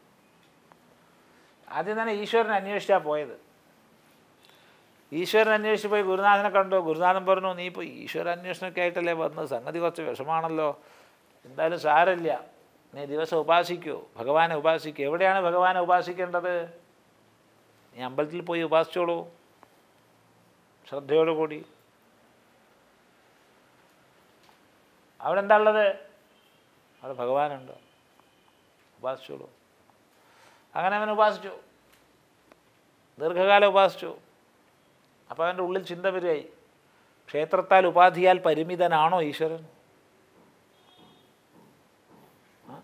ആദ്യം തന്നെ ഈശ്വരൻ അന്വേഷിച്ചാണ് പോയത് ഈശ്വരൻ അന്വേഷിച്ച് പോയി ഗുരുനാഥനെ കണ്ടു ഗുരുനാഥൻ പറഞ്ഞു നീ ഇപ്പോൾ ഈശ്വര അന്വേഷണമൊക്കെ ആയിട്ടല്ലേ വന്നത് സംഗതി കുറച്ച് വിഷമാണല്ലോ എന്തായാലും സാരമില്ല നീ ദിവസം ഉപാസിക്കൂ ഭഗവാനെ ഉപാസിക്കൂ എവിടെയാണ് ഭഗവാനെ ഉപാസിക്കേണ്ടത് നീ അമ്പലത്തിൽ പോയി ഉപാസിച്ചോളൂ ശ്രദ്ധയോടുകൂടി അവിടെ എന്താ ഉള്ളത് അവിടെ ഭഗവാനുണ്ട് ഉപാസിച്ചോളൂ അങ്ങനെ അവൻ ഉപാസിച്ചു ദീർഘകാലം ഉപാസിച്ചു അപ്പോൾ അവൻ്റെ ഉള്ളിൽ ചിന്ത വരികയായി ക്ഷേത്രത്താൽ ഉപാധിയാൽ പരിമിതനാണോ ഈശ്വരൻ ആ?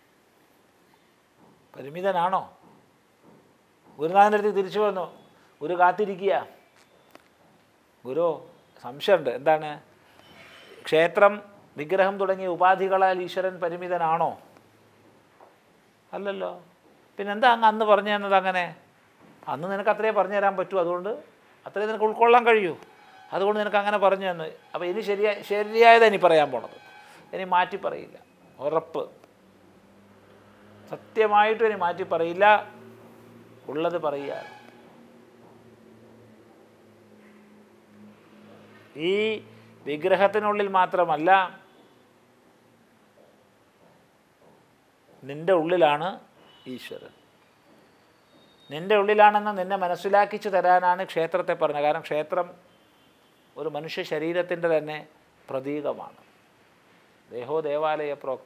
പരിമിതനാണോ ഗുരുനാഥൻ്റെ അടുത്ത് തിരിച്ചു വന്നു ഗുരു കാത്തിരിക്കുക ഗുരു സംശയമുണ്ട് എന്താണ് ക്ഷേത്രം വിഗ്രഹം തുടങ്ങിയ ഉപാധികളാൽ ഈശ്വരൻ പരിമിതനാണോ അല്ലല്ലോ പിന്നെന്താ അങ്ങ് അന്ന് പറഞ്ഞു തന്നത് അങ്ങനെ അന്ന് നിനക്ക് അത്രേ പറഞ്ഞു തരാൻ പറ്റൂ അതുകൊണ്ട് അത്രേ നിനക്ക് ഉൾക്കൊള്ളാൻ കഴിയൂ അതുകൊണ്ട് നിനക്ക് അങ്ങനെ പറഞ്ഞു തന്നു അപ്പോൾ ഇനി ശരിയാ ശരിയായത് ഇനി പറയാൻ പോണത് ഇനി മാറ്റി പറയില്ല ഉറപ്പ് സത്യമായിട്ടും ഇനി മാറ്റി പറയില്ല ഉള്ളത് പറയുക ഈ വിഗ്രഹത്തിനുള്ളിൽ മാത്രമല്ല നിൻ്റെ ഉള്ളിലാണ് ഈശ്വരൻ നിൻ്റെ ഉള്ളിലാണെന്ന് നിന്നെ മനസ്സിലാക്കിച്ചു തരാനാണ് ക്ഷേത്രത്തെ പറഞ്ഞത് കാരണം ക്ഷേത്രം ഒരു മനുഷ്യ ശരീരത്തിൻ്റെ തന്നെ പ്രതീകമാണ് ദേഹോ ദേവാലയ പ്രോക്ത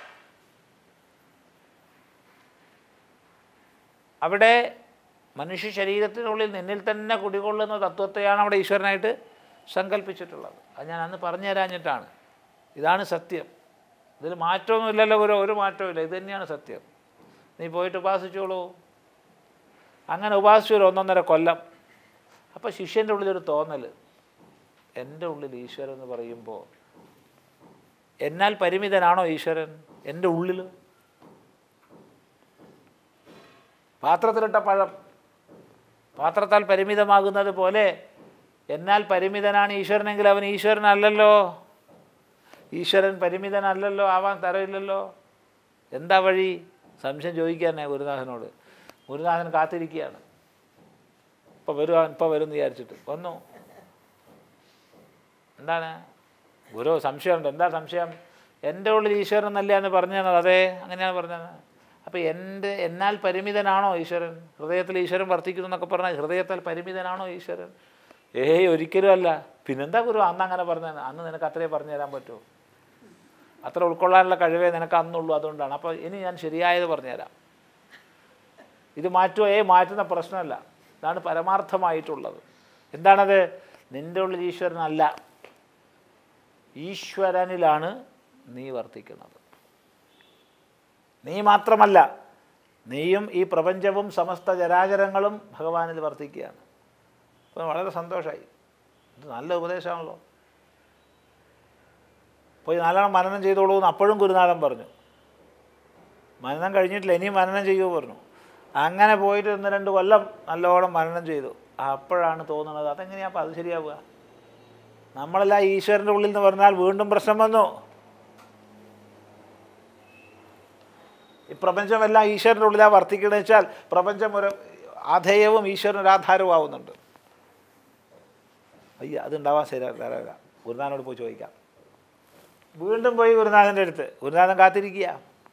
അവിടെ മനുഷ്യ ശരീരത്തിനുള്ളിൽ നിന്നിൽ തന്നെ കുടികൊള്ളുന്ന തത്വത്തെയാണ് അവിടെ ഈശ്വരനായിട്ട് സങ്കല്പിച്ചിട്ടുള്ളത് അത് ഞാൻ അന്ന് പറഞ്ഞു തരാഞ്ഞിട്ടാണ് ഇതാണ് സത്യം ഇതിൽ മാറ്റമൊന്നുമില്ലല്ലോ ഒരു ഒരു മാറ്റവും ഇത് തന്നെയാണ് സത്യം നീ പോയിട്ട് ഉപാസിച്ചോളൂ അങ്ങനെ ഉപാസിച്ചു ഒരു ഒന്നൊന്നര കൊല്ലം അപ്പോൾ ശിഷ്യൻ്റെ ഉള്ളിലൊരു തോന്നൽ എൻ്റെ ഉള്ളിൽ ഈശ്വരൻ എന്ന് പറയുമ്പോൾ എന്നാൽ പരിമിതനാണോ ഈശ്വരൻ എൻ്റെ ഉള്ളിൽ പാത്രത്തിലിട്ട പഴം പാത്രത്താൽ പരിമിതമാകുന്നത് പോലെ എന്നാൽ പരിമിതനാണ് ഈശ്വരനെങ്കിൽ അവൻ ഈശ്വരനല്ലല്ലോ ഈശ്വരൻ പരിമിതനല്ലല്ലോ ആവാൻ തരമില്ലല്ലോ എന്താ വഴി സംശയം ചോദിക്കാനേ ഗുരുനാഥനോട് ഗുരുനാഥൻ കാത്തിരിക്കുകയാണ് ഇപ്പോൾ വരുവാ ഇപ്പോൾ വരും എന്ന് വിചാരിച്ചിട്ട് വന്നു എന്താണ് ഗുരു സംശയമുണ്ട് എന്താ സംശയം എൻ്റെ ഉള്ളിൽ ഈശ്വരൻ എന്നല്ല എന്ന് പറഞ്ഞു തന്നത് അതെ അങ്ങനെയാണ് പറഞ്ഞത് അപ്പോൾ എൻ്റെ എന്നാൽ പരിമിതനാണോ ഈശ്വരൻ ഹൃദയത്തിൽ ഈശ്വരൻ വർത്തിക്കുന്നു എന്നൊക്കെ പറഞ്ഞാൽ ഹൃദയത്താൽ പരിമിതനാണോ ഈശ്വരൻ ഏയ് ഒരിക്കലും അല്ല പിന്നെന്താ ഗുരു അന്ന് അങ്ങനെ പറഞ്ഞത് അന്ന് നിനക്ക് അത്രേ പറഞ്ഞു തരാൻ പറ്റുമോ അത്ര ഉൾക്കൊള്ളാനുള്ള കഴിവേ നിനക്ക് അന്നുള്ളൂ അതുകൊണ്ടാണ് അപ്പോൾ ഇനി ഞാൻ ശരിയായത് പറഞ്ഞുതരാം ഇത് മാറ്റുമോ ഏ മാറ്റുന്ന പ്രശ്നമല്ല ഇതാണ് പരമാർത്ഥമായിട്ടുള്ളത് എന്താണത് നിൻ്റെ ഉള്ളിൽ ഈശ്വരനല്ല ഈശ്വരനിലാണ് നീ വർത്തിക്കുന്നത് നീ മാത്രമല്ല നീയും ഈ പ്രപഞ്ചവും സമസ്ത ചരാചരങ്ങളും ഭഗവാനിൽ വർത്തിക്കുകയാണ് അപ്പോൾ വളരെ സന്തോഷമായി ഇത് നല്ല ഉപദേശമാണല്ലോ പോയി നല്ലോണം മനനം ചെയ്തോളൂ എന്ന് അപ്പോഴും ഗുരുനാഥൻ പറഞ്ഞു മനനം കഴിഞ്ഞിട്ടില്ല ഇനിയും മനനം ചെയ്യുമോ പറഞ്ഞു അങ്ങനെ പോയിട്ട് ഒന്ന് രണ്ട് കൊല്ലം നല്ലോണം മനനം ചെയ്തു അപ്പോഴാണ് തോന്നുന്നത് അതെങ്ങനെയാ അപ്പോൾ അത് ശരിയാവുക നമ്മളെല്ലാം ഈശ്വരൻ്റെ ഉള്ളിൽ എന്ന് പറഞ്ഞാൽ വീണ്ടും പ്രശ്നം വന്നു ഈ പ്രപഞ്ചമെല്ലാം ഈശ്വരൻ്റെ ഉള്ളിലാണ് വർത്തിക്കണമെന്ന് വെച്ചാൽ പ്രപഞ്ചം ഒരു ആധേയവും ഈശ്വരൻ ഒരു ആധാരവും ആവുന്നുണ്ട് അയ്യ അതുണ്ടാവാൻ ശരി തരാ ഗുരുനാഥനോട് പോയി ചോദിക്കാം വീണ്ടും പോയി ഗുരുനാഥൻ്റെ അടുത്ത് ഗുരുനാഥൻ കാത്തിരിക്കുക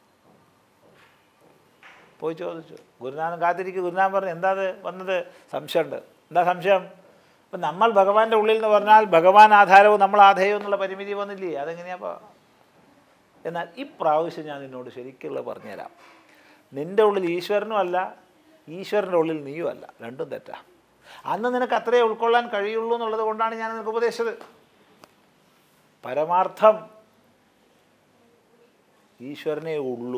പോയി ചോദിച്ചു ഗുരുനാഥൻ കാത്തിരിക്കുക ഗുരുനാഥൻ പറഞ്ഞു എന്താ അത് വന്നത് സംശയമുണ്ട് എന്താ സംശയം അപ്പം നമ്മൾ ഭഗവാന്റെ ഉള്ളിൽ എന്ന് പറഞ്ഞാൽ ഭഗവാൻ ആധാരവും നമ്മൾ ആധേയവും എന്നുള്ള പരിമിതി വന്നില്ലേ അതെങ്ങനെയാ അപ്പോൾ എന്നാൽ ഇപ്രാവശ്യം ഞാൻ നിന്നോട് ശരിക്കുള്ള പറഞ്ഞുതരാം നിൻ്റെ ഉള്ളിൽ ഈശ്വരനും അല്ല ഈശ്വരൻ്റെ ഉള്ളിൽ നീയും അല്ല രണ്ടും തെറ്റാ അന്ന് നിനക്ക് അത്രേ ഉൾക്കൊള്ളാൻ കഴിയുള്ളൂ എന്നുള്ളത് കൊണ്ടാണ് ഞാൻ നിനക്ക് ഉപദേശിച്ചത് പരമാർത്ഥം ഈശ്വരനേ ഉള്ളൂ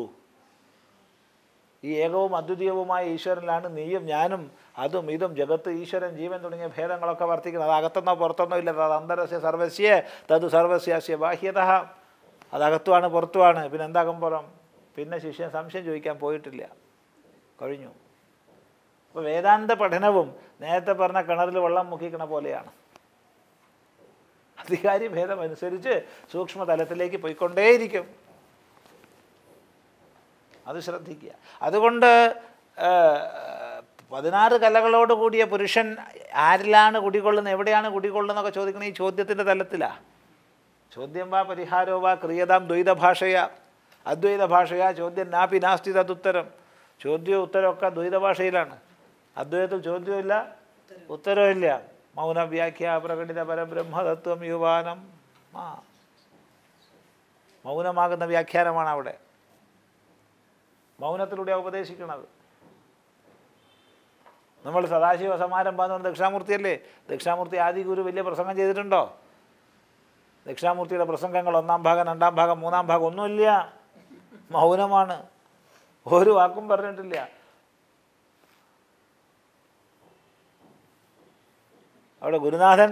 ഈ ഏകവും അദ്വിതീയവുമായ ഈശ്വരനിലാണ് നീയും ഞാനും അതും ഇതും ജഗത്ത് ഈശ്വരൻ ജീവൻ തുടങ്ങിയ ഭേദങ്ങളൊക്കെ വർത്തിക്കുന്നത് അത് അകത്തെന്നോ പുറത്തെന്നോ ഇല്ല അത് അന്തരസ്യ സർവസ്യ തത് സർവസ്യാസ്യ ബാഹ്യത അത് അകത്തുമാണ് പുറത്തുമാണ് പിന്നെ എന്താകും പുറം പിന്നെ ശിഷ്യൻ സംശയം ചോദിക്കാൻ പോയിട്ടില്ല കഴിഞ്ഞു അപ്പോൾ വേദാന്ത പഠനവും നേരത്തെ പറഞ്ഞ കിണറിൽ വെള്ളം മുക്കിക്കണ പോലെയാണ് അധികാരി ഭേദം അനുസരിച്ച് സൂക്ഷ്മതലത്തിലേക്ക് പോയിക്കൊണ്ടേയിരിക്കും അത് ശ്രദ്ധിക്കുക അതുകൊണ്ട് ആ, പതിനാറ് കലകളോട് കൂടിയ പുരുഷൻ ആരിലാണ് കുടികൊള്ളുന്നത് എവിടെയാണ് കുടികൊള്ളുന്നതൊക്കെ ചോദിക്കുന്നത് ഈ ചോദ്യത്തിൻ്റെ തലത്തിലാണ് ചോദ്യം വാ പരിഹാരോ വാ ക്രിയതാം ദ്വൈത ഭാഷയാ അദ്വൈത ഭാഷയാ ചോദ്യം നാപി നാസ്തി തതുത്തരം ചോദ്യവും ഉത്തരമൊക്കെ ദ്വൈത ഭാഷയിലാണ് അദ്വൈതത്തിൽ ചോദ്യമില്ല ഉത്തരവില്ല മൗന വ്യാഖ്യ പ്രകടിത പരബ്രഹ്മതത്വം യുവാനം ആ മൗനമാകുന്ന വ്യാഖ്യാനമാണ് അവിടെ മൗനത്തിലൂടെയാണ് ഉപദേശിക്കുന്നത് നമ്മൾ സദാശിവ സമാരംഭം എന്ന് പറഞ്ഞ ദക്ഷിണാമൂർത്തിയല്ലേ ദക്ഷിണാമൂർത്തി ആദി ഗുരു വലിയ പ്രസംഗം ചെയ്തിട്ടുണ്ടോ ദക്ഷിണാമൂർത്തിയുടെ പ്രസംഗങ്ങൾ ഒന്നാം ഭാഗം രണ്ടാം ഭാഗം മൂന്നാം ഭാഗം ഒന്നുമില്ല മൗനമാണ് ഒരു വാക്കും പറഞ്ഞിട്ടില്ല അവിടെ ഗുരുനാഥൻ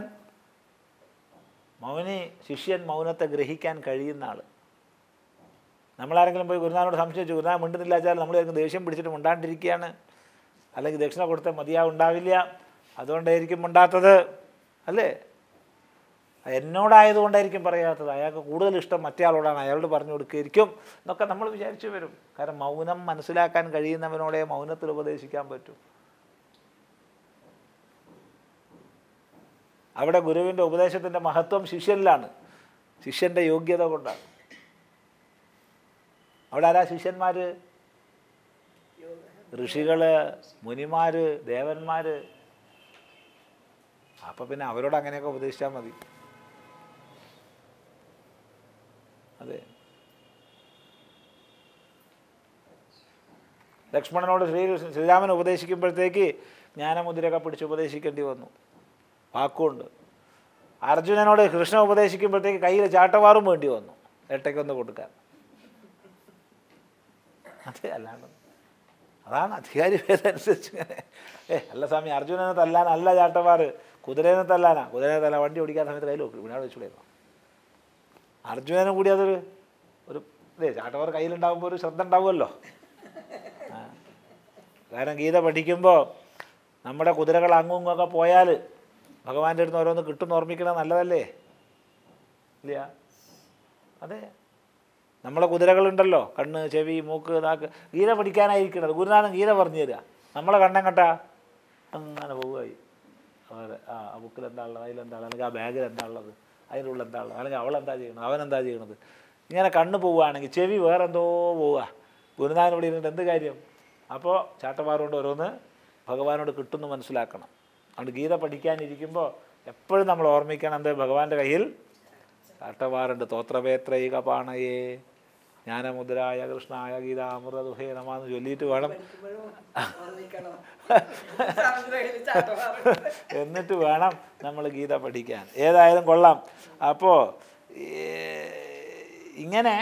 മൗനി ശിഷ്യൻ മൗനത്തെ ഗ്രഹിക്കാൻ കഴിയുന്ന ആൾ നമ്മളാരെങ്കിലും പോയി ഗുരുനാഥനോട് സംശയിച്ചു ഗുരുനാഥൻ മിണ്ടുന്നില്ല വെച്ചാൽ നമ്മൾ വിചാരിക്കും ദേഷ്യം പിടിച്ചിട്ട് മിണ്ടാണ്ടിരിക്കുകയാണ് അല്ലെങ്കിൽ ദക്ഷിണ കൊടുത്ത മതിയാവുണ്ടാവില്ല അതുകൊണ്ടായിരിക്കും മിണ്ടാത്തത് അല്ലേ എന്നോടായതുകൊണ്ടായിരിക്കും പറയാത്തത് അയാൾക്ക് കൂടുതൽ ഇഷ്ടം മറ്റേ ആളോടാണ് അയാളോട് പറഞ്ഞു കൊടുക്കുകയായിരിക്കും എന്നൊക്കെ നമ്മൾ വിചാരിച്ചു വരും കാരണം മൗനം മനസ്സിലാക്കാൻ കഴിയുന്നവനോടെ മൗനത്തിൽ ഉപദേശിക്കാൻ പറ്റും അവിടെ ഗുരുവിൻ്റെ ഉപദേശത്തിൻ്റെ മഹത്വം ശിഷ്യനിലാണ് ശിഷ്യൻ്റെ യോഗ്യത കൊണ്ടാണ് അവിടെ ആരാ ശിഷ്യന്മാർ ഋഷികള് മുനിമാര് ദേവന്മാര് അപ്പൊ പിന്നെ അവരോട് അങ്ങനെയൊക്കെ ഉപദേശിച്ചാൽ മതി അതെ ലക്ഷ്മണനോട് ശ്രീ ശ്രീരാമൻ ഉപദേശിക്കുമ്പോഴത്തേക്ക് ജ്ഞാനമുദ്രയൊക്കെ പിടിച്ച് ഉപദേശിക്കേണ്ടി വന്നു വാക്കുകൊണ്ട് അർജുനനോട് കൃഷ്ണ ഉപദേശിക്കുമ്പോഴത്തേക്ക് കയ്യിൽ ചാട്ടവാറും വേണ്ടി വന്നു ഏട്ടയ്ക്കൊന്ന് കൊടുക്കാൻ അതെ അല്ലാണ്ട് അതാണ് അധികാരി ഭേദം അനുസരിച്ച് ഇങ്ങനെ ഏ അല്ല സ്വാമി അർജുനനെ തല്ലാൻ അല്ല ചാട്ടവാറ് കുതിരേനെ തല്ലാനാ കുതിരനെ തല്ലാൻ വണ്ടി ഓടിക്കാൻ സമയത്ത് കയ്യിൽ വെക്കും ഇവിടെ വെച്ചുകൂടായിരുന്നു അർജുനനും കൂടി അതൊരു ഒരു ഇതേ ചാട്ടവാർ കയ്യിലുണ്ടാകുമ്പോൾ ഒരു ശ്രദ്ധ ഉണ്ടാവുമല്ലോ ആ. കാരണം ഗീത പഠിക്കുമ്പോൾ നമ്മുടെ കുതിരകൾ അങ്ങും ഇങ്ങൊക്കെ പോയാൽ ഭഗവാന്റെ അടുത്ത് ഓരോന്ന് കിട്ടും ഓർമ്മിക്കണത് നല്ലതല്ലേ ഇല്ല അതെ നമ്മളെ കുതിരകളുണ്ടല്ലോ കണ്ണ് ചെവി മൂക്ക് നാക്ക് ഗീത പഠിക്കാനായിരിക്കണത് ഗുരുനാഥൻ ഗീത പറഞ്ഞു തരിക നമ്മളെ കണ്ണം കണ്ടാ അങ്ങനെ പോവുകയായി അതെ ആ ആ ബുക്കിൽ എന്താ ഉള്ളത് അതിലെന്താ ഉള്ളത് അല്ലെങ്കിൽ ആ ബാഗിൽ എന്താ ഉള്ളത് അതിൻ്റെ ഉള്ളിൽ എന്താ ഉള്ളത് അല്ലെങ്കിൽ അവൾ എന്താ ചെയ്യണത് അവൻ എന്താ ചെയ്യണത് ഇങ്ങനെ കണ്ണ് പോവുകയാണെങ്കിൽ ചെവി വേറെ എന്തോ പോവുക ഗുരുനാഥൻ ഇവിടെ ഇരുന്നിട്ട് എന്ത് കാര്യം അപ്പോൾ ചാട്ടമാറുകൊണ്ട് ഓരോന്ന് ഭഗവാനോട് കിട്ടുമെന്ന് മനസ്സിലാക്കണം അതുകൊണ്ട് ഗീത പഠിക്കാനിരിക്കുമ്പോൾ എപ്പോഴും നമ്മൾ ഓർമ്മിക്കണം എന്ത് ഭഗവാന്റെ കയ്യിൽ ചാട്ടവാറുണ്ട് തോത്രപേത്രൈക പാണയേ ജ്ഞാനമുദ്രായ കൃഷ്ണായ ഗീത അമൃതദുഹേ നമാന്ന് ചൊല്ലിയിട്ട് വേണം എന്നിട്ട് വേണം നമ്മൾ ഗീത പഠിക്കാൻ ഏതായാലും കൊള്ളാം അപ്പോൾ ഇങ്ങനെ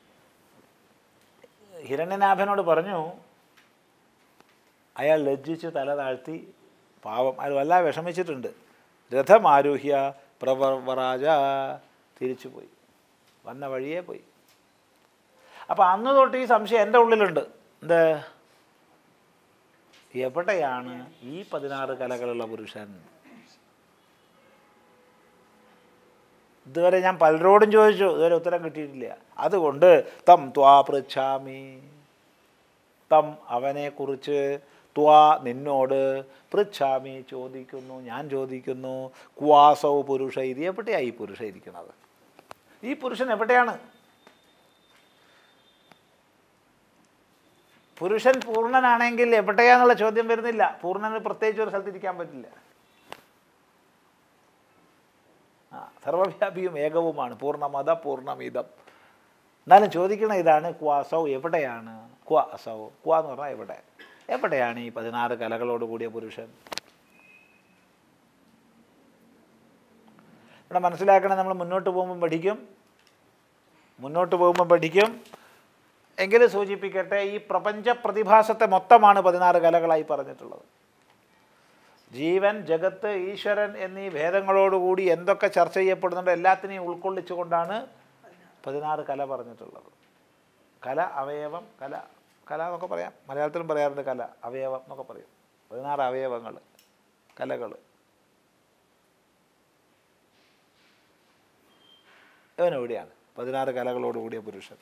ഹിരണ്യനാഭനോട് പറഞ്ഞു അയാൾ ലജ്ജിച്ച് തല താഴ്ത്തി പാവം അയാൾ വല്ലാതെ വിഷമിച്ചിട്ടുണ്ട് രഥമാരൂഹ്യ പ്രവരാജ തിരിച്ചു പോയി വന്ന വഴിയേ പോയി അപ്പം അന്ന് തൊട്ട് ഈ സംശയം എൻ്റെ ഉള്ളിലുണ്ട് എന്ത് എവിടെയാണ് ഈ പതിനാറ് കലകളുള്ള പുരുഷൻ ഇതുവരെ ഞാൻ പലരോടും ചോദിച്ചു ഇതുവരെ ഉത്തരം കിട്ടിയിട്ടില്ല അതുകൊണ്ട് തം ത്വാ പൃച്ഛാമി തം അവനെക്കുറിച്ച് ത്വാ നിന്നോട് പൃച്ഛാമി ചോദിക്കുന്നു ഞാൻ ചോദിക്കുന്നു ക്വാസൗ പുരുഷ ഇത് എവിടെയാണ് ഈ പുരുഷ ഇരിക്കുന്നത് ഈ പുരുഷൻ എവിടെയാണ് പുരുഷൻ പൂർണ്ണനാണെങ്കിൽ എവിടെയാന്നുള്ള ചോദ്യം വരുന്നില്ല പൂർണ്ണന് പ്രത്യേകിച്ച് ഒരു സ്ഥലത്ത് ഇരിക്കാൻ പറ്റില്ല ആ സർവവ്യാപിയും ഏകവുമാണ് പൂർണ്ണമത പൂർണ്ണമിതം എന്നാലും ചോദിക്കണ ഇതാണ് ക്വാസൗ എവിടെയാണ് ക്വ അസൗ ക്വ എന്ന് പറഞ്ഞാൽ എവിടെ എവിടെയാണ് ഈ പതിനാറ് കലകളോട് കൂടിയ പുരുഷൻ ഇവിടെ മനസ്സിലാക്കണം നമ്മൾ മുന്നോട്ട് പോകുമ്പോൾ പഠിക്കും മുന്നോട്ട് പോകുമ്പോൾ പഠിക്കും എങ്കിലും സൂചിപ്പിക്കട്ടെ ഈ പ്രപഞ്ച പ്രതിഭാസത്തെ മൊത്തമാണ് പതിനാറ് കലകളായി പറഞ്ഞിട്ടുള്ളത് ജീവൻ ജഗത്ത് ഈശ്വരൻ എന്നീ ഭേദങ്ങളോടുകൂടി എന്തൊക്കെ ചർച്ച ചെയ്യപ്പെടുന്നുണ്ടോ എല്ലാത്തിനെയും ഉൾക്കൊള്ളിച്ചുകൊണ്ടാണ് പതിനാറ് കല പറഞ്ഞിട്ടുള്ളത് കല അവയവം കല കല എന്നൊക്കെ പറയാം മലയാളത്തിലും പറയാറുണ്ട് കല അവയവം എന്നൊക്കെ പറയും പതിനാറ് അവയവങ്ങൾ കലകൾ ഇവനെവിടെയാണ് പതിനാറ് കലകളോട് കൂടിയ പുരുഷൻ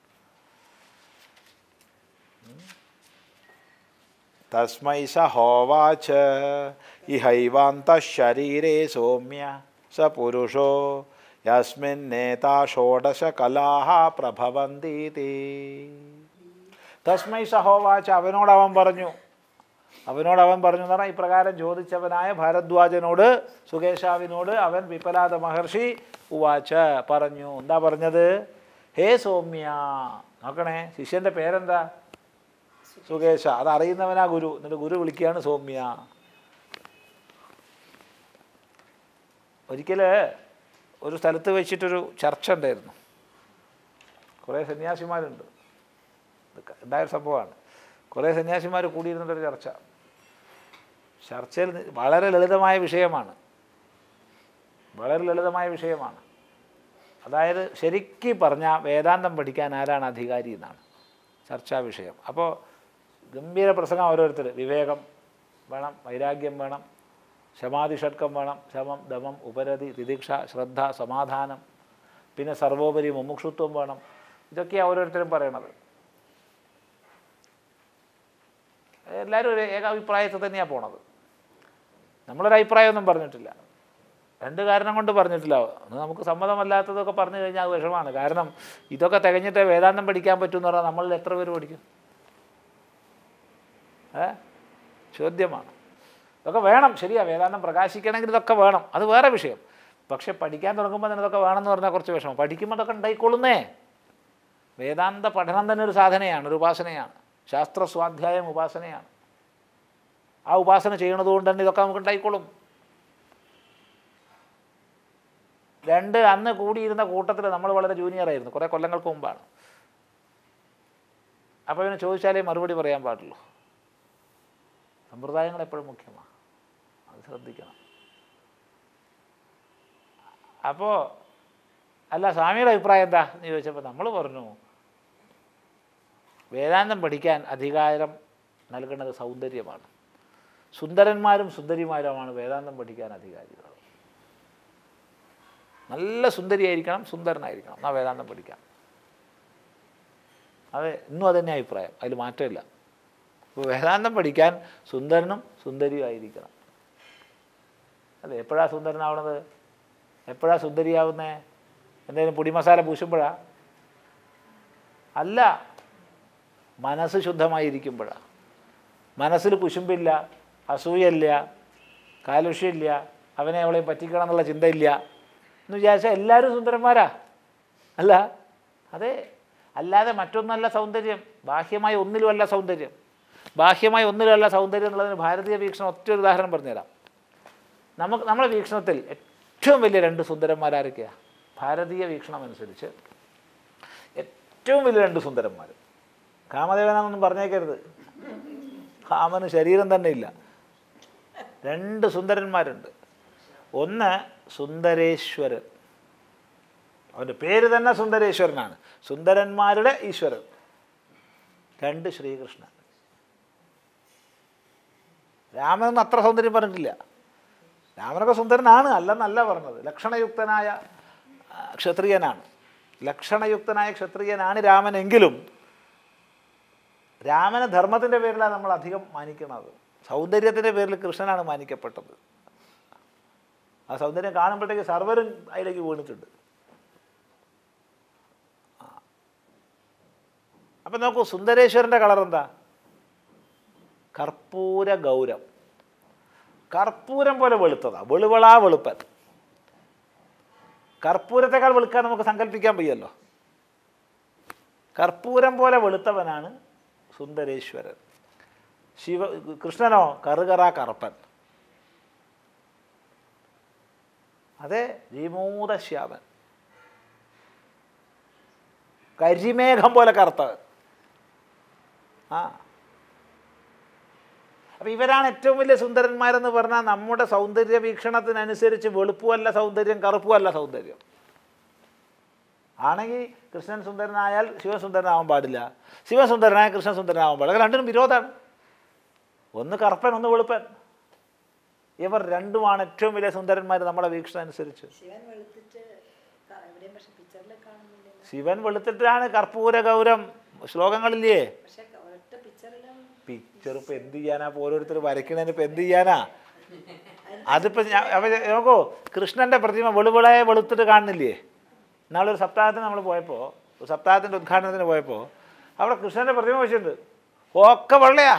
തസ്മൈ സ ഹോവാച ഇഹൈവാന്ത ശരീരേ സൗമ്യ സ പുരുഷോ യസ്മിന്നേതാ ഷോഡശ കലാഹ പ്രഭവന്തീതി തസ്മൈ സ ഹോവാച അവനോട് അവൻ പറഞ്ഞു അവനോട് അവൻ പറഞ്ഞു എന്ന് പറഞ്ഞാൽ ഇപ്രകാരം ചോദിച്ചവനായ ഭാരദ്വാജനോട് സുകേശാവിനോട് അവൻ വിപലാദ മഹർഷി ഉവാച്ച പറഞ്ഞു എന്താ പറഞ്ഞത് ഹേ സൗമ്യ നോക്കണേ ശിഷ്യൻ്റെ പേരെന്താ സുകേശ അത് അറിയുന്നവനാ ഗുരു എന്നിട്ട് ഗുരു വിളിക്കുകയാണ് സൗമ്യ ഒരിക്കൽ ഒരു സ്ഥലത്ത് വെച്ചിട്ടൊരു ചർച്ച ഉണ്ടായിരുന്നു കുറേ സന്യാസിമാരുണ്ട് ഇത് ഉണ്ടായ ഒരു സംഭവമാണ് കുറേ സന്യാസിമാർ കൂടിയിരുന്നിട്ടൊരു ചർച്ച ചർച്ചയിൽ നി- വളരെ ലളിതമായ വിഷയമാണ് വളരെ ലളിതമായ വിഷയമാണ് അതായത് ശരിക്കും പറഞ്ഞാൽ വേദാന്തം പഠിക്കാൻ ആരാണ് അധികാരി എന്നാണ് ചർച്ചാ വിഷയം അപ്പോൾ ഗംഭീര പ്രസംഗം ഓരോരുത്തർ വിവേകം വേണം വൈരാഗ്യം വേണം ശമാധി ഷഡ്കം വേണം ശമം ദമം ഉപരതി തിദീക്ഷ ശ്രദ്ധ സമാധാനം പിന്നെ സർവോപരി മുമുക്ഷുത്വം വേണം ഇതൊക്കെയാണ് ഓരോരുത്തരും പറയണത് എല്ലാവരും ഒരു ഏകാഭിപ്രായത്തിൽ തന്നെയാണ് പോണത് നമ്മളൊരു അഭിപ്രായമൊന്നും പറഞ്ഞിട്ടില്ല രണ്ട് കാരണം കൊണ്ട് പറഞ്ഞിട്ടില്ല അത് നമുക്ക് സമ്മതമല്ലാത്തതൊക്കെ പറഞ്ഞു കഴിഞ്ഞാൽ അത് വിഷമാണ് കാരണം ഇതൊക്കെ തികഞ്ഞിട്ട് വേദാന്തം പഠിക്കാൻ പറ്റുമെന്ന് പറഞ്ഞാൽ നമ്മളിൽ എത്ര പേര് പഠിക്കും ഏ ചോദ്യമാണ് ഇതൊക്കെ വേണം ശരിയാ വേദാന്തം പ്രകാശിക്കണമെങ്കിൽ ഇതൊക്കെ വേണം അത് വേറെ വിഷയം പക്ഷെ പഠിക്കാൻ തുടങ്ങുമ്പോൾ തന്നെ ഇതൊക്കെ വേണമെന്ന് പറഞ്ഞാൽ കുറച്ച് വിഷമം പഠിക്കുമ്പോൾ ഇതൊക്കെ ഉണ്ടായിക്കൊള്ളുന്നേ വേദാന്ത പഠനം തന്നെ ഒരു സാധനയാണ് ഒരു ഉപാസനയാണ് ശാസ്ത്ര സ്വാധ്യായം ഉപാസനയാണ് ആ ഉപാസന ചെയ്യണത് കൊണ്ട് തന്നെ ഇതൊക്കെ നമുക്ക് ഉണ്ടായിക്കോളും രണ്ട് അന്ന് കൂടിയിരുന്ന കൂട്ടത്തിൽ നമ്മൾ വളരെ ജൂനിയർ ആയിരുന്നു കുറേ കൊല്ലങ്ങൾക്ക് മുമ്പാണ് അപ്പോൾ ഇവനെ ചോദിച്ചാലേ മറുപടി പറയാൻ പാടുള്ളൂ സമ്പ്രദായങ്ങൾ എപ്പോഴും മുഖ്യമാണ് അത് ശ്രദ്ധിക്കണം അപ്പോൾ അല്ല സ്വാമിയുടെ അഭിപ്രായം എന്താ എന്ന് ചോദിച്ചപ്പോൾ നമ്മൾ പറഞ്ഞു വേദാന്തം പഠിക്കാൻ അധികാരം നൽകുന്നത് സൗന്ദര്യമാണ് സുന്ദരന്മാരും സുന്ദരിമാരുമാണ് വേദാന്തം പഠിക്കാൻ അധികാരികൾ നല്ല സുന്ദരിയായിരിക്കണം സുന്ദരനായിരിക്കണം എന്നാൽ വേദാന്തം പഠിക്കാം അതെ ഇന്നും അതന്നെ അഭിപ്രായം അതിൽ മാറ്റമില്ല അപ്പോൾ വേദാന്തം പഠിക്കാൻ സുന്ദരനും സുന്ദരിയും ആയിരിക്കണം അതെ എപ്പോഴാണ് സുന്ദരനാവണത് എപ്പോഴാണ് സുന്ദരിയാവുന്നത് എന്തെങ്കിലും പൊടി മസാല പൂശുമ്പോഴാ അല്ല മനസ്സ് ശുദ്ധമായിരിക്കുമ്പോഴാണ് മനസ്സിൽ കുശുമ്പില്ല അസൂയയില്ല കാലുഷ്യമില്ല അവനെ അവളെ പറ്റിക്കണം എന്നുള്ള ചിന്തയില്ല എന്ന് വിചാരിച്ചാൽ എല്ലാവരും സുന്ദരന്മാരാ അല്ല അതെ അല്ലാതെ മറ്റൊന്നല്ല സൗന്ദര്യം ബാഹ്യമായ ഒന്നിലുമല്ല സൗന്ദര്യം ബാഹ്യമായ ഒന്നിലുമല്ല സൗന്ദര്യം എന്നുള്ളതിന് ഭാരതീയ വീക്ഷണം ഒറ്റ ഒരു ഉദാഹരണം പറഞ്ഞുതരാം നമുക്ക് നമ്മുടെ വീക്ഷണത്തിൽ ഏറ്റവും വലിയ രണ്ട് സുന്ദരന്മാരാരൊക്കെയാണ് ഭാരതീയ വീക്ഷണം അനുസരിച്ച് ഏറ്റവും വലിയ രണ്ട് സുന്ദരന്മാർ കാമദേവനാണെന്നൊന്നും പറഞ്ഞേക്കരുത് കാമന് ശരീരം തന്നെ ഇല്ല രണ്ട് സുന്ദരന്മാരുണ്ട് ഒന്ന് സുന്ദരേശ്വരൻ അവൻ്റെ പേര് തന്നെ സുന്ദരേശ്വരനാണ് സുന്ദരന്മാരുടെ ഈശ്വരൻ രണ്ട് ശ്രീകൃഷ്ണൻ രാമനൊന്നും അത്ര സൗന്ദര്യം പറഞ്ഞിട്ടില്ല രാമനൊക്കെ സുന്ദരനാണ് അല്ലെന്നല്ല പറഞ്ഞത് ലക്ഷണയുക്തനായ ആ, ക്ഷത്രിയനാണ് ലക്ഷണയുക്തനായ ക്ഷത്രിയനാണ് രാമനെങ്കിലും രാമനെ ധർമ്മത്തിൻ്റെ പേരിലാണ് നമ്മൾ അധികം മാനിക്കുന്നത് സൗന്ദര്യത്തിൻ്റെ പേരിൽ കൃഷ്ണനാണ് മാനിക്കപ്പെട്ടത് ആ സൗന്ദര്യം കാണുമ്പോഴത്തേക്ക് സർവരും അതിലേക്ക് വീണിട്ടുണ്ട് അപ്പം നോക്കൂ സുന്ദരേശ്വരൻ്റെ കളർ എന്താ കർപ്പൂര ഗൗരം കർപ്പൂരം പോലെ വെളുത്തതാ വെളുവളാ വെളുപ്പൻ കർപ്പൂരത്തെക്കാൾ വെളുക്കാൻ നമുക്ക് സങ്കല്പിക്കാൻ വയ്യല്ലോ കർപ്പൂരം പോലെ വെളുത്തവനാണ് സുന്ദരേശ്വരൻ ശിവ കൃഷ്ണനോ കറുകറ കറുപ്പൻ അതെ ജീമൂത ശ്യാമൻ കരിമേഘം പോലെ കറുത്തവൻ ആ അപ്പം ഇവരാണ് ഏറ്റവും വലിയ സുന്ദരന്മാരെന്ന് പറഞ്ഞാൽ നമ്മുടെ സൗന്ദര്യ വീക്ഷണത്തിനനുസരിച്ച് വെളുപ്പുമല്ല സൗന്ദര്യം കറുപ്പുമല്ല സൗന്ദര്യം ആണെങ്കിൽ കൃഷ്ണൻ സുന്ദരനായാൽ ശിവസുന്ദരനാവാൻ പാടില്ല ശിവസുന്ദരനായ കൃഷ്ണൻ സുന്ദരനാവാൻ പാടില്ല അത് രണ്ടിനും വിരോധമാണ് ഒന്ന് കറുപ്പൻ ഒന്ന് വെളുപ്പൻ ഇവർ രണ്ടുമാണ് ഏറ്റവും വലിയ സുന്ദരന്മാർ നമ്മുടെ വീക്ഷണം അനുസരിച്ച് ശിവൻ വെളുത്തിട്ട് ക- എവിടെയും പക്ഷെ പിക്ചറിൽ കാണുന്നില്ലല്ലോ ശിവൻ വെളുത്തിട്ടാണ് കർപ്പൂര ഗൗരം ശ്ലോകങ്ങളില്ലേ പക്ഷെ ഒരൊറ്റ പിക്ചറിലും പിക്ചർ ഇപ്പം എന്ത് ചെയ്യാനാ ഇപ്പൊ ഓരോരുത്തർ വരയ്ക്കണതിന് ഇപ്പം എന്ത് ചെയ്യാനാ അതിപ്പോൾ ഞാൻ അപ്പൊ നോക്കൂ കൃഷ്ണൻ്റെ പ്രതിമ വെളുവിളയെ വെളുത്തിട്ട് കാണുന്നില്ലേ നാളൊരു സപ്താഹത്തിന് നമ്മൾ പോയപ്പോൾ ഒരു സപ്താഹത്തിൻ്റെ ഉദ്ഘാടനത്തിന് പോയപ്പോൾ അവിടെ കൃഷ്ണൻ്റെ പ്രതിമ വെച്ചിട്ടുണ്ട് ഒക്കെ വെള്ളയാ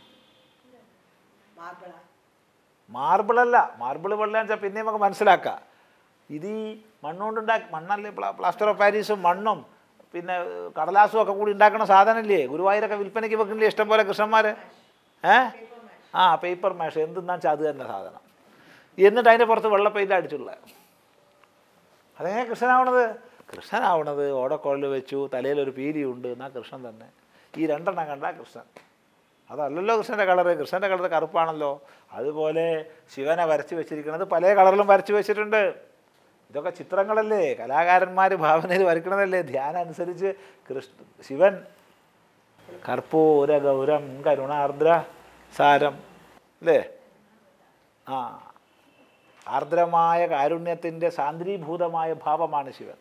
മാർബിളാ മാർബിളല്ല മാർബിൾ വെള്ളയാന്ന് വെച്ചാൽ പിന്നെ നമുക്ക് മനസ്സിലാക്കാം ഇത് ഈ മണ്ണുകൊണ്ടുണ്ടാക്കി മണ്ണല്ലേ പ്ലാ- പ്ലാസ്റ്റർ ഓഫ് പാരീസും മണ്ണും പിന്നെ ഏഹ്, കടലാസും ഒക്കെ കൂടി ഉണ്ടാക്കുന്ന സാധനമില്ലേ ഗുരുവായൂരൊക്കെ വിൽപ്പനയ്ക്ക് വെക്കുന്നില്ലേ ഇഷ്ടം പോലെ കൃഷ്ണന്മാർ ഏ ആ പേപ്പർ മേഷ എന്തെന്നാ വെച്ചാൽ അത് തന്നെ സാധനം എന്നിട്ട് അതിൻ്റെ പുറത്ത് വെള്ള പെയിൻ്റ് അടിച്ചുള്ള അതെങ്ങനെ കൃഷ്ണനാവണത് കൃഷ്ണനാവണത് ഓടക്കുഴൽ വെച്ചു തലയിലൊരു പീലിയുണ്ട് എന്നാൽ കൃഷ്ണൻ തന്നെ ഈ രണ്ടെണ്ണം കണ്ടാൽ കൃഷ്ണൻ അതല്ലല്ലോ കൃഷ്ണൻ്റെ കളറ് കൃഷ്ണൻ്റെ കളർ കറുപ്പാണല്ലോ അതുപോലെ ശിവനെ വരച്ച് വെച്ചിരിക്കുന്നത് പല കളറിലും വരച്ച് വെച്ചിട്ടുണ്ട് ഇതൊക്കെ ചിത്രങ്ങളല്ലേ കലാകാരന്മാർ ഭാവനയിൽ വരയ്ക്കണതല്ലേ ധ്യാനം അനുസരിച്ച് കൃഷ്ണ ശിവൻ കർപ്പൂര ഗൗരം കരുണാർദ്ര സാരം അല്ലേ ആ ആർദ്രമായ കാരുണ്യത്തിൻ്റെ സാന്ദ്രീഭൂതമായ ഭാവമാണ് ശിവൻ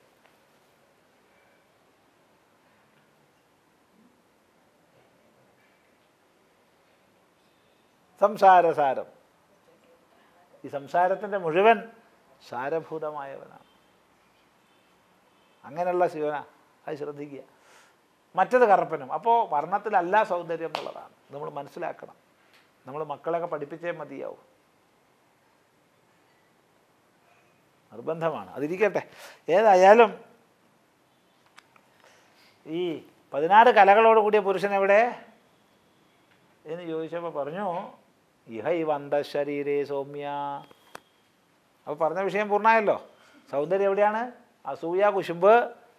സംസാരസാരം ഈ സംസാരത്തിൻ്റെ മുഴുവൻ സാരഭൂതമായവനാണ് അങ്ങനെയുള്ള ശിവനാ അത് ശ്രദ്ധിക്കുക മറ്റത് കറുപ്പനും അപ്പോൾ വർണ്ണത്തിലല്ല സൗന്ദര്യം എന്നുള്ളതാണ് നമ്മൾ മനസ്സിലാക്കണം നമ്മൾ മക്കളെയൊക്കെ പഠിപ്പിച്ചേ മതിയാവും നിർബന്ധമാണ് അതിരിക്കട്ടെ ഏതായാലും ഈ പതിനാറ് കലകളോട് കൂടിയ പുരുഷൻ എവിടെ എന്ന് ചോദിച്ചപ്പോൾ പറഞ്ഞു ഇഹ ഈ വന്തശരീരേ സൗമ്യ അപ്പോൾ പറഞ്ഞ വിഷയം പൂർണ്ണമായല്ലോ സൗന്ദര്യം എവിടെയാണ് അസൂയ കുശുമ്പ്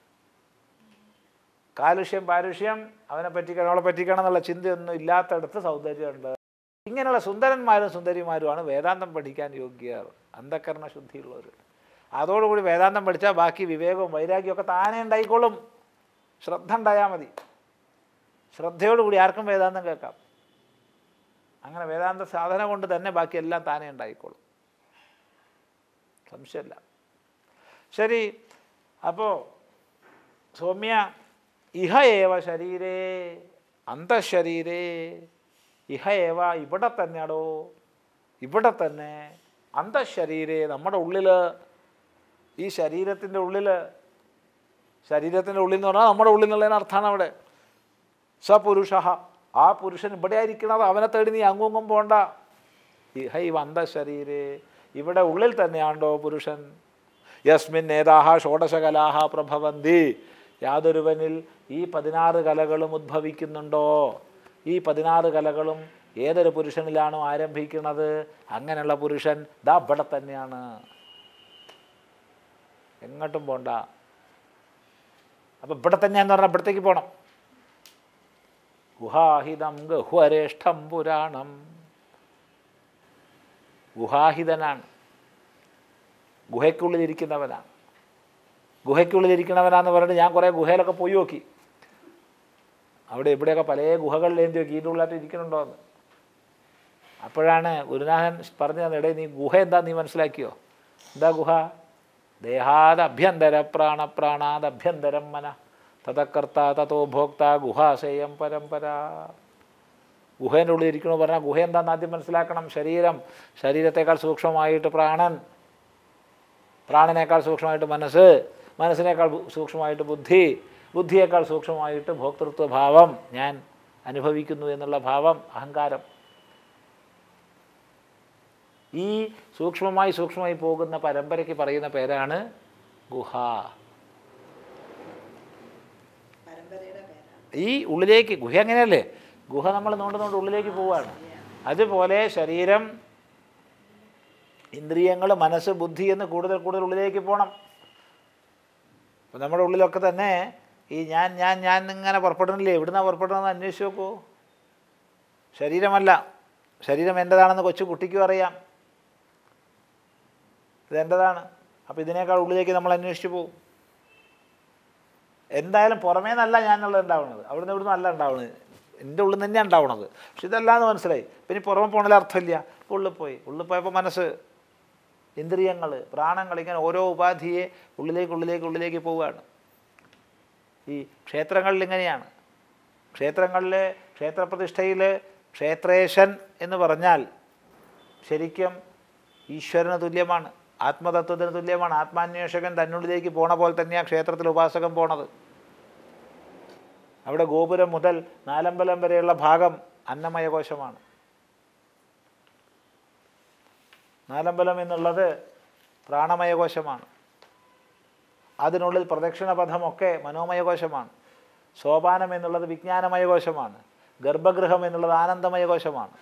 കാലുഷ്യം പാരുഷ്യം അവനെ പറ്റിക്കണം അവളെ പറ്റിക്കണം എന്നുള്ള ചിന്തയൊന്നും ഇല്ലാത്തടത്ത് സൗന്ദര്യമുണ്ട് ഇങ്ങനെയുള്ള സുന്ദരന്മാരും സുന്ദരിമാരുമാണ് വേദാന്തം പഠിക്കാൻ യോഗ്യർ അന്ധകരണ ശുദ്ധിയുള്ളവർ അതോടുകൂടി വേദാന്തം പഠിച്ചാൽ ബാക്കി വിവേകവും വൈരാഗ്യവും ഒക്കെ താനേ ഉണ്ടായിക്കോളും ശ്രദ്ധ ഉണ്ടായാൽ മതി ശ്രദ്ധയോടുകൂടി ആർക്കും വേദാന്തം കേൾക്കാം അങ്ങനെ വേദാന്ത സാധന കൊണ്ട് തന്നെ ബാക്കി എല്ലാം താനേ ഉണ്ടായിക്കോളും സംശയമില്ല ശരി അപ്പോൾ സൗമ്യ ഇഹ ഏവ ശരീരേ അന്തശരീരേ ഇഹ ഏവ ഇവിടെ തന്നെയാടോ ഇവിടെ തന്നെ അന്തശരീരേ നമ്മുടെ ഉള്ളിൽ ഈ ശരീരത്തിൻ്റെ ഉള്ളിൽ ശരീരത്തിൻ്റെ ഉള്ളിൽ എന്ന് പറഞ്ഞാൽ നമ്മുടെ ഉള്ളിൽ എന്നുള്ളതിന് അർത്ഥമാണ് അവിടെ സപുരുഷ ആ പുരുഷൻ ഇവിടെ ആയിരിക്കണത് അവനെ തേടി നീ അങ്ങും പോണ്ട ഇഹ ഈ അന്തശരീരേ ഇവിടെ ഉള്ളിൽ തന്നെയാണ്ടോ പുരുഷൻ യസ്മിൻ നേതാഹ ഷോഡശകലാഹ പ്രഭവന്തി യാതൊരുവനിൽ ഈ പതിനാറ് കലകളും ഉദ്ഭവിക്കുന്നുണ്ടോ ഈ പതിനാറ് കലകളും ഏതൊരു പുരുഷനിലാണോ ആരംഭിക്കുന്നത് അങ്ങനെയുള്ള പുരുഷൻ ദാ ഇവിടെ തന്നെയാണ് എങ്ങോട്ടും പോണ്ട അപ്പം ഇവിടെ തന്നെയാന്ന് പറഞ്ഞാൽ ഇവിടത്തേക്ക് പോകണം ഗുഹാഹിതം ഗഹ്വരേഷ്ഠം പുരാണം ഗുഹാഹിതനാണ് ഗുഹയ്ക്കുള്ളിലിരിക്കുന്നവനാണ് ഗുഹയ്ക്കുള്ളിലിരിക്കുന്നവനാന്ന് പറഞ്ഞിട്ട് ഞാൻ കുറേ ഗുഹയിലൊക്കെ പോയി നോക്കി അവിടെ ഇവിടെയൊക്കെ പല ഗുഹകളിൽ എന്ത് നോക്കി ഇതിൻ്റെ ഉള്ളിലായിട്ട് ഇരിക്കുന്നുണ്ടോ എന്ന് അപ്പോഴാണ് ഗുരുനാഥൻ പറഞ്ഞു തന്നെ ഇടയിൽ നീ ഗുഹ എന്താ നീ മനസ്സിലാക്കിയോ എന്താ ഗുഹ ദേഹാദഭ്യന്തര പ്രാണപ്രാണാദഭ്യന്തരം മന തതക്കർത്ത തതോ ഭോക്ത ഗുഹാശയം പരമ്പര ഗുഹേൻ്റെ ഉള്ളിൽ ഇരിക്കണു പറഞ്ഞാൽ ഗുഹ എന്താണെന്ന് ആദ്യം മനസ്സിലാക്കണം ശരീരം ശരീരത്തെക്കാൾ സൂക്ഷ്മമായിട്ട് പ്രാണൻ പ്രാണനേക്കാൾ സൂക്ഷ്മമായിട്ട് മനസ്സ് മനസ്സിനേക്കാൾ ബു- സൂക്ഷ്മമായിട്ട് ബുദ്ധി ബുദ്ധിയേക്കാൾ സൂക്ഷ്മമായിട്ട് ഭോക്തൃത്വ ഭാവം ഞാൻ അനുഭവിക്കുന്നു എന്നുള്ള ഭാവം അഹങ്കാരം ഈ സൂക്ഷ്മമായി സൂക്ഷ്മമായി പോകുന്ന പരമ്പരയ്ക്ക് പറയുന്ന പേരാണ് ഗുഹ പരമ്പരയുടെ ഈ ഉള്ളിലേക്ക് ഗുഹ അങ്ങനെയല്ലേ ഗുഹ നമ്മൾ നോണ്ട് നോണ്ട് ഉള്ളിലേക്ക് പോവുകയാണ് അതുപോലെ ശരീരം ഇന്ദ്രിയങ്ങൾ മനസ്സ് ബുദ്ധി എന്ന് കൂടുതൽ കൂടുതൽ ഉള്ളിലേക്ക് പോകണം അപ്പം നമ്മുടെ ഉള്ളിലൊക്കെ തന്നെ ഈ ഞാൻ ഞാൻ ഞാൻ ഇങ്ങനെ പുറപ്പെടുന്നില്ലേ എവിടുന്നാണ് പുറപ്പെടുന്നതെന്ന് അന്വേഷിച്ച് നോക്കൂ ശരീരമല്ല ശരീരം എൻ്റെതാണെന്ന് കൊച്ചു കുട്ടിക്കും അറിയാം ഇതെൻ്റെതാണ് അപ്പോൾ ഇതിനേക്കാൾ ഉള്ളിലേക്ക് നമ്മൾ അന്വേഷിച്ച് പോകും എന്തായാലും പുറമേ നിന്നല്ല ഞാനുള്ളത് ഉണ്ടാവുന്നത് അവിടുന്ന് ഇവിടുന്ന് അല്ല ഉണ്ടാവുന്നത് എൻ്റെ ഉള്ളിൽ നിന്ന് തന്നെയാണ് ഉണ്ടാവുന്നത് പക്ഷെ ഇതല്ലാന്ന് മനസ്സിലായി പിന്നെ പുറമെ പോകണതിൽ അർത്ഥമില്ല അപ്പോൾ ഉള്ളിൽ പോയി ഉള്ളിൽ പോയപ്പോൾ മനസ്സ് ഇന്ദ്രിയങ്ങൾ പ്രാണങ്ങൾ ഇങ്ങനെ ഓരോ ഉപാധിയെ ഉള്ളിലേക്ക് ഉള്ളിലേക്ക് ഉള്ളിലേക്ക് പോവുകയാണ് ഈ ക്ഷേത്രങ്ങളിൽ ഇങ്ങനെയാണ് ക്ഷേത്രങ്ങളിൽ ക്ഷേത്രപ്രതിഷ്ഠയിൽ ക്ഷേത്രേശൻ എന്ന് പറഞ്ഞാൽ ശരിക്കും ഈശ്വരന് തുല്യമാണ് ആത്മതത്വത്തിന് തുല്യമാണ് ആത്മാന്വേഷകൻ തന്നുള്ളിലേക്ക് പോണ പോലെ തന്നെയാണ് ക്ഷേത്രത്തിൽ ഉപാസകൻ പോണത് അവിടെ ഗോപുരം മുതൽ നാലമ്പലം വരെയുള്ള ഭാഗം അന്നമയകോശമാണ് നാലമ്പലം എന്നുള്ളത് പ്രാണമയകോശമാണ് അതിനുള്ളിൽ പ്രദക്ഷിണപഥമൊക്കെ മനോമയകോശമാണ് സോപാനം എന്നുള്ളത് വിജ്ഞാനമയകോശമാണ് ഗർഭഗൃഹം എന്നുള്ളത് ആനന്ദമയകോശമാണ്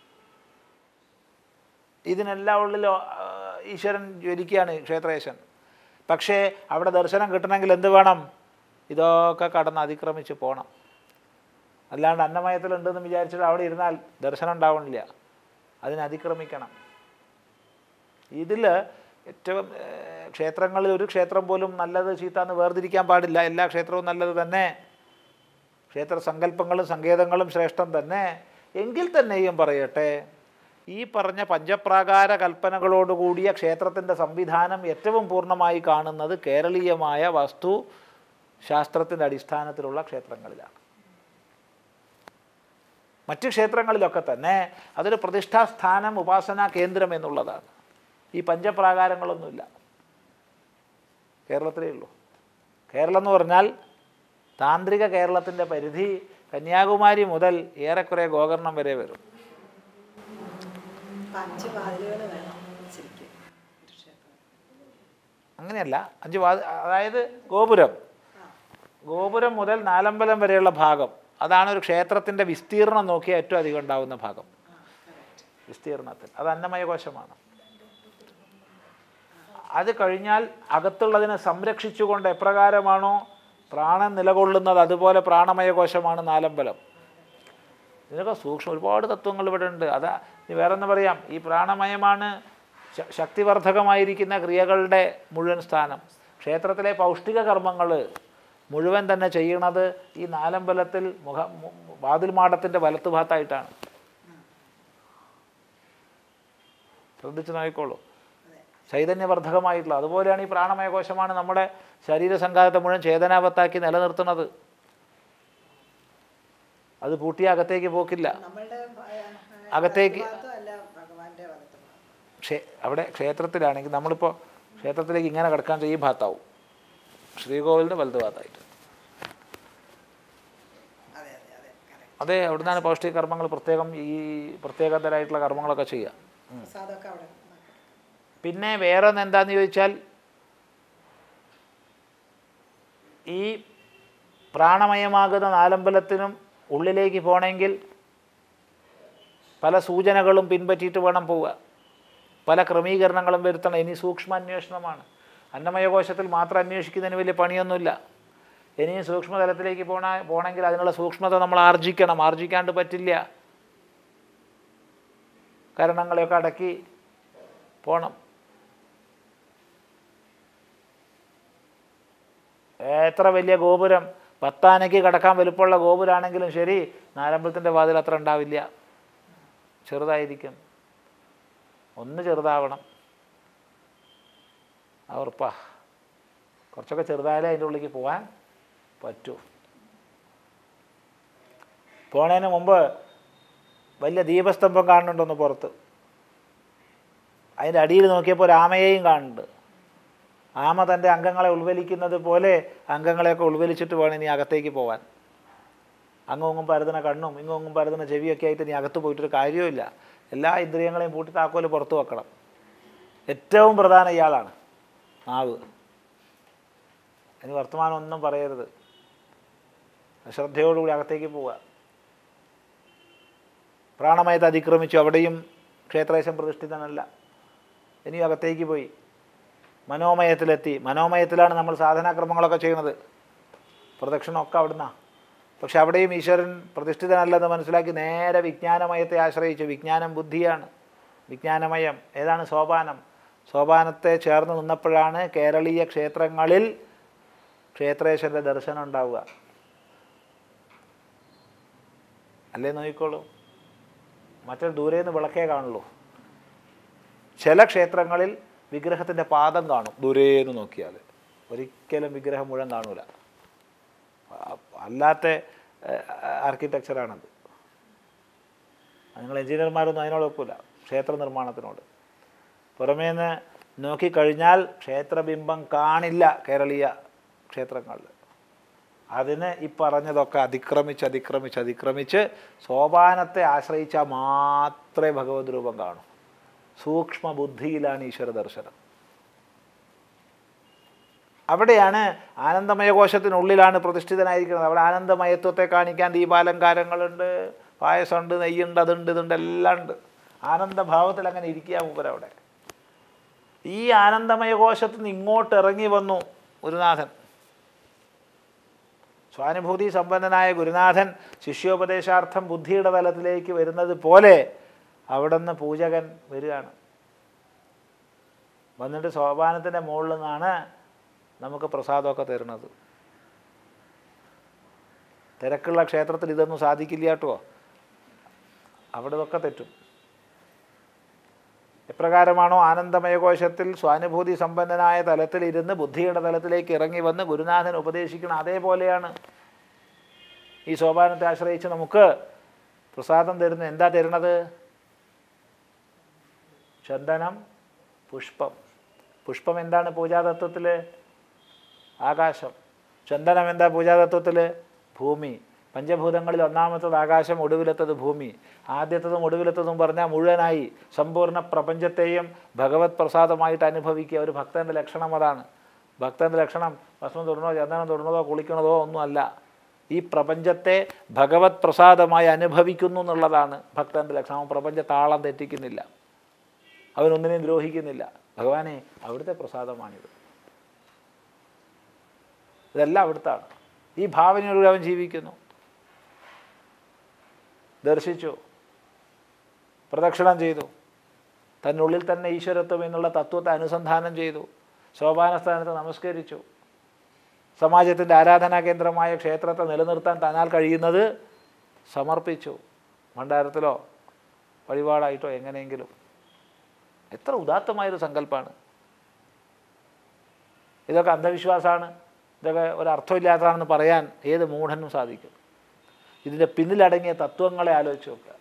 ഇതിനെല്ലാം ഉള്ളിൽ ആ, ഈശ്വരൻ ജ്വലിക്കുകയാണ് ക്ഷേത്രേശൻ പക്ഷേ അവിടെ ദർശനം കിട്ടണമെങ്കിൽ എന്ത് വേണം ഇതൊക്കെ കടന്ന് അതിക്രമിച്ച് പോകണം അല്ലാണ്ട് അന്നമയത്തിലുണ്ടെന്ന് വിചാരിച്ചിട്ട് അവിടെ ഇരുന്നാൽ ദർശനം ഉണ്ടാവണില്ല അതിനെ അതിക്രമിക്കണം ഇതിൽ ഏറ്റവും ഏഹ്, ക്ഷേത്രങ്ങളിൽ ഒരു ക്ഷേത്രം പോലും നല്ലത് ചീത്താന്ന് വേർതിരിക്കാൻ പാടില്ല എല്ലാ ക്ഷേത്രവും നല്ലത് തന്നെ ക്ഷേത്ര സങ്കല്പങ്ങളും സങ്കേതങ്ങളും ശ്രേഷ്ഠം തന്നെ എങ്കിൽ തന്നെയും പറയട്ടെ ഈ പറഞ്ഞ പഞ്ചപ്രാകാര കൽപ്പനകളോടുകൂടിയ ക്ഷേത്രത്തിൻ്റെ സംവിധാനം ഏറ്റവും പൂർണ്ണമായി കാണുന്നത് കേരളീയമായ വസ്തു ശാസ്ത്രത്തിൻ്റെ അടിസ്ഥാനത്തിലുള്ള ക്ഷേത്രങ്ങളിലാണ് മറ്റ് ക്ഷേത്രങ്ങളിലൊക്കെ തന്നെ അതൊരു പ്രതിഷ്ഠാസ്ഥാനം ഉപാസനാ കേന്ദ്രം എന്നുള്ളതാണ് ഈ പഞ്ചപ്രാകാരങ്ങളൊന്നുമില്ല കേരളത്തിലേ ഉള്ളൂ കേരളം എന്ന് പറഞ്ഞാൽ താന്ത്രിക കേരളത്തിൻ്റെ പരിധി കന്യാകുമാരി മുതൽ ഏറെക്കുറെ ഗോകർണം വരെ വരും അപ്പൊ അഞ്ച് വാതിലുകൾ വേണം ശരിക്കും ഒരു ക്ഷേത്രം അങ്ങനെയല്ല അഞ്ച് വാ അതായത് ഗോപുരം ഗോപുരം മുതൽ നാലമ്പലം വരെയുള്ള ഭാഗം അതാണ് ഒരു ക്ഷേത്രത്തിൻ്റെ വിസ്തീർണം നോക്കിയാൽ ഏറ്റവും അധികം ഉണ്ടാവുന്ന ഭാഗം വിസ്തീർണത്തിൽ അത് അന്നമയകോശമാണ് അത് കഴിഞ്ഞാൽ അകത്തുള്ളതിനെ സംരക്ഷിച്ചുകൊണ്ട് എപ്രകാരമാണോ പ്രാണൻ നിലകൊള്ളുന്നത് അതുപോലെ പ്രാണമയകോശമാണ് നാലമ്പലം ഇതിനൊക്കെ സൂക്ഷ്മം ഒരുപാട് തത്വങ്ങൾ ഇവിടെ ഉണ്ട് അതാ ഇനി വേറെ ഒന്ന് പറയാം ഈ പ്രാണമയമാണ് ശ- ശക്തിവർദ്ധകമായിരിക്കുന്ന ക്രിയകളുടെ മുഴുവൻ സ്ഥാനം ക്ഷേത്രത്തിലെ പൗഷ്ടിക കർമ്മങ്ങൾ മുഴുവൻ തന്നെ ചെയ്യണത് ഈ നാലമ്പലത്തിൽ മുഖ മു- വാതിൽ മാടത്തിൻ്റെ വലത്തുഭാഗത്തായിട്ടാണ് ശ്രദ്ധിച്ച് നോക്കിക്കോളൂ ചൈതന്യവർദ്ധകമായിട്ടുള്ള അതുപോലെയാണ് ഈ പ്രാണമയകോശമാണ് നമ്മുടെ ശരീരസംഘാതത്തെ മുഴുവൻ ചേതനാവത്താക്കി നിലനിർത്തുന്നത് അത് പൂട്ടിയ അകത്തേക്ക് പോക്കില്ല നമ്മളുടെ അകത്തേക്ക് ഭാഗത്തും അല്ല ഭഗവാന്റെ വലത്ത് ഭാഗം ക്ഷേ അവിടെ ക്ഷേത്രത്തിലാണെങ്കിൽ നമ്മളിപ്പോൾ ക്ഷേത്രത്തിലേക്ക് ഇങ്ങനെ കിടക്കാൻ ഈ ഭാഗത്താവും ശ്രീകോവിലിൻ്റെ വലത് ഭാഗത്തായിട്ട് അതെ അതെ അതെ കറക്റ്റ് അതെ അവിടെ നിന്നാണ് പൗഷ്ടിക കർമ്മങ്ങൾ പ്രത്യേകം ഈ പ്രത്യേകതരായിട്ടുള്ള കർമ്മങ്ങളൊക്കെ ചെയ്യുക പ്രസാദമൊക്കെ അവിടെ നടക്കും. പിന്നെ വേറെ ഒന്ന് എന്താന്ന് ചോദിച്ചാൽ ഈ പ്രാണമയമാകുന്ന നാലമ്പലത്തിനും ഉള്ളിലേക്ക് പോകണമെങ്കിൽ പല സൂചനകളും പിൻപറ്റിയിട്ട് വേണം പോവുക പല ക്രമീകരണങ്ങളും വരുത്തണം ഇനി സൂക്ഷ്മ അന്വേഷണമാണ് അന്നമയകോശത്തിൽ മാത്രം അന്വേഷിക്കുന്നതിന് വലിയ പണിയൊന്നുമില്ല ഇനിയും സൂക്ഷ്മതലത്തിലേക്ക് പോണ പോകണമെങ്കിൽ അതിനുള്ള സൂക്ഷ്മത നമ്മൾ ആർജിക്കണം ആർജിക്കാണ്ട് പറ്റില്ല കരണങ്ങളെയൊക്കെ അടക്കി പോണം എത്ര വലിയ ഗോപുരം പത്താനയ്ക്ക് കടക്കാൻ വലുപ്പമുള്ള ഗോപുരമാണെങ്കിലും ശരി നാലമ്പലത്തിൻ്റെ വാതിൽ അത്ര ഉണ്ടാവില്ല ചെറുതായിരിക്കും ഒന്ന് ചെറുതാവണം ആ ഉറപ്പാ കുറച്ചൊക്കെ ചെറുതായാലേ അതിൻ്റെ ഉള്ളിലേക്ക് പോകാൻ പറ്റൂ പോണതിന് മുമ്പ് വലിയ ദീപസ്തംഭം കാണുന്നുണ്ടൊന്ന് പുറത്ത് അതിൻ്റെ അടിയിൽ നോക്കിയപ്പോൾ ഒരു ആമയെയും കാണുന്നുണ്ട് ആമ തൻ്റെ അംഗങ്ങളെ ഉൾവലിക്കുന്നത് പോലെ അംഗങ്ങളെയൊക്കെ ഉൾവലിച്ചിട്ട് വേണം ഇനി അകത്തേക്ക് പോവാൻ അങ്ങും ഇങ്ങും പരതുന്ന കണ്ണും ഇങ്ങും ഇങ്ങും പരതുന്ന ചെവിയൊക്കെ ആയിട്ട് ഇനി അകത്ത് പോയിട്ടൊരു കാര്യവുമില്ല എല്ലാ ഇന്ദ്രിയങ്ങളെയും പൂട്ടി താക്കോല് പുറത്ത് വെക്കണം ഏറ്റവും പ്രധാന ഇയാളാണ് നാവ് അതിന് വർത്തമാനം ഒന്നും പറയരുത് ശ്രദ്ധയോടുകൂടി അകത്തേക്ക് പോവുക പ്രാണമയത്തെ അതിക്രമിച്ചു അവിടെയും ക്ഷേത്രേശം പ്രതിഷ്ഠിതനല്ല ഇനിയും അകത്തേക്ക് പോയി മനോമയത്തിലെത്തി മനോമയത്തിലാണ് നമ്മൾ സാധനാക്രമങ്ങളൊക്കെ ചെയ്യുന്നത് പ്രദക്ഷിണമൊക്കെ അവിടുന്നാണ് പക്ഷെ അവിടെയും ഈശ്വരൻ പ്രതിഷ്ഠിതനല്ലെന്ന് മനസ്സിലാക്കി നേരെ വിജ്ഞാനമയത്തെ ആശ്രയിച്ചു വിജ്ഞാനം ബുദ്ധിയാണ് വിജ്ഞാനമയം ഏതാണ് സോപാനം സോപാനത്തെ ചേർന്ന് നിന്നപ്പോഴാണ് കേരളീയ ക്ഷേത്രങ്ങളിൽ ക്ഷേത്രേശ്വരൻ്റെ ദർശനം ഉണ്ടാവുക അല്ലേ നോക്കിക്കോളൂ മറ്റൊരു ദൂരെ നിന്ന് വിളക്കേ കാണുള്ളൂ ചില ക്ഷേത്രങ്ങളിൽ വിഗ്രഹത്തിൻ്റെ പാദം കാണും ദൂരേന്ന് നോക്കിയാൽ ഒരിക്കലും വിഗ്രഹം മുഴുവൻ കാണൂല അ- അല്ലാത്ത ആർക്കിടെക്ചറാണത് നിങ്ങൾ എഞ്ചിനീയർമാരൊന്നും അതിനോട് ഒക്കില്ല ക്ഷേത്ര നിർമ്മാണത്തിനോട് പുറമേന്ന് നോക്കിക്കഴിഞ്ഞാൽ ക്ഷേത്രബിംബം കാണില്ല കേരളീയ ക്ഷേത്രങ്ങളിൽ അതിന് ഈ പറഞ്ഞതൊക്കെ അതിക്രമിച്ച് അതിക്രമിച്ച് അതിക്രമിച്ച് സോപാനത്തെ ആശ്രയിച്ചാൽ മാത്രമേ ഭഗവത് രൂപം കാണൂ സൂക്ഷ്മ ബുദ്ധിയിലാണ് ഈശ്വര ദർശനം അവിടെയാണ് ആനന്ദമയകോശത്തിനുള്ളിലാണ് പ്രതിഷ്ഠിതനായിരിക്കുന്നത് അവിടെ ആനന്ദമയത്വത്തെ കാണിക്കാൻ ദീപാലങ്കാരങ്ങളുണ്ട് പായസമുണ്ട് നെയ്യുണ്ട് അതുണ്ട് ഇതുണ്ട് എല്ലാം ഉണ്ട് ആനന്ദഭാവത്തിൽ അങ്ങനെ ഇരിക്കുക മൂപ്പരവിടെ ഈ ആനന്ദമയകോശത്ത് നിന്ന് ഇങ്ങോട്ട് ഇറങ്ങി വന്നു ഗുരുനാഥൻ സ്വാനുഭൂതി സമ്പന്നനായ ഗുരുനാഥൻ ശിഷ്യോപദേശാർത്ഥം ബുദ്ധിയുടെ തലത്തിലേക്ക് വരുന്നത് പോലെ അവിടെ നിന്ന് പൂജകൻ വരികയാണ് വന്നിട്ട് സോപാനത്തിൻ്റെ മുകളിൽ നിന്നാണ് നമുക്ക് പ്രസാദമൊക്കെ തരുന്നത് തിരക്കുള്ള ക്ഷേത്രത്തിൽ ഇതൊന്നും സാധിക്കില്ല കേട്ടോ അവിടെ ഇതൊക്കെ തെറ്റും എപ്രകാരമാണോ ആനന്ദമയകോശത്തിൽ സ്വാനുഭൂതി സമ്പന്നനായ തലത്തിൽ ഇരുന്ന് ബുദ്ധിയുടെ തലത്തിലേക്ക് ഇറങ്ങി വന്ന് ഗുരുനാഥൻ ഉപദേശിക്കണം അതേപോലെയാണ് ഈ സോപാനത്തെ ആശ്രയിച്ച് നമുക്ക് പ്രസാദം തരുന്നത് എന്താ തരുന്നത് ചന്ദനം പുഷ്പം പുഷ്പം എന്താണ് പൂജാതത്വത്തിൽ ആകാശം ചന്ദനം എന്താ പൂജാതത്വത്തിൽ ഭൂമി പഞ്ചഭൂതങ്ങളിൽ ഒന്നാമത്തത് ആകാശം ഒടുവിലത്തത് ഭൂമി ആദ്യത്തതും ഒടുവിലത്തതും പറഞ്ഞാൽ മുഴുവനായി സമ്പൂർണ്ണ പ്രപഞ്ചത്തെയും ഭഗവത് പ്രസാദമായിട്ട് അനുഭവിക്കുക ഒരു ഭക്തൻ്റെ ലക്ഷണം അതാണ് ഭക്തൻ്റെ ലക്ഷണം ഭസ്മം തൊടുന്നതോ ചന്ദനം തൊടുന്നതോ കുളിക്കണതോ ഒന്നുമല്ല ഈ പ്രപഞ്ചത്തെ ഭഗവത് പ്രസാദമായി അനുഭവിക്കുന്നു എന്നുള്ളതാണ് ഭക്തൻ്റെ ലക്ഷണം അവൻ പ്രപഞ്ച താളം തെറ്റിക്കുന്നില്ല അവനൊന്നിനെയും ദ്രോഹിക്കുന്നില്ല ഭഗവാനെ അവിടുത്തെ പ്രസാദമാണിത് ഇതെല്ലാം അവിടുത്താണ് ഈ ഭാവനയോടുകൂടി അവൻ ജീവിക്കുന്നു ദർശിച്ചു പ്രദക്ഷിണം ചെയ്തു തന്നുള്ളിൽ തന്നെ ഈശ്വരത്വം എന്നുള്ള തത്വത്തെ അനുസന്ധാനം ചെയ്തു സോപാനസ്ഥാനത്ത് നമസ്കരിച്ചു സമാജത്തിൻ്റെ ആരാധനാ കേന്ദ്രമായ ക്ഷേത്രത്തെ നിലനിർത്താൻ തന്നാൽ കഴിയുന്നത് സമർപ്പിച്ചു ഭണ്ഡാരത്തിലോ വഴിപാടായിട്ടോ എങ്ങനെയെങ്കിലും എത്ര ഉദാത്തമായൊരു സങ്കല്പമാണ് ഇതൊക്കെ അന്ധവിശ്വാസമാണ് ഇതൊക്കെ ഒരർത്ഥമില്ലാത്തതാണെന്ന് പറയാൻ ഏത് മൂഢനും സാധിക്കും ഇതിൻ്റെ പിന്നിലടങ്ങിയ തത്വങ്ങളെ ആലോചിച്ച് നോക്കുക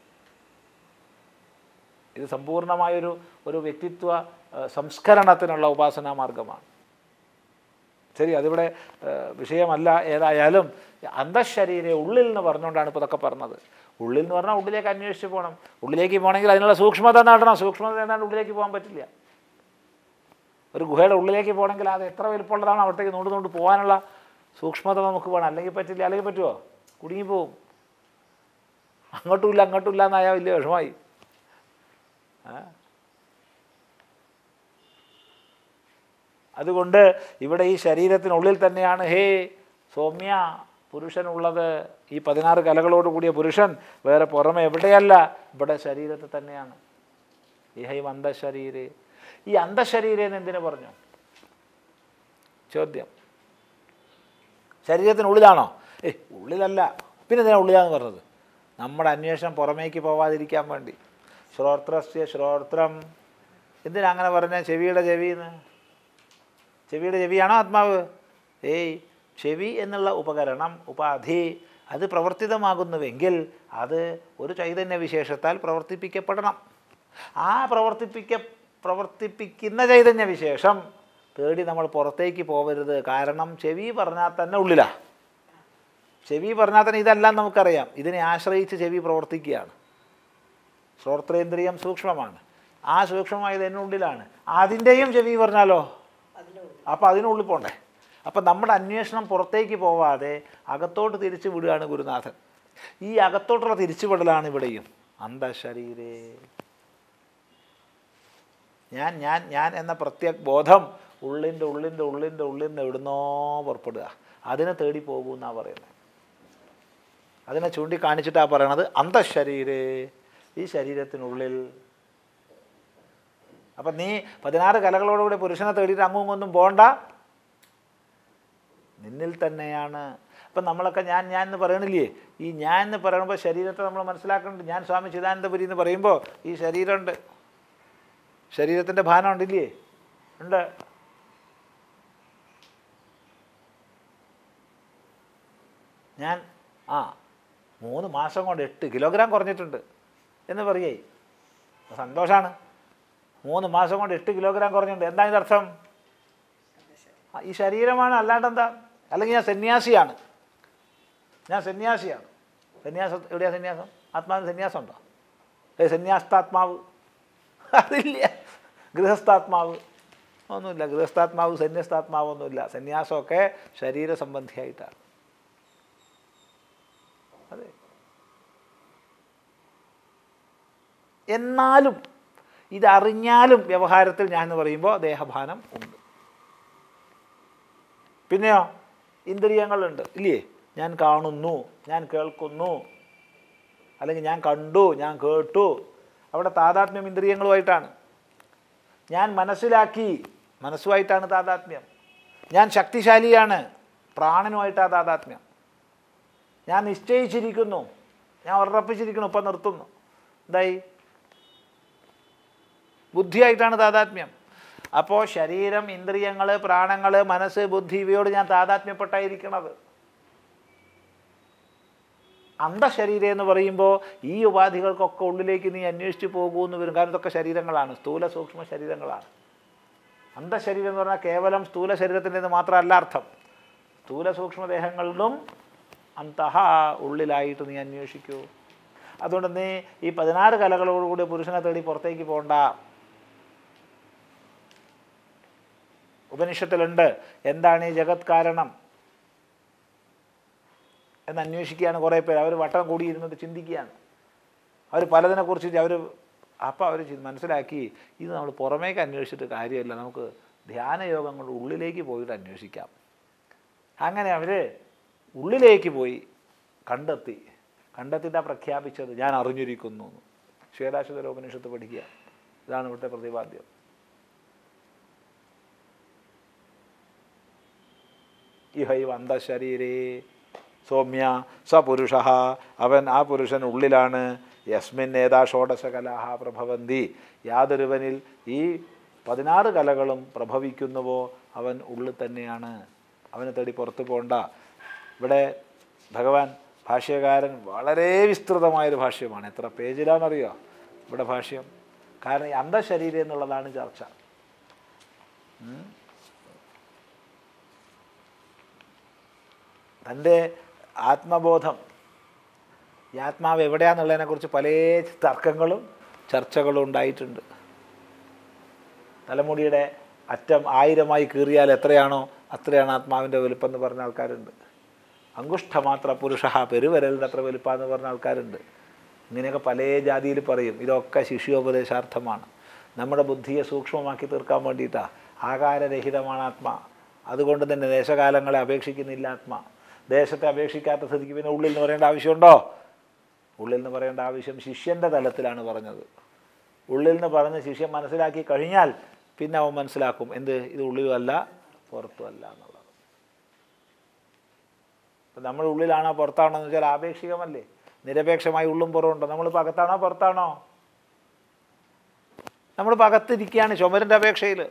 ഇത് സമ്പൂർണമായൊരു ഒരു വ്യക്തിത്വ ഏഹ്, സംസ്കരണത്തിനുള്ള ഉപാസനാ മാർഗമാണ് ശരി അതിവിടെ ഏഹ്, വിഷയമല്ല ഏതായാലും അന്തശരീരെ ഉള്ളിൽ എന്ന് പറഞ്ഞുകൊണ്ടാണ് ഇപ്പോൾ ഇതൊക്കെ പറഞ്ഞത് ഉള്ളിൽ എന്ന് പറഞ്ഞാൽ ഉള്ളിലേക്ക് അന്വേഷിച്ച് പോകണം ഉള്ളിലേക്ക് പോകണമെങ്കിൽ അതിനുള്ള സൂക്ഷ്മത നേടണം സൂക്ഷ്മത നേടാണ്ട് ഉള്ളിലേക്ക് പോകാൻ പറ്റില്ല ഒരു ഗുഹയുടെ ഉള്ളിലേക്ക് പോകണമെങ്കിൽ അത് എത്ര വലുപ്പമുള്ളതാണ് അവിടത്തേക്ക് നോണ്ട് നോണ്ട് പോകാനുള്ള സൂക്ഷ്മത നമുക്ക് വേണം അല്ലെങ്കിൽ പറ്റില്ല അല്ലെങ്കിൽ പറ്റുമോ കുടുങ്ങിപ്പോവും അങ്ങോട്ടും ഇല്ല അങ്ങോട്ടും ഇല്ല എന്നായാൽ വലിയ വിഷമായി ആ? അതുകൊണ്ട് ഇവിടെ ഈ ശരീരത്തിനുള്ളിൽ തന്നെയാണ് ഹേ സൗമ്യ പുരുഷനുള്ളത് ഈ പതിനാറ് കലകളോട് കൂടിയ പുരുഷൻ വേറെ പുറമെ എവിടെയല്ല ഇവിടെ ശരീരത്തിൽ തന്നെയാണ് ഇഹൈം അന്തശരീരേ ഈ അന്തശരീരേ എന്ന് എന്തിനു പറഞ്ഞു ചോദ്യം ശരീരത്തിനുള്ളിലാണോ ഏയ് ഉള്ളിലല്ല പിന്നെ എന്തിനാ ഉള്ളിലാന്ന് പറഞ്ഞത് നമ്മുടെ അന്വേഷണം പുറമേക്ക് പോവാതിരിക്കാൻ വേണ്ടി ശ്രോത്രസ്യ ശ്രോത്രം എന്തിനാ അങ്ങനെ പറഞ്ഞ ചെവിയുടെ ചെവിന്ന് ചെവിയുടെ ചെവിയാണോ ആത്മാവ് ഏയ് ചെവി എന്നുള്ള ഉപകരണം ഉപാധി അത് പ്രവർത്തിതമാകുന്നുവെങ്കിൽ അത് ഒരു ചൈതന്യ വിശേഷത്താൽ പ്രവർത്തിപ്പിക്കപ്പെടണം ആ പ്രവർത്തിപ്പിക്ക പ്രവർത്തിപ്പിക്കുന്ന ചൈതന്യ വിശേഷം തേടി നമ്മൾ പുറത്തേക്ക് പോകരുത് കാരണം ചെവി പറഞ്ഞാൽ തന്നെ ഉള്ളിലാ ചെവി പറഞ്ഞാൽ തന്നെ ഇതെല്ലാം നമുക്കറിയാം ഇതിനെ ആശ്രയിച്ച് ചെവി പ്രവർത്തിക്കുകയാണ് ശ്രോത്രേന്ദ്രിയം സൂക്ഷ്മമാണ് ആ സൂക്ഷ്മമായത് എന്നുള്ളിലാണ് അതിൻ്റെയും ചെവി പറഞ്ഞാലോ അതിനുള്ളിൽ അപ്പോൾ അതിനുള്ളിൽ പോണ്ടേ അപ്പം നമ്മുടെ അന്വേഷണം പുറത്തേക്ക് പോവാതെ അകത്തോട്ട് തിരിച്ചു വിടുകയാണ് ഗുരുനാഥൻ ഈ അകത്തോട്ടുള്ള തിരിച്ചുവിടലാണ് ഇവിടെയും അന്തശരീരേ ഞാൻ ഞാൻ ഞാൻ എന്ന പ്രത്യേക ബോധം ഉള്ളിൻ്റെ ഉള്ളിൻ്റെ ഉള്ളിൻ്റെ ഉള്ളിൽ നിന്ന് എവിടുന്നോ പുറപ്പെടുക അതിനെ തേടി പോകൂ എന്നാണ് പറയുന്നത് അതിനെ ചൂണ്ടിക്കാണിച്ചിട്ടാണ് പറയണത് അന്തശരീരേ ഈ ശരീരത്തിനുള്ളിൽ അപ്പം നീ പതിനാറ് കലകളോടുകൂടി പുരുഷനെ തേടിയിട്ട് അങ്ങും ഇങ്ങൊന്നും പോണ്ട നിന്നിൽ തന്നെയാണ് അപ്പം നമ്മളൊക്കെ ഞാൻ ഞാൻ എന്ന് പറയണില്ലേ ഈ ഞാൻ എന്ന് പറയുമ്പോൾ ശരീരത്തെ നമ്മൾ മനസ്സിലാക്കുന്നുണ്ട് ഞാൻ സ്വാമി ചിദാനന്ദപുരി എന്ന് പറയുമ്പോൾ ഈ ശരീരമുണ്ട് ശരീരത്തിൻ്റെ ഭാനം ഉണ്ടില്ലേ ഉണ്ട് ഞാൻ ആ മൂന്ന് മാസം കൊണ്ട് എട്ട് കിലോഗ്രാം കുറഞ്ഞിട്ടുണ്ട് എന്ന് പറയേ സന്തോഷമാണ് മൂന്ന് മാസം കൊണ്ട് എട്ട് കിലോഗ്രാം കുറഞ്ഞിട്ടുണ്ട് എന്താ ഇതിൻ്റെ അർത്ഥം ആ, ഈ ശരീരമാണ് അല്ലാണ്ട് എന്താ അല്ലെങ്കിൽ ഞാൻ സന്യാസിയാണ് ഞാൻ സന്യാസിയാണ് സന്യാസം എവിടെയാ സന്യാസം ആത്മാവിന് സന്യാസം ഉണ്ടോ ഏ സന്യാസ്താത്മാവ് അതില്ല ഗൃഹസ്ഥാത്മാവ് ഒന്നുമില്ല ഗൃഹസ്ഥാത്മാവ് സന്യസ്താത്മാവ് ഒന്നുമില്ല സന്യാസമൊക്കെ ശരീര സംബന്ധിയായിട്ടാണ് അതെ എന്നാലും ഇതറിഞ്ഞാലും വ്യവഹാരത്തിൽ ഞാൻ എന്ന് പറയുമ്പോൾ ദേഹഭാനം ഉണ്ട് പിന്നെയോ ഇന്ദ്രിയങ്ങളുണ്ട് ഇല്ലേ ഞാൻ കാണുന്നു ഞാൻ കേൾക്കുന്നു അല്ലെങ്കിൽ ഞാൻ കണ്ടു ഞാൻ കേട്ടു അവിടെ താതാത്മ്യം ഇന്ദ്രിയങ്ങളുമായിട്ടാണ് ഞാൻ മനസ്സിലാക്കി മനസ്സുമായിട്ടാണ് താതാത്മ്യം ഞാൻ ശക്തിശാലിയാണ് പ്രാണനുമായിട്ടാണ് താതാത്മ്യം ഞാൻ നിശ്ചയിച്ചിരിക്കുന്നു ഞാൻ ഉറപ്പിച്ചിരിക്കുന്നു ഇപ്പം നിർത്തുന്നു എന്തായി ബുദ്ധിയായിട്ടാണ് താതാത്മ്യം അപ്പോൾ ശരീരം ഇന്ദ്രിയങ്ങൾ പ്രാണങ്ങൾ മനസ്സ് ബുദ്ധി ഇവയോട് ഞാൻ താതാത്മ്യപ്പെട്ടായിരിക്കണത് അന്തശരീരം എന്ന് പറയുമ്പോൾ ഈ ഉപാധികൾക്കൊക്കെ ഉള്ളിലേക്ക് നീ അന്വേഷിച്ച് പോകൂ എന്ന് വരും കാരണം ഇതൊക്കെ ശരീരങ്ങളാണ് സ്ഥൂല സൂക്ഷ്മ ശരീരങ്ങളാണ് അന്തശരീരം എന്ന് പറഞ്ഞാൽ കേവലം സ്ഥൂല ശരീരത്തിൻ്റെ മാത്രമല്ല അർത്ഥം സ്ഥൂല സൂക്ഷ്മദേഹങ്ങളിലും അന്തഹ ഉള്ളിലായിട്ട് നീ അന്വേഷിക്കൂ അതുകൊണ്ട് നീ ഈ പതിനാറ് കലകളോടുകൂടി പുരുഷനെ തേടി പുറത്തേക്ക് പോകണ്ട ഉപനിഷത്തിലുണ്ട് എന്താണ് ഈ ജഗത് കാരണം എന്ന് അന്വേഷിക്കുകയാണ് കുറേ പേര് അവർ വട്ടം കൂടിയിരുന്നിട്ട് ചിന്തിക്കുകയാണ് അവർ പലതിനെക്കുറിച്ച് അവർ അപ്പോൾ അവർ മനസ്സിലാക്കി ഇത് നമ്മൾ പുറമേക്ക് അന്വേഷിച്ചിട്ട് കാര്യമല്ല നമുക്ക് ധ്യാനയോഗം കൊണ്ട് ഉള്ളിലേക്ക് പോയിട്ട് അന്വേഷിക്കാം അങ്ങനെ അവർ ഉള്ളിലേക്ക് പോയി കണ്ടെത്തി കണ്ടെത്തിയിട്ടാണ് പ്രഖ്യാപിച്ചത് ഞാൻ അറിഞ്ഞിരിക്കുന്നു എന്ന്. ശ്വേതാശ്വതര ഉപനിഷത്ത് പഠിക്കുക ഇതാണ് ഇവിടുത്തെ പ്രതിപാദ്യം ഇഹൈവ അന്തശരീരേ സൗമ്യ സ പുരുഷ അവൻ ആ പുരുഷൻ ഉള്ളിലാണ് യസ്മിൻ ഏതാ ഷോഡശ കലാഹ പ്രഭവന്തി യാതൊരുവനിൽ ഈ പതിനാറ് കലകളും പ്രഭവിക്കുന്നുവോ അവൻ ഉള്ളിൽ തന്നെയാണ് അവനെ തേടി പുറത്തു പോകണ്ട ഇവിടെ ഭഗവാൻ ഭാഷ്യകാരൻ വളരെ വിസ്തൃതമായൊരു ഭാഷ്യമാണ് എത്ര പേജിലാണെന്നറിയോ ഇവിടെ ഭാഷ്യം കാരണം ഈ അന്തശരീരം എന്നുള്ളതാണ് ചർച്ച ഉം. തൻ്റെ ആത്മബോധം ഈ ആത്മാവ് എവിടെയാണെന്നുള്ളതിനെക്കുറിച്ച് പല തർക്കങ്ങളും ചർച്ചകളും ഉണ്ടായിട്ടുണ്ട് തലമുടിയുടെ അറ്റം ആയിരമായി കീറിയാൽ എത്രയാണോ അത്രയാണ് ആത്മാവിൻ്റെ വലുപ്പം എന്ന് പറഞ്ഞ ആൾക്കാരുണ്ട് അങ്കുഷ്ഠമാത്ര പുരുഷ പെരുവരലിൻ്റെ അത്ര വലുപ്പം എന്ന് പറഞ്ഞ ആൾക്കാരുണ്ട് ഇങ്ങനെയൊക്കെ പല ജാതിയിൽ പറയും ഇതൊക്കെ ശിഷ്യോപദേശാർത്ഥമാണ് നമ്മുടെ ബുദ്ധിയെ സൂക്ഷ്മമാക്കി തീർക്കാൻ വേണ്ടിയിട്ടാണ് ആകാരരഹിതമാണ് ആത്മാ അതുകൊണ്ട് തന്നെ ദേശകാലങ്ങളെ അപേക്ഷിക്കുന്നില്ല ആത്മാ ദേശത്തെ അപേക്ഷിക്കാത്ത സ്ഥിതിക്ക് പിന്നെ ഉള്ളിൽ നിന്ന് പറയേണ്ട ആവശ്യമുണ്ടോ ഉള്ളിൽ നിന്ന് പറയേണ്ട ആവശ്യം ശിഷ്യൻ്റെ തലത്തിലാണ് പറഞ്ഞത് ഉള്ളിൽ നിന്ന് പറഞ്ഞ് ശിഷ്യൻ മനസ്സിലാക്കി കഴിഞ്ഞാൽ പിന്നെ അവൻ മനസ്സിലാക്കും എന്ത് ഇത് ഉള്ളിലുമല്ല പുറത്തുമല്ല എന്നുള്ളത് ഇപ്പം നമ്മൾ ഉള്ളിലാണോ പുറത്താണോ എന്ന് വെച്ചാൽ ആപേക്ഷികമല്ലേ നിരപേക്ഷമായി ഉള്ളും പുറമുണ്ടോ നമ്മളിപ്പോൾ അകത്താണോ പുറത്താണോ നമ്മളിപ്പോൾ അകത്തിരിക്കുകയാണ് ചുമരിൻ്റെ അപേക്ഷയിൽ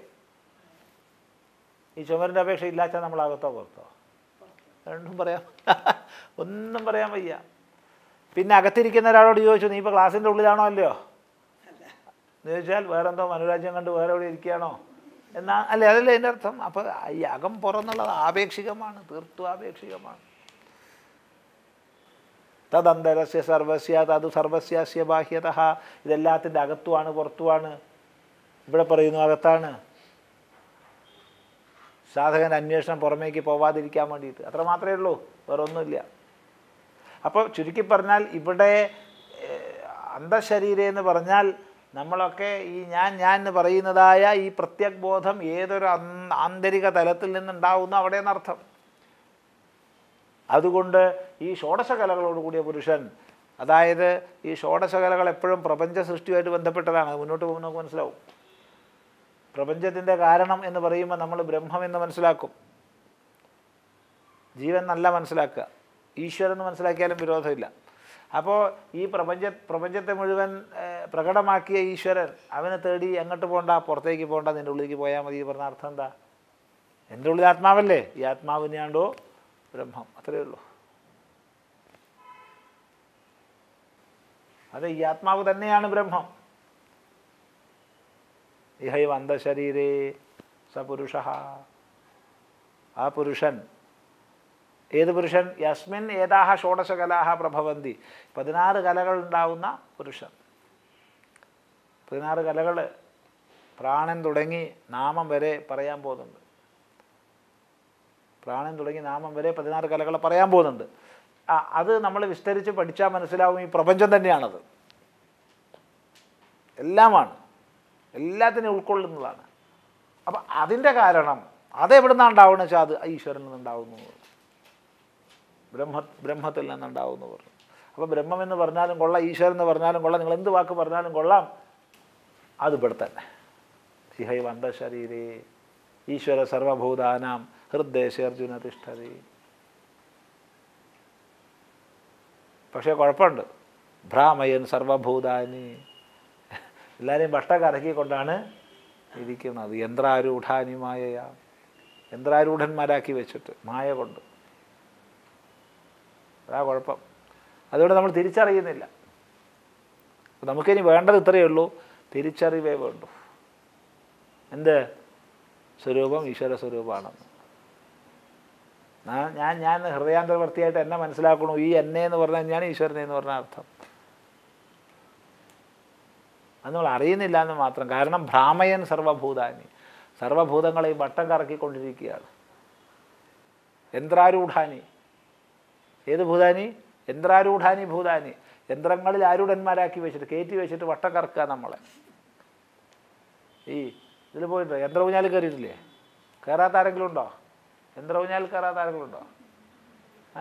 ഈ ചുമരിൻ്റെ അപേക്ഷ ഇല്ലാച്ചാൽ നമ്മൾ അകത്തോ പുറത്തോ രണ്ടും പറയാം ഒന്നും പറയാൻ വയ്യ പിന്നെ അകത്തിരിക്കുന്ന ഒരാളോട് ചോദിച്ചു നീ ഇപ്പോൾ ക്ലാസ്സിൻ്റെ ഉള്ളിലാണോ അല്ലയോ എന്ന് ചോദിച്ചാൽ വേറെന്തോ മനോരാജ്യം കണ്ട് വേറെ എവിടെ ഇരിക്കുകയാണോ എന്നാ അല്ലേ അതല്ലേ എൻ്റെ അർത്ഥം അപ്പോൾ ഈ അകം പുറന്നുള്ളത് ആപേക്ഷികമാണ് തീർത്തും ആപേക്ഷികമാണ് തദന്തരസ്യ സർവസ്യ തത് സർവസ്യാസ്യ ബാഹ്യത ഇതെല്ലാത്തിൻ്റെ അകത്തുമാണ് പുറത്തുമാണ് ഇവിടെ പറയുന്നു അകത്താണ് സ സാധകൻ്റെ അന്വേഷണം പുറമേക്ക് പോവാതിരിക്കാൻ വേണ്ടിയിട്ട് അത്ര മാത്രമേ ഉള്ളൂ വേറെ ഒന്നുമില്ല അപ്പോൾ ചുരുക്കി പറഞ്ഞാൽ ഇവിടെ ഏഹ്, അന്തശരീരം എന്ന് പറഞ്ഞാൽ നമ്മളൊക്കെ ഈ ഞാൻ ഞാൻ എന്ന് പറയുന്നതായ ഈ പ്രത്യക് ബോധം ഏതൊരു അൻ- ആന്തരിക തലത്തിൽ നിന്നുണ്ടാവുന്നു അവിടെ എന്നർത്ഥം അതുകൊണ്ട് ഈ ഷോഡശകലകളോട് കൂടിയ പുരുഷൻ അതായത് ഈ ഷോഡശകലകൾ എപ്പോഴും പ്രപഞ്ച സൃഷ്ടിയുമായിട്ട് ബന്ധപ്പെട്ടതാണ് അത് മുന്നോട്ട് പോകുമ്പോൾ നമുക്ക് മനസ്സിലാവും പ്രപഞ്ചത്തിൻ്റെ കാരണം എന്ന് പറയുമ്പോൾ നമ്മൾ ബ്രഹ്മം എന്ന് മനസ്സിലാക്കും ജീവൻ നല്ല മനസ്സിലാക്കുക ഈശ്വരൻ എന്ന് മനസ്സിലാക്കിയാലും വിരോധമില്ല അപ്പോൾ ഈ പ്രപഞ്ച പ്രപഞ്ചത്തെ മുഴുവൻ ഏഹ്, പ്രകടമാക്കിയ ഈശ്വരൻ അവനെ തേടി എങ്ങോട്ട് പോകണ്ട പുറത്തേക്ക് പോകണ്ട നിൻ്റെ ഉള്ളിലേക്ക് പോയാൽ മതി എന്ന് പറഞ്ഞ അർത്ഥം എന്താ എൻ്റെ ഉള്ളിൽ ആത്മാവല്ലേ ഈ ആത്മാവിനെയാണ്ടോ ബ്രഹ്മം അത്രയേ ഉള്ളൂ അതെ ഈ ആത്മാവ് തന്നെയാണ് ബ്രഹ്മം ഇഹൈവ അന്തശരീരേ സ പുരുഷ ആ പുരുഷൻ ഏത് പുരുഷൻ യസ്മിൻ ഏതാഹ ഷോഡശ കലാഹ പ്രഭവന്തി പതിനാറ് കലകൾ ഉണ്ടാവുന്ന പുരുഷൻ പതിനാറ് കലകൾ പ്രാണൻ തുടങ്ങി നാമം വരെ പറയാൻ പോകുന്നുണ്ട് പ്രാണൻ തുടങ്ങി നാമം വരെ പതിനാറ് കലകൾ പറയാൻ പോകുന്നുണ്ട് ആ അത് നമ്മൾ വിസ്തരിച്ച് പഠിച്ചാൽ മനസ്സിലാവും ഈ പ്രപഞ്ചം തന്നെയാണത് എല്ലാമാണ് എല്ലാത്തിനെയും ഉൾക്കൊള്ളുന്നതാണ് അപ്പം അതിൻ്റെ കാരണം അതെവിടെ നിന്നാണ് ഉണ്ടാവുന്നത് വെച്ചാൽ അത് ഈശ്വരനിൽ നിന്നുണ്ടാവുന്നു ബ്രഹ്മ ബ്രഹ്മത്തിൽ നിന്നുണ്ടാവുന്നു പറഞ്ഞു അപ്പോൾ ബ്രഹ്മം എന്ന് പറഞ്ഞാലും കൊള്ളാം ഈശ്വരൻ എന്ന് പറഞ്ഞാലും കൊള്ളാം നിങ്ങൾ എന്ത് വാക്ക് പറഞ്ഞാലും കൊള്ളാം അത് ഇവിടെ തന്നെ ഇഹൈ വന്തശരീരേ ഈശ്വര സർവഭൂതാനാം ഹൃദ്ദേശ അർജുന തിഷ്ഠതി പക്ഷേ കുഴപ്പമുണ്ട് ഭ്രാമയൻ സർവഭൂതാനി എല്ലാവരെയും വട്ട കറക്കിക്കൊണ്ടാണ് ഇരിക്കുന്നത് യന്ത്രാരൂഢാനി മായയാ യന്ത്രാരൂഢന്മാരാക്കി വെച്ചിട്ട് മായ കൊണ്ട് അതാ കുഴപ്പം അതുകൊണ്ട് നമ്മൾ തിരിച്ചറിയുന്നില്ല അപ്പോൾ നമുക്കിനി വേണ്ടത് ഇത്രയേ ഉള്ളൂ തിരിച്ചറിവേ വേണ്ടു എന്ത് സ്വരൂപം ഈശ്വര സ്വരൂപമാണെന്ന് ഞാൻ- ഞാൻ ഞാൻ ഹൃദയാന്തർവർത്തിയായിട്ട് എന്നെ മനസ്സിലാക്കണു ഈ എന്നെ എന്ന് പറഞ്ഞാൽ ഞാൻ ഈശ്വരനെ എന്ന് പറഞ്ഞ അർത്ഥം അത് നമ്മൾ അറിയുന്നില്ല എന്ന് മാത്രം കാരണം ഭ്രാമയൻ സർവഭൂതാനി സർവഭൂതങ്ങളെയും വട്ടം കറക്കിക്കൊണ്ടിരിക്കുകയാണ് യന്ത്രാരൂഢാനി ഏത് ഭൂതാനി യന്ത്രാരൂഢാനി ഭൂതാനി യന്ത്രങ്ങളിൽ ആരൂഢന്മാരാക്കി വെച്ചിട്ട് കയറ്റി വെച്ചിട്ട് വട്ടം കറക്കുക നമ്മളെ ഈ ഇതിൽ പോയിട്ടോ യന്ത്ര ഊഞ്ഞാൽ കയറിയിട്ടില്ലേ കയറാത്ത ആരെങ്കിലും ഉണ്ടോ യന്ത്ര ഊഞ്ഞാൽ കയറാത്ത ആരെങ്കിലും ഉണ്ടോ ഏ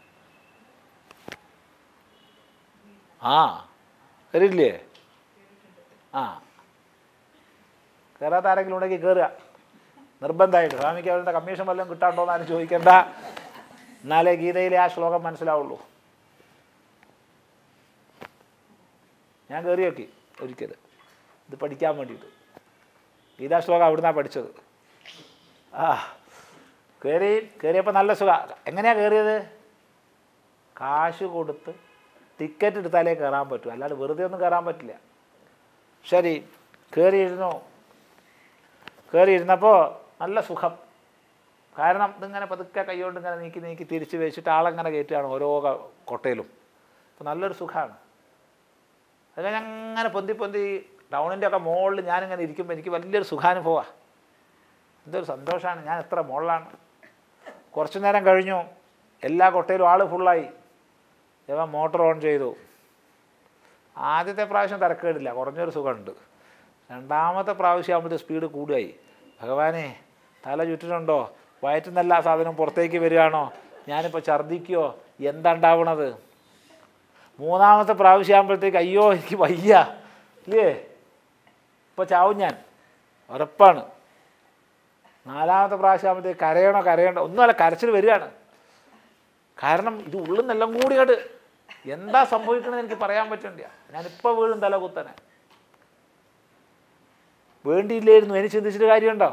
ആ കയറിയിട്ടില്ലേ ആ കയറാത്ത ആരെങ്കിലും ഉണ്ടെങ്കിൽ കയറുക നിർബന്ധമായിട്ട് സ്വാമിക്ക് അവരുടെ കമ്മീഷൻ വല്ലതും കിട്ടാണ്ടോ എന്ന് ആരും ചോദിക്കണ്ട എന്നാലേ ഗീതയിലെ ആ ശ്ലോകം മനസ്സിലാവുള്ളൂ ഞാൻ കയറി നോക്കി ഒരിക്കൽ ഇത് പഠിക്കാൻ വേണ്ടിയിട്ട് ഗീതാ ശ്ലോകം അവിടുന്നാണ് പഠിച്ചത് ആ കയറി കയറിയപ്പോൾ നല്ല സുഖ എങ്ങനെയാണ് കയറിയത് കാശ് കൊടുത്ത് ടിക്കറ്റ് എടുത്താലേ കയറാൻ പറ്റൂ അല്ലാതെ വെറുതെ ഒന്നും കയറാൻ പറ്റില്ല ശരി കയറിയിരുന്നു കയറിയിരുന്നപ്പോൾ നല്ല സുഖം കാരണം ഇതിങ്ങനെ പതുക്കെ കൈകൊണ്ട് ഇങ്ങനെ നീക്കി നീക്കി തിരിച്ച് വെച്ചിട്ട് ആളങ്ങനെ കയറ്റുകയാണ് ഓരോ ക- കൊട്ടയിലും അപ്പോൾ നല്ലൊരു സുഖമാണ് അത് കഴിഞ്ഞ് അങ്ങനെ പൊന്തി പൊന്തി ടൗണിൻ്റെ ഒക്കെ മുകളിൽ ഞാനിങ്ങനെ ഇരിക്കുമ്പോൾ എനിക്ക് വലിയൊരു സുഖാനുഭവമാണ് എന്തൊരു സന്തോഷമാണ് ഞാൻ എത്ര മുകളിലാണ് കുറച്ചു നേരം കഴിഞ്ഞു എല്ലാ കൊട്ടയിലും ആൾ ഫുള്ളായി ഇവൻ മോട്ടോർ ഓൺ ചെയ്തു ആദ്യത്തെ പ്രാവശ്യം തിരക്കേടില്ല കുറഞ്ഞൊരു സുഖമുണ്ട് രണ്ടാമത്തെ പ്രാവശ്യം ആകുമ്പോഴത്തെ സ്പീഡ് കൂടുകയായി ഭഗവാനെ തല ചുറ്റിനുണ്ടോ വയറ്റിൽ നിന്ന് എല്ലാ സാധനവും പുറത്തേക്ക് വരികയാണോ ഞാനിപ്പോൾ ഛർദ്ദിക്കുകയോ എന്താ ഉണ്ടാവണത് മൂന്നാമത്തെ പ്രാവശ്യം ആകുമ്പോഴത്തേക്ക് അയ്യോ എനിക്ക് വയ്യ ഇല്ലേ ഇപ്പോൾ ചാവും ഞാൻ ഉറപ്പാണ് നാലാമത്തെ പ്രാവശ്യം ആകുമ്പോഴത്തേക്ക് കരയണോ കരയണോ ഒന്നുമല്ല കരച്ചിൽ വരികയാണ് കാരണം ഇത് ഉള്ളിൽ നിന്നെല്ലാം കൂടി അങ്ങോട്ട് എന്താ സംഭവിക്കണമെന്ന് എനിക്ക് പറയാൻ പറ്റണ്ട ഞാനിപ്പോൾ വീഴും തല കുത്തനെ വേണ്ടിയില്ലായിരുന്നു എനിക്ക് ചിന്തിച്ചിട്ട് കാര്യമുണ്ടോ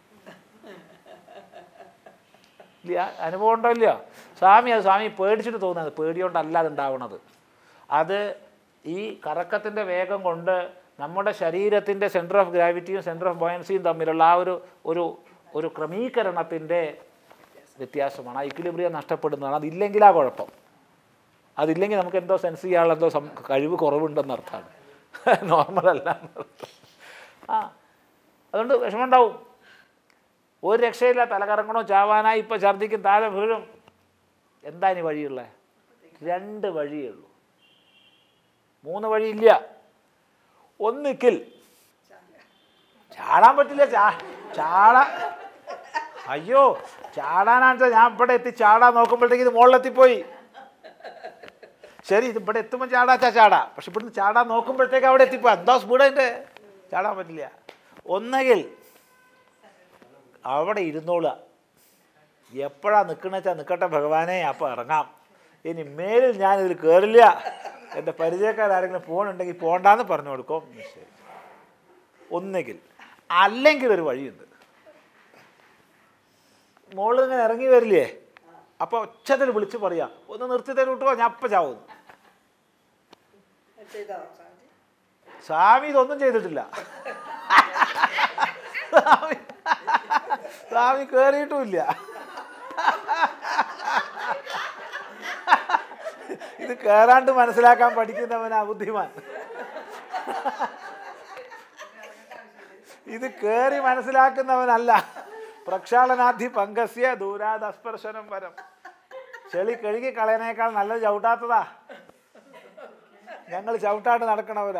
ഇല്ല അനുഭവം ഉണ്ടോ ഇല്ലയോ സ്വാമി അത് സ്വാമി പേടിച്ചിട്ട് തോന്നുന്നത് പേടി കൊണ്ടല്ല അത് ഉണ്ടാവുന്നത് അത് ഈ കറക്കത്തിൻ്റെ വേഗം കൊണ്ട് നമ്മുടെ ശരീരത്തിൻ്റെ സെൻറ്റർ ഓഫ് ഗ്രാവിറ്റിയും സെൻറ്റർ ഓഫ് ബോയൻസിയും തമ്മിലുള്ള ആ ഒരു ഒരു ഒരു ക്രമീകരണത്തിൻ്റെ വ്യത്യാസമാണ് ആ ഇക്വിലിബ്രിയം നഷ്ടപ്പെടുന്നതാണ് അതില്ലെങ്കിലാ കുഴപ്പം അതില്ലെങ്കിൽ നമുക്ക് എന്തോ സെൻസ് ചെയ്യാനുള്ള എന്തോ സം കഴിവ് കുറവുണ്ടെന്നർത്ഥമാണ് നോർമൽ അല്ല എന്നർത്ഥം ആ അതുകൊണ്ട് വിഷമമുണ്ടാവും ഒരു രക്ഷയില്ല തലകറങ്ങണോ ചാവാനായി ഇപ്പോൾ ഛർദിക്കും താഴെ വീഴും എന്താ ഇനി വഴിയുള്ളത് രണ്ട് വഴിയേ ഉള്ളൂ മൂന്ന് വഴിയില്ല ഒന്നിക്കിൽ ചാടാൻ പറ്റില്ല ചാ ചാടാ അയ്യോ ചാടാനാണെന്ന് ഞാൻ ഇവിടെ എത്തി ചാടാൻ നോക്കുമ്പോഴത്തേക്ക് ഇത് മുകളിലെത്തിപ്പോയി ശരി ഇത് ഇവിടെ എത്തുമ്പോൾ ചാടാച്ചാ ചാടാ പക്ഷെ ഇവിടുന്ന് ചാടാൻ നോക്കുമ്പോഴത്തേക്ക് അവിടെ എത്തിപ്പോ എന്താ സ്പീഡ് അതിൻ്റെ ചാടാൻ പറ്റില്ല ഒന്നുകിൽ അവിടെ ഇരുന്നോളുക എപ്പോഴാ നിൽക്കണെന്ന് വെച്ചാൽ നിൽക്കട്ടെ ഭഗവാനെ അപ്പോൾ ഇറങ്ങാം ഇനി മേലിൽ ഞാനിതിൽ കയറില്ല എൻ്റെ പരിചയക്കാരെങ്കിലും പോകണുണ്ടെങ്കിൽ പോണ്ടാന്ന് പറഞ്ഞു കൊടുക്കും ശരി ഒന്നുകിൽ അല്ലെങ്കിൽ ഒരു വഴിയുണ്ട് മോളിൽ ഇങ്ങനെ ഇറങ്ങി വരില്ലേ അപ്പോൾ ഒച്ചത്തിൽ വിളിച്ച് പറയാം ഒന്ന് നിർത്തി തരൂട്ടോ ഞാൻ അപ്പം ചാവുന്നു ചെയ്തോ സ്വാമി സ്വാമി ഇതൊന്നും ചെയ്തിട്ടില്ല സ്വാമി സ്വാമി കയറിയിട്ടുമില്ല ഇത് കയറാണ്ട് മനസ്സിലാക്കാൻ പഠിക്കുന്നവനാ ബുദ്ധിമാൻ ഇത് കയറി മനസ്സിലാക്കുന്നവനല്ല പ്രക്ഷാളനാധി പങ്കസ്യ ദൂരാദസ്പർശനം വരം ചെളി കഴുകി കളയനേക്കാൾ നല്ലത് ചവിട്ടാത്തതാ ഞങ്ങൾ ചവിട്ടാണ്ട് നടക്കണവരാ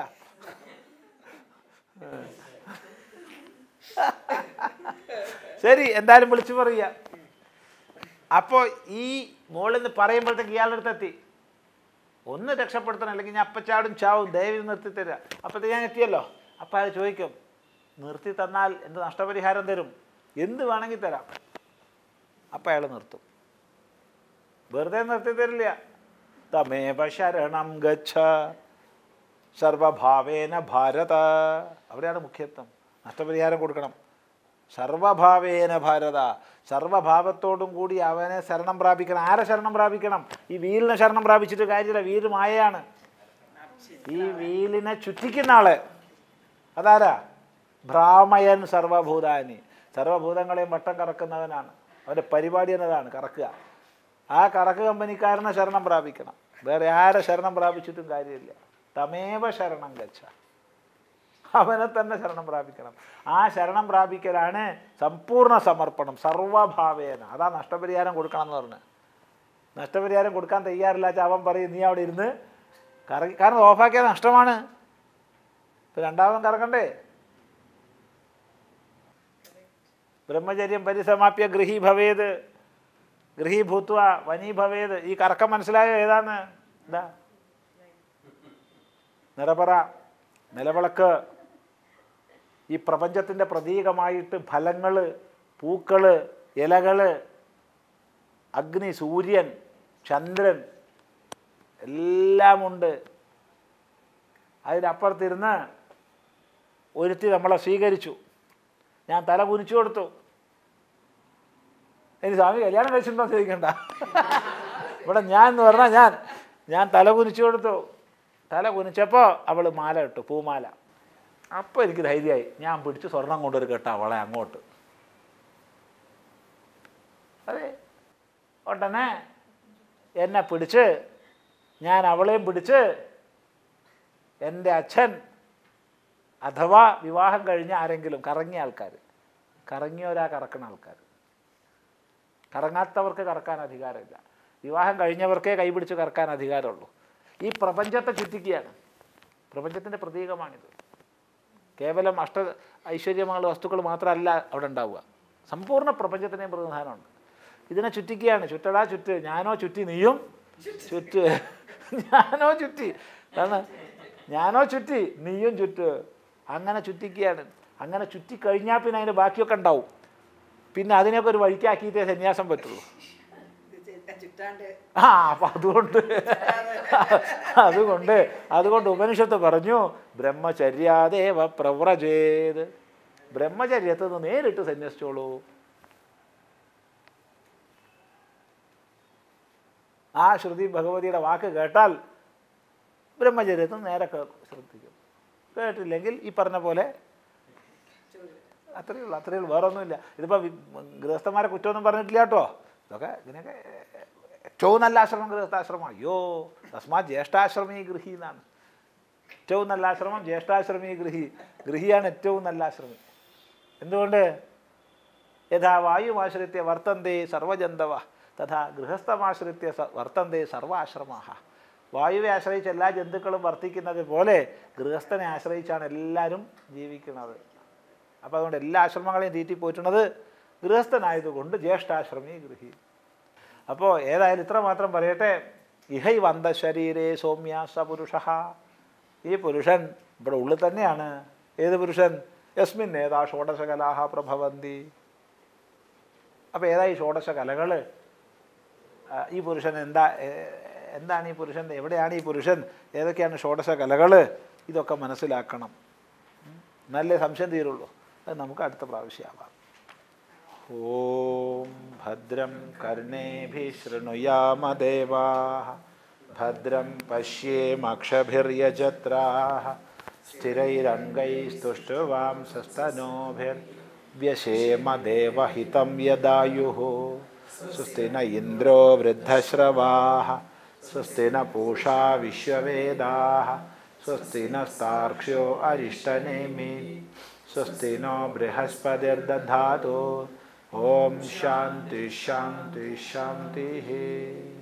ശരി എന്തായാലും വിളിച്ചു പറയുക അപ്പോൾ ഈ മോളിൽ നിന്ന് പറയുമ്പോഴത്തേക്ക് ഇയാളുടെ അടുത്തെത്തി ഒന്ന് രക്ഷപ്പെടുത്തണം അല്ലെങ്കിൽ ഞാൻ അപ്പച്ചാടും ചാവും ദയവിൽ നിർത്തി തരിക അപ്പോഴത്തേക്ക് ഞാൻ എത്തിയല്ലോ അപ്പോൾ അയാൾ ചോദിക്കും നിർത്തി തന്നാൽ എന്ത് നഷ്ടപരിഹാരം തരും എന്ത് വേണമെങ്കിൽ തരാം അപ്പം അയാൾ നിർത്തും വെറുതെ നിർത്തി തരില്ല തമേവ ശരണം ഗച്ഛ സർവഭാവേന ഭാരത അവിടെയാണ് മുഖ്യത്വം നഷ്ടപരിഹാരം കൊടുക്കണം സർവഭാവേന ഭാരത സർവഭാവത്തോടും കൂടി അവനെ ശരണം പ്രാപിക്കണം ആരെ ശരണം പ്രാപിക്കണം ഈ വീലിനെ ശരണം പ്രാപിച്ചിട്ട് കാര്യമില്ല വീല് മായയാണ് ഈ വീലിനെ ചുറ്റിക്കുന്ന ആള് അതാരാ ഭ്രാമയൻ സർവഭൂതാനി സർവഭൂതങ്ങളെയും വട്ടം കറക്കുന്നവനാണ് അവൻ്റെ പരിപാടി എന്നതാണ് കറക്കുക ആ കറക്ക് കമ്പനിക്കാരനെ ശരണം പ്രാപിക്കണം വേറെ ആരെ ശരണം പ്രാപിച്ചിട്ടും കാര്യമില്ല തമേവ ശരണം ഗച്ഛ അവനെ തന്നെ ശരണം പ്രാപിക്കണം ആ ശരണം പ്രാപിക്കലാണ് സമ്പൂർണ്ണ സമർപ്പണം സർവഭാവേന അതാ നഷ്ടപരിഹാരം കൊടുക്കണം എന്ന് പറഞ്ഞ് നഷ്ടപരിഹാരം കൊടുക്കാൻ തയ്യാറില്ല വെച്ചാൽ അവൻ പറയും നീ അവിടെ ഇരുന്ന് കറങ്ങി കാരണം ഓഫാക്കിയത് നഷ്ടമാണ് ഇപ്പം രണ്ടാമതും കറങ്ങണ്ടേ ബ്രഹ്മചര്യം പരിസമാപ്യ ഗൃഹി ഭവേത് ഗൃഹി ഭൂത്വ വനി ഭവേത് ഈ കറക്കം മനസ്സിലായോ ഏതാണ് എന്താ നിറപറ നിലവിളക്ക് ഈ പ്രപഞ്ചത്തിൻ്റെ പ്രതീകമായിട്ട് ഫലങ്ങൾ പൂക്കൾ ഇലകൾ അഗ്നി സൂര്യൻ ചന്ദ്രൻ എല്ലാമുണ്ട് അതിനപ്പുറത്തിരുന്ന് ഒരുത്തി നമ്മളെ സ്വീകരിച്ചു ഞാൻ തല കുനിച്ചു കൊടുത്തു ഇനി സ്വാമി കല്യാണം കഴിച്ചിട്ടുണ്ടോ എന്ന് ചോദിക്കണ്ട ഇവിടെ ഞാൻ എന്ന് പറഞ്ഞാൽ ഞാൻ ഞാൻ തല കുനിച്ചു കൊടുത്തു തല കുനിച്ചപ്പോൾ അവൾ മാല ഇട്ടു പൂമാല അപ്പോൾ എനിക്ക് ധൈര്യമായി ഞാൻ പിടിച്ച് സ്വർണം കൊണ്ടൊരു കെട്ട അവളെ അങ്ങോട്ട് അതെ ഉടനെ എന്നെ പിടിച്ച് ഞാൻ അവളെയും പിടിച്ച് എൻ്റെ അച്ഛൻ അഥവാ വിവാഹം കഴിഞ്ഞ ആരെങ്കിലും കറങ്ങിയ ആൾക്കാർ കറങ്ങിയവരാ കറക്കുന്ന ആൾക്കാർ കറങ്ങാത്തവർക്ക് കറക്കാൻ അധികാരമില്ല വിവാഹം കഴിഞ്ഞവർക്കേ കൈപിടിച്ച് കറക്കാൻ അധികാരമുള്ളൂ ഈ പ്രപഞ്ചത്തെ ചുറ്റിക്കുകയാണ് പ്രപഞ്ചത്തിൻ്റെ പ്രതീകമാണിത് കേവലം അഷ്ട ഐശ്വര്യമുള്ള വസ്തുക്കൾ മാത്രമല്ല അവിടെ ഉണ്ടാവുക സമ്പൂർണ്ണ പ്രപഞ്ചത്തിനെയും പ്രതിനിധാനമുണ്ട് ഇതിനെ ചുറ്റിക്കുകയാണ് ചുറ്റടാ ചുറ്റ് ഞാനോ ചുറ്റി നീയും ചുറ്റ് ഞാനോ ചുറ്റി കാരണം ഞാനോ ചുറ്റി നീയും ചുറ്റ് അങ്ങനെ ചുറ്റിക്കുകയാണ് അങ്ങനെ ചുറ്റിക്കഴിഞ്ഞാൽ പിന്നെ അതിൻ്റെ ബാക്കിയൊക്കെ ഉണ്ടാവും പിന്നെ അതിനൊക്കെ ഒരു വഴിക്കാക്കിയിട്ടേ സന്യാസം പറ്റുള്ളൂ ഇത് ചുറ്റാ- ചുറ്റാണ്ട് ആ അപ്പം അതുകൊണ്ട് അതുകൊണ്ട് അതുകൊണ്ട് ഉപനിഷത്ത് പറഞ്ഞു ബ്രഹ്മചര്യാദേവ പ്രവ്രജേത് ബ്രഹ്മചര്യത്തിൽ നിന്ന് നേരിട്ട് സന്യസിച്ചോളൂ ആ ശ്രുതി ഭഗവതിയുടെ വാക്ക് കേട്ടാൽ ബ്രഹ്മചര്യത്തിൽ നേരെ കേൾക്കും ശ്രദ്ധിക്കും കേട്ടില്ലെങ്കിൽ ഈ പറഞ്ഞ പോലെ അത്രയേ ഉള്ളൂ അത്രയേ ഉള്ളൂ വേറെ ഒന്നുമില്ല ഇതിപ്പോൾ ഗൃഹസ്ഥന്മാരെ കുറ്റമൊന്നും പറഞ്ഞിട്ടില്ല കേട്ടോ ഇതൊക്കെ ഇതിനൊക്കെ ഏറ്റവും നല്ല ആശ്രമം ഗൃഹസ്ഥാശ്രമം അയ്യോ തസ്മാ ജ്യേഷ്ഠാശ്രമി ഗൃഹി എന്നാണ് ഏറ്റവും നല്ല ആശ്രമം ജ്യേഷ്ഠാശ്രമി ഗൃഹി ഗൃഹിയാണ് ഏറ്റവും നല്ല ആശ്രമം എന്തുകൊണ്ട് യഥാ വായുമാശ്രിത്യ വർത്തന്തെ സർവജന്തവ തഥാ ഗൃഹസ്ഥമാശ്രിത്യ സ- വർത്തന്തെ സർവാശ്രമാഹ വായുവെ ആശ്രയിച്ച് എല്ലാ ജന്തുക്കളും വർത്തിക്കുന്നത് പോലെ ഗൃഹസ്ഥനെ ആശ്രയിച്ചാണ് എല്ലാവരും ജീവിക്കുന്നത് അപ്പോൾ അതുകൊണ്ട് എല്ലാ ആശ്രമങ്ങളെയും തീറ്റിപ്പോറ്റുന്നത് ഗൃഹസ്ഥനായതുകൊണ്ട് ജ്യേഷ്ഠാശ്രമി ഗൃഹി അപ്പോൾ ഏതായാലും ഇത്ര മാത്രം പറയട്ടെ ഇഹൈ വന്ത ശരീരേ സൗമ്യ സ പുരുഷ ഈ പുരുഷൻ ഇവിടെ ഉള്ളിൽ തന്നെയാണ് ഏത് പുരുഷൻ യസ്മിൻ ഏതാ ഷോഡശകലാഹ പ്രഭവന്തി അപ്പോൾ ഏതാ ഈ ഷോഡശ കലകൾ ഈ പുരുഷൻ എന്താ ഏ- എന്താണ് ഈ പുരുഷൻ എവിടെയാണ് ഈ പുരുഷൻ ഏതൊക്കെയാണ് ഷോഡശ കലകൾ ഇതൊക്കെ മനസ്സിലാക്കണം ഉം. നല്ല സംശയം തീരുള്ളൂ അത് നമുക്ക് അടുത്ത പ്രാവശ്യമാവാം ഓം ഭദ്രം കർണേഭിः ശൃണുയാമദേവാः ഭദ്രം പശ്യേമക്ഷഭിര്യജത്രാः स्थिरैरङ्गैस्तुष्टुवांसस्तनोभिर्व्यशेम देवहितं यदायुः स्वस्ति न इन्द्रो वृद्धश्रवाः स्वस्ति न पूषा विश्ववेदाः स्वस्ति नस्तार्क्ष्यो अरिष्टनेमि स्वस्ति नो बृहस्पतिर्दधातु ॐ शान्ति शान्ति शान्तिः